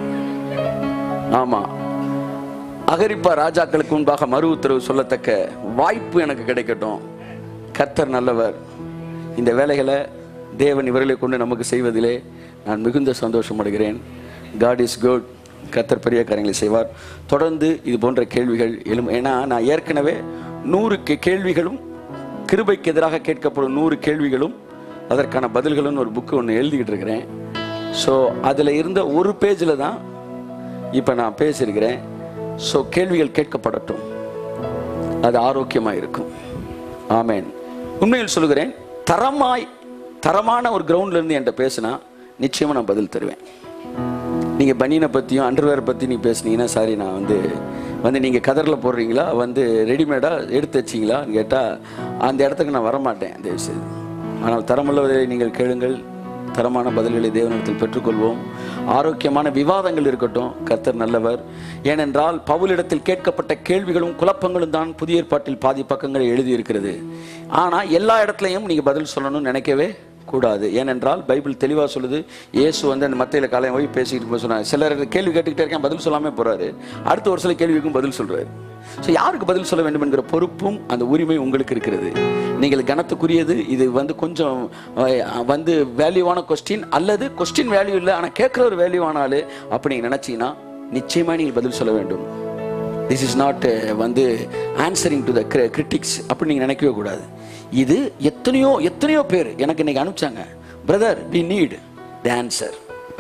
ஆமா அகரிப்பா ராஜாக்களுக்கு முன்பாக மறு உத்தரவு சொல்லத்தக்க வாய்ப்பு எனக்கு கிடைக்கட்டும் கர்த்தர் நல்லவர் இந்த வேலைகளை தேவன் இவர்களை கொண்டு நமக்கு செய்வதிலே நான் மிகுந்த சந்தோஷம் அடைகிறேன் காட் இஸ் குட் கர்த்தர் பெரிய காரியங்களை செய்வார் தொடர்ந்து இது போன்ற கேள்விகள் எழும் ஏன்னா நான் ஏற்கனவே நூறு கே- கேள்விகளும் கிருபைக்கு எதிராக கேட்கப்படும் நூறு கேள்விகளும் அதற்கான பதில்களும் ஒரு புக்கு ஒன்று எழுதிக்கிட்டு இருக்கிறேன் ஸோ அதில் இருந்த ஒரு பேஜில் தான் இப்போ நான் பேசியிருக்கிறேன் ஸோ கேள்விகள் கேட்கப்படட்டும் அது ஆரோக்கியமாக இருக்கும் ஆமென் உண்மையில் சொல்லுகிறேன் தரமாய் தரமான ஒரு கிரவுண்ட்ல இருந்து என்கிட்ட பேசினா நிச்சயமா நான் பதில் தருவேன் நீங்க பனியனை பத்தியும் அண்டர்வேர் பத்தி நீ பேசுனீங்கன்னா சாரி நான் வந்து வந்து நீங்க கதர்ல போடுறீங்களா வந்து ரெடிமேடா எடுத்து வச்சிங்களான்னு கேட்டா அந்த இடத்துக்கு நான் வரமாட்டேன் தயவு செய்து ஆனால் தரமுள்ளவரை நீங்கள் கேளுங்கள் தரமான பதில்களை தேவனிடத்தில் பெற்றுக்கொள்வோம் ஆரோக்கியமான விவாதங்கள் இருக்கட்டும் கர்த்தர் நல்லவர் ஏனென்றால் பவுலிடத்தில் கேட்கப்பட்ட கேள்விகளும் குழப்பங்களும் தான் புதிய ஏற்பாட்டில் பாதி பக்கங்களை எழுதியிருக்கிறது ஆனால் எல்லா இடத்துலையும் நீங்கள் பதில் சொல்லணும்னு நினைக்கவே கூடாது ஏனென்றால் பைபிள் தெளிவாக சொல்லுது இயேசு வந்து அந்த மத்தையில் காலையில் போய் பேசிக்கிட்டு போய் சொன்னாங்க சிலர் கேள்வி கேட்டுக்கிட்டே இருக்கேன் பதில் சொல்லாமல் போறாரு அடுத்த ஒரு சில கேள்விக்கும் பதில் சொல்றாரு ஸோ யாருக்கு பதில் சொல்ல வேண்டும் என்கிற பொறுப்பும் அந்த உரிமை உங்களுக்கு இருக்கிறது நீங்கள் கனத்துக்குரியது இது வந்து கொஞ்சம் அஹ், வந்து வேல்யூவான கொஸ்டின் அல்லது கொஸ்டின் வேல்யூ இல்லை ஆனால் கேட்குற ஒரு வேல்யூவான ஆளு அப்படி நீங்கள் நினச்சிங்கன்னா நிச்சயமாக நீங்கள் பதில் சொல்ல வேண்டும் திஸ் இஸ் நாட் வந்து ஆன்சரிங் டு த கிரிட்டிக்ஸ் அப்படி நீங்கள் நினைக்கவே கூடாது இது எத்தனையோ எத்தனையோ பேர் எனக்கு இன்னைக்கு அனுப்பிச்சாங்க brother we need the answer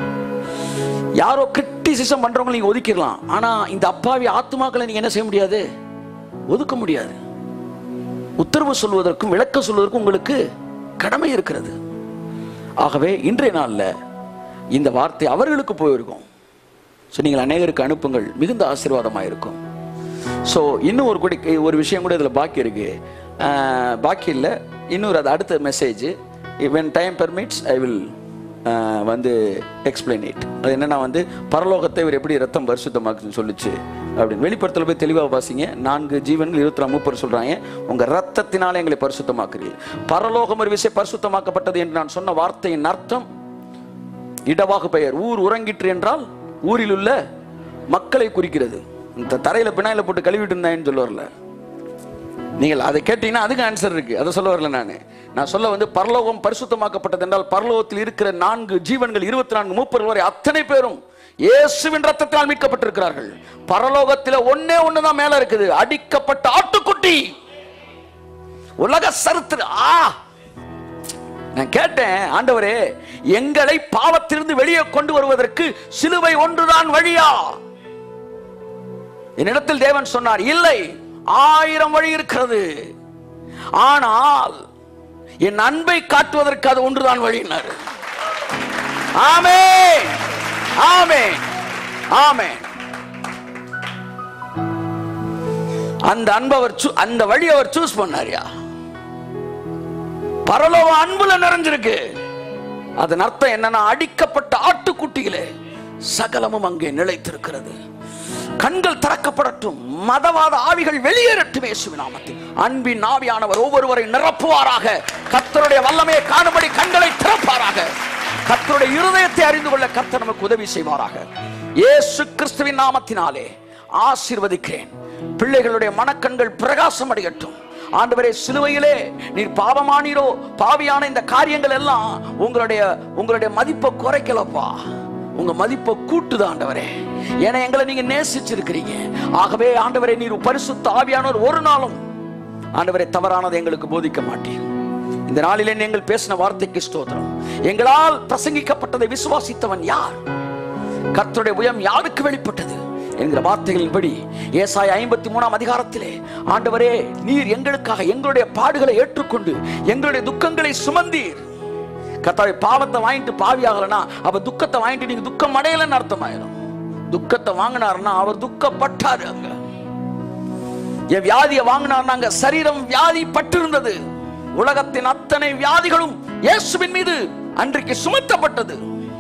யாரோ கிரிட்டிசிசம் பண்றவங்க நீங்க ஒதுக்கிடலாம் ஆனா இந்த அப்பாவி ஆத்மாக்களை நீங்க என்ன செய்ய முடியாது ஒதுக்க முடியாது உத்தரவு சொல்வதற்கும் விளக்க சொல்வதற்கும் உங்களுக்கு கடமை இருக்கிறது ஆகவே இன்றைய நாள்ல இந்த வார்த்தை அவர்களுக்கு போயிருக்கும் ஸோ நீங்கள் அநேகருக்கு அனுப்புங்கள் மிகுந்த ஆசீர்வாதமாக இருக்கும் ஸோ இன்னும் ஒரு குடி ஒரு விஷயம் கூட இதில் பாக்கி இருக்கு அஹ், பாக்கி இல்லை இன்னொரு அது அடுத்த message when time permits I will வந்து எக்ஸ்பிளைன் இட் அது என்னன்னா வந்து பரலோகத்தை இவர் எப்படி ரத்தம் பரிசுத்தமாக்குன்னு சொல்லுச்சு அப்படின்னு வெளிப்படத்தில் போய் தெளிவாக வாசிங்க நான்கு ஜீவன்கள் இருபத்தி நாலு முப்பது சொல்றாங்க உங்க ரத்தத்தினாலே எங்களை பரிசுத்தமாக்குறீர்கள் பரலோகம் ஒரு விஷயம் பரிசுத்தமாக்கப்பட்டது என்று நான் சொன்ன வார்த்தையின் அர்த்தம் இடவாகு பெயர் ஊர் உறங்கிற்று என்றால் ஊரில் உள்ள மக்களை குறிக்கிறது இந்த தரையில பினாயில போட்டு கழுவிட்டு இருந்தான்னு சொல்ல வரல நீங்கள் அதை கேட்டீங்கன்னா அதுக்கு ஆன்சர் இருக்கு அதை சொல்ல வரல நான் நான் சொல்ல வந்து பரலோகம் பரிசுத்தமாக்கப்பட்டது என்றால் பரலோகத்தில் இருக்கிற நான்கு ஜீவன்கள் இருபத்தி நான்கு மூப்பர்கள் வரை அத்தனை பேரும் இயேசுவின் ரத்தத்தினால் மீட்கப்பட்டிருக்கிறார்கள் பரலோகத்தில் ஒன்னே ஒண்ணுதான் மேல இருக்குது அடிக்கப்பட்ட ஆட்டுக்குட்டி உலக சரித்திர ஆ நான் கேட்டேன் ஆண்டவரே எங்களை பாவத்திலிருந்து வெளியே கொண்டு வருவதற்கு சிலுவை ஒன்றுதான் வழியா என்னிடத்தில் தேவன் சொன்னார் இல்லை ஆயிரம் வழி இருக்கிறது ஆனால் என் அன்பை காட்டுவதற்கு அது ஒன்றுதான் வழியினார் ஆமே ஆமே ஆமே அந்த அன்பை அவர் சூ- அந்த வழி அவர் சூஸ் பண்ணாரியா பரலோகம் அன்புல நிறைஞ்சிருக்கு அதன் அர்த்தம் என்னன்னா அடிக்கப்பட்ட ஆட்டுக்குட்டிகளே சகலமும் அங்கே நிலைத்திருக்கிறது கண்கள் திறக்கப்படட்டும் மதவாத ஆவிகள் வெளியேறட்டும் இயேசுவின் நாமத்தில் அன்பின் ஆவியானவர் ஒவ்வொருவரை நிரப்புவாராக கர்த்தருடைய வல்லமையை காணும்படி கண்களை திறப்பாராக கர்த்தருடைய இருதயத்தை அறிந்து கொள்ள கர்த்தர் நமக்கு உதவி செய்வாராக இயேசு கிறிஸ்துவின் நாமத்தினாலே ஆசீர்வதிக்கிறேன் பிள்ளைகளுடைய மனக்கண்கள் பிரகாசம் அடையட்டும் ஆண்டவரே சிலுவையிலே நீர் பாவமானீரோ பாவியான இந்த காரியங்கள் எல்லாம் உங்களுடைய உங்களுடைய மதிப்பை குறைக்கலப்பா உங்க மதிப்பை கூட்டுது ஆண்டவரே ஏன்னா எங்களை நீங்க நேசிச்சிருக்கிறீங்க ஆகவே ஆண்டவரே நீர் பரிசுத்த ஆவியானவர் ஒரு நாளும் ஆண்டவரே தவறானதை எங்களுக்கு போதிக்க மாட்டீர் இந்த நாளிலே நீங்கள் பேசின வார்த்தைக்கு ஸ்தோத்திரம் எங்களால் பிரசங்கிக்கப்பட்டதை விசுவாசித்தவன் யார் கர்த்தருடைய உயம் யாருக்கு வெளிப்பட்டது என்கிற வார்த்தைகளின்படி ஏசாய ஐம்பத்தி மூணாம் அதிகாரத்திலே ஆண்டவரே நீர் எங்களுக்காக எங்களுடைய பாடுகளை ஏற்றுக்கொண்டு எங்களுடைய துக்கங்களை சுமந்தீர் கர்த்தாவை பாவத்தை வாங்கிட்டு பாவியாகலனா அப்ப துக்கத்தை வாங்கிட்டு நீங்க துக்கம் அடையலன்னு அர்த்தமாயிரும் துக்கத்தை வாங்கினாருன்னா அவர் துக்கப்பட்டாரு அங்க என் வியாதியை வாங்கினார்னா அங்க சரீரம் வியாதி பட்டிருந்தது உலகத்தின் அத்தனை வியாதிகளும் இயேசுவின் மீது அன்றைக்கு சுமத்தப்பட்டது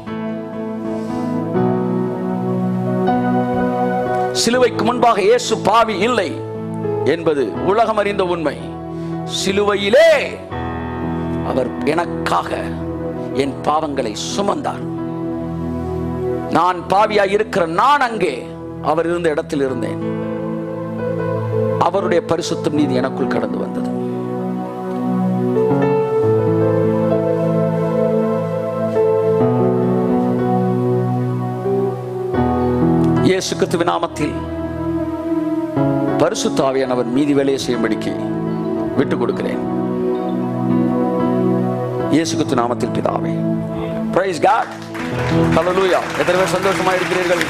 சிலுவைக்கு முன்பாக இயேசு பாவி இல்லை என்பது உலகம் அறிந்த உண்மை சிலுவையிலே அவர் எனக்காக என் பாவங்களை சுமந்தார் நான் பாவியாய் இருக்கிற நான் அங்கே அவர் இருந்த இடத்தில் இருந்தேன் அவருடைய பரிசுத்தம் நீதி எனக்குள் கடந்து வந்தது இயேசு கிறிஸ்துவின் நாமத்தில் பரிசுத்த ஆவியானவர் மீதி வேலையை செய்யும்படிக்கு விட்டுக் கொடுக்கிறேன் இயேசு கிறிஸ்து நாமத்தில் பிதாவே பிரைஸ் காட் ஹalleluya எத்தனை பேர் சந்தோஷமா இருக்கிறீர்கள்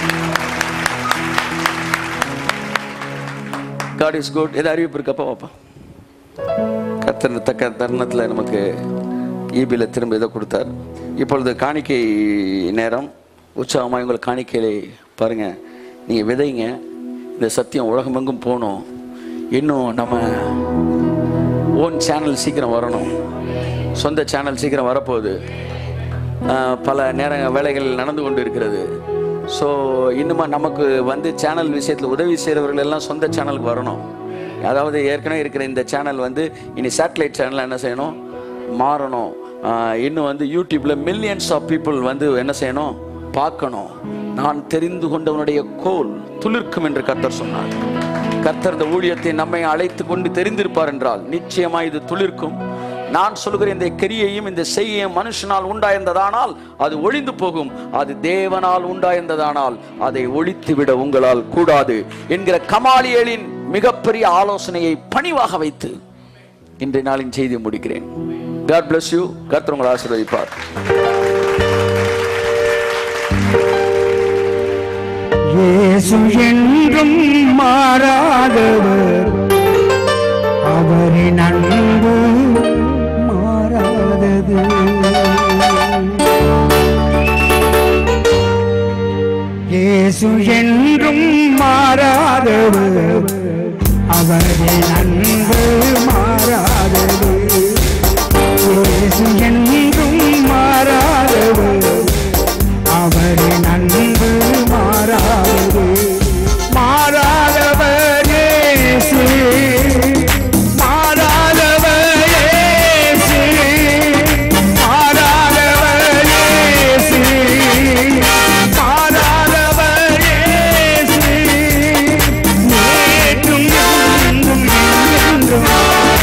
காட் இஸ் குட் ஏதாவது அறிவிப்பு இருக்கப்பா பாப்பா கத்தர் தக்க தருணத்தில் நமக்கு ஈபியில் திரும்ப இதை கொடுத்தார் இப்பொழுது காணிக்கை நேரம் உற்சாகமாக உங்கள் காணிக்கையிலே பாருங்க நீங்கள் விதைங்க இந்த சத்தியம் உலகமெங்கும் போகணும் இன்னும் நம்ம ஓன் சேனல் சீக்கிரம் வரணும் சொந்த சேனல் சீக்கிரம் வரப்போகுது ஆஹ் பல நேர வேலைகள் நடந்து கொண்டு இருக்கிறது ஸோ இன்னுமா நமக்கு வந்து சேனல் விஷயத்தில் உதவி செய்கிறவர்கள் எல்லாம் சொந்த சேனலுக்கு வரணும் அதாவது ஏற்கனவே இருக்கிற இந்த சேனல் வந்து இனி சேட்டலைட் சேனல் என்ன செய்யணும் மாறணும் ஆஹ் இன்னும் வந்து யூடியூப்ல மில்லியன்ஸ் ஆஃப் பீப்புள் வந்து என்ன செய்யணும் பார்க்கணும் நான் தெரிந்து கொண்டவனுடைய கோல் துளிர்க்கும் என்று கர்த்தர் சொன்னார் கர்த்தர் இந்த ஊழியத்தை நம்மை அழைத்து கொண்டு தெரிந்திருப்பார் என்றால் நிச்சயமா இது துளிர்க்கும் நான் சொல்லுகிற இந்த கிரியையும் இந்த செய்கையும் மனுஷனால் உண்டாயிருந்ததானால் அது ஒளிந்து போகும் அது தேவனால் உண்டாயிருந்ததானால் அதை ஒழித்து விட உங்களால் கூடாது என்கிற கமாலியலின் மிகப்பெரிய ஆலோசனையை பணிவாக வைத்து இன்றைய நாளின் செய்தி முடிக்கிறேன் காட் bless யூ கர்த்தர் உங்களை ஆசீர்வதிப்பார் இயேசு என்றும் மாறாதவர் அவரின் அன்பு மாறாதது இயேசு என்றும் மாறாதவர் அவரின் அன்பு மாறாதது இயேசு என்றும் மாறாதவர் அவரின் அன்பு மாறாதது மாறாதவர் இயேசு மாறாதவர் இயேசு மாறாதவர் இயேசு மாறாதவர் இயேசு நேற்றும் என்றும் என்றும்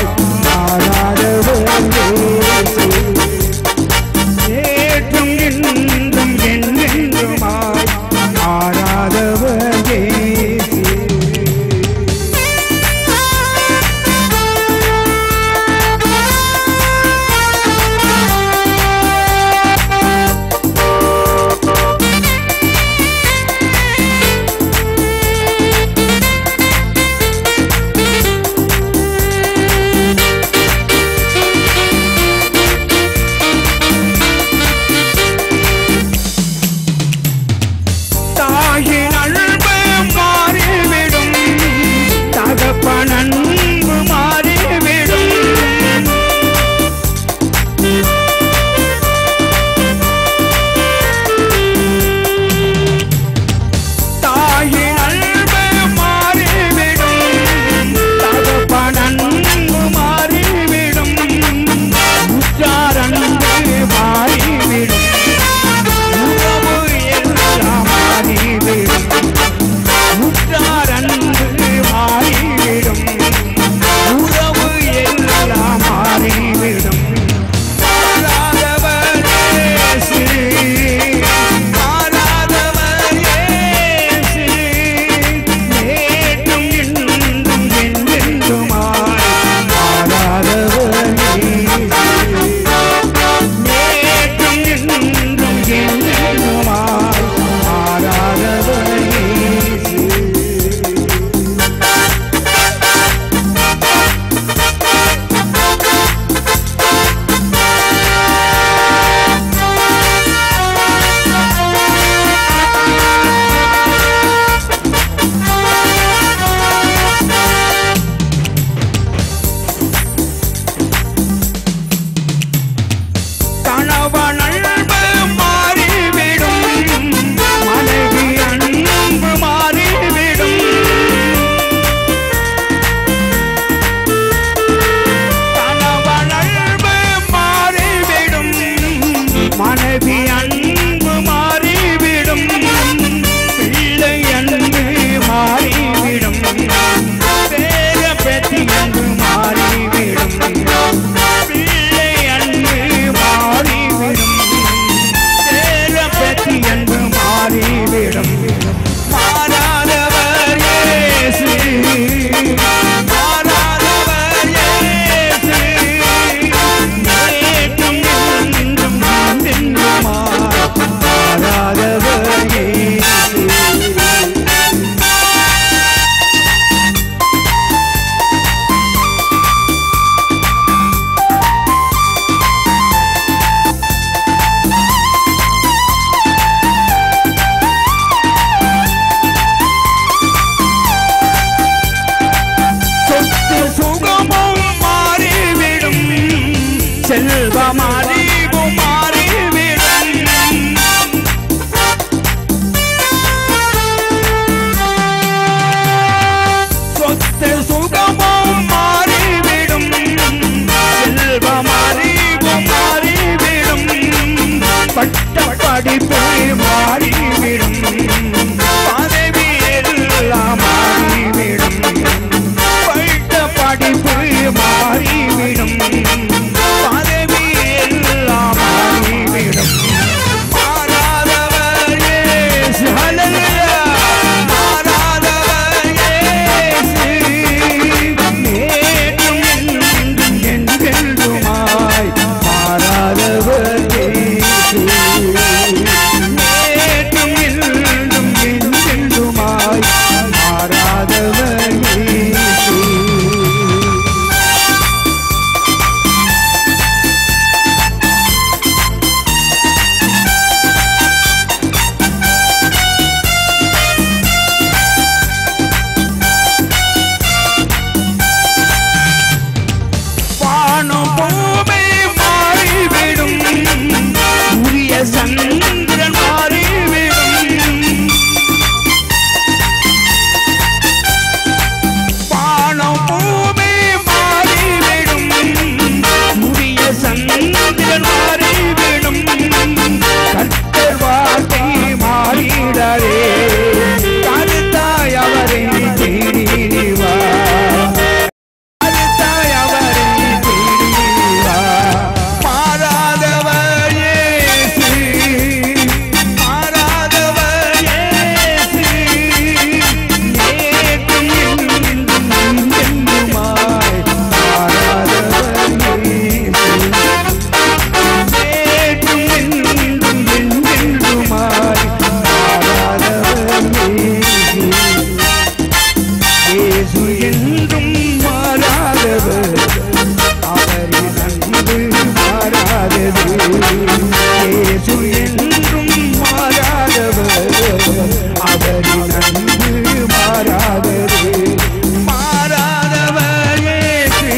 என்றும் மாறாதவர் அவரின் அன்பு மாறாதது இயேசு என்றும் மாறாதவர் அவரின் அன்பு மாறாதது மாறாதவர் இயேசு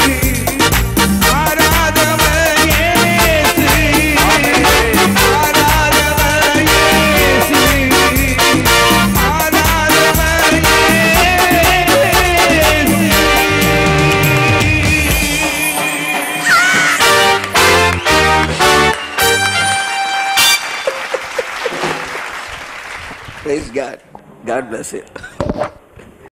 மாறாதவர் இயேசு மாறாதவர் இயேசு மாறாதவர் Praise God. God bless you.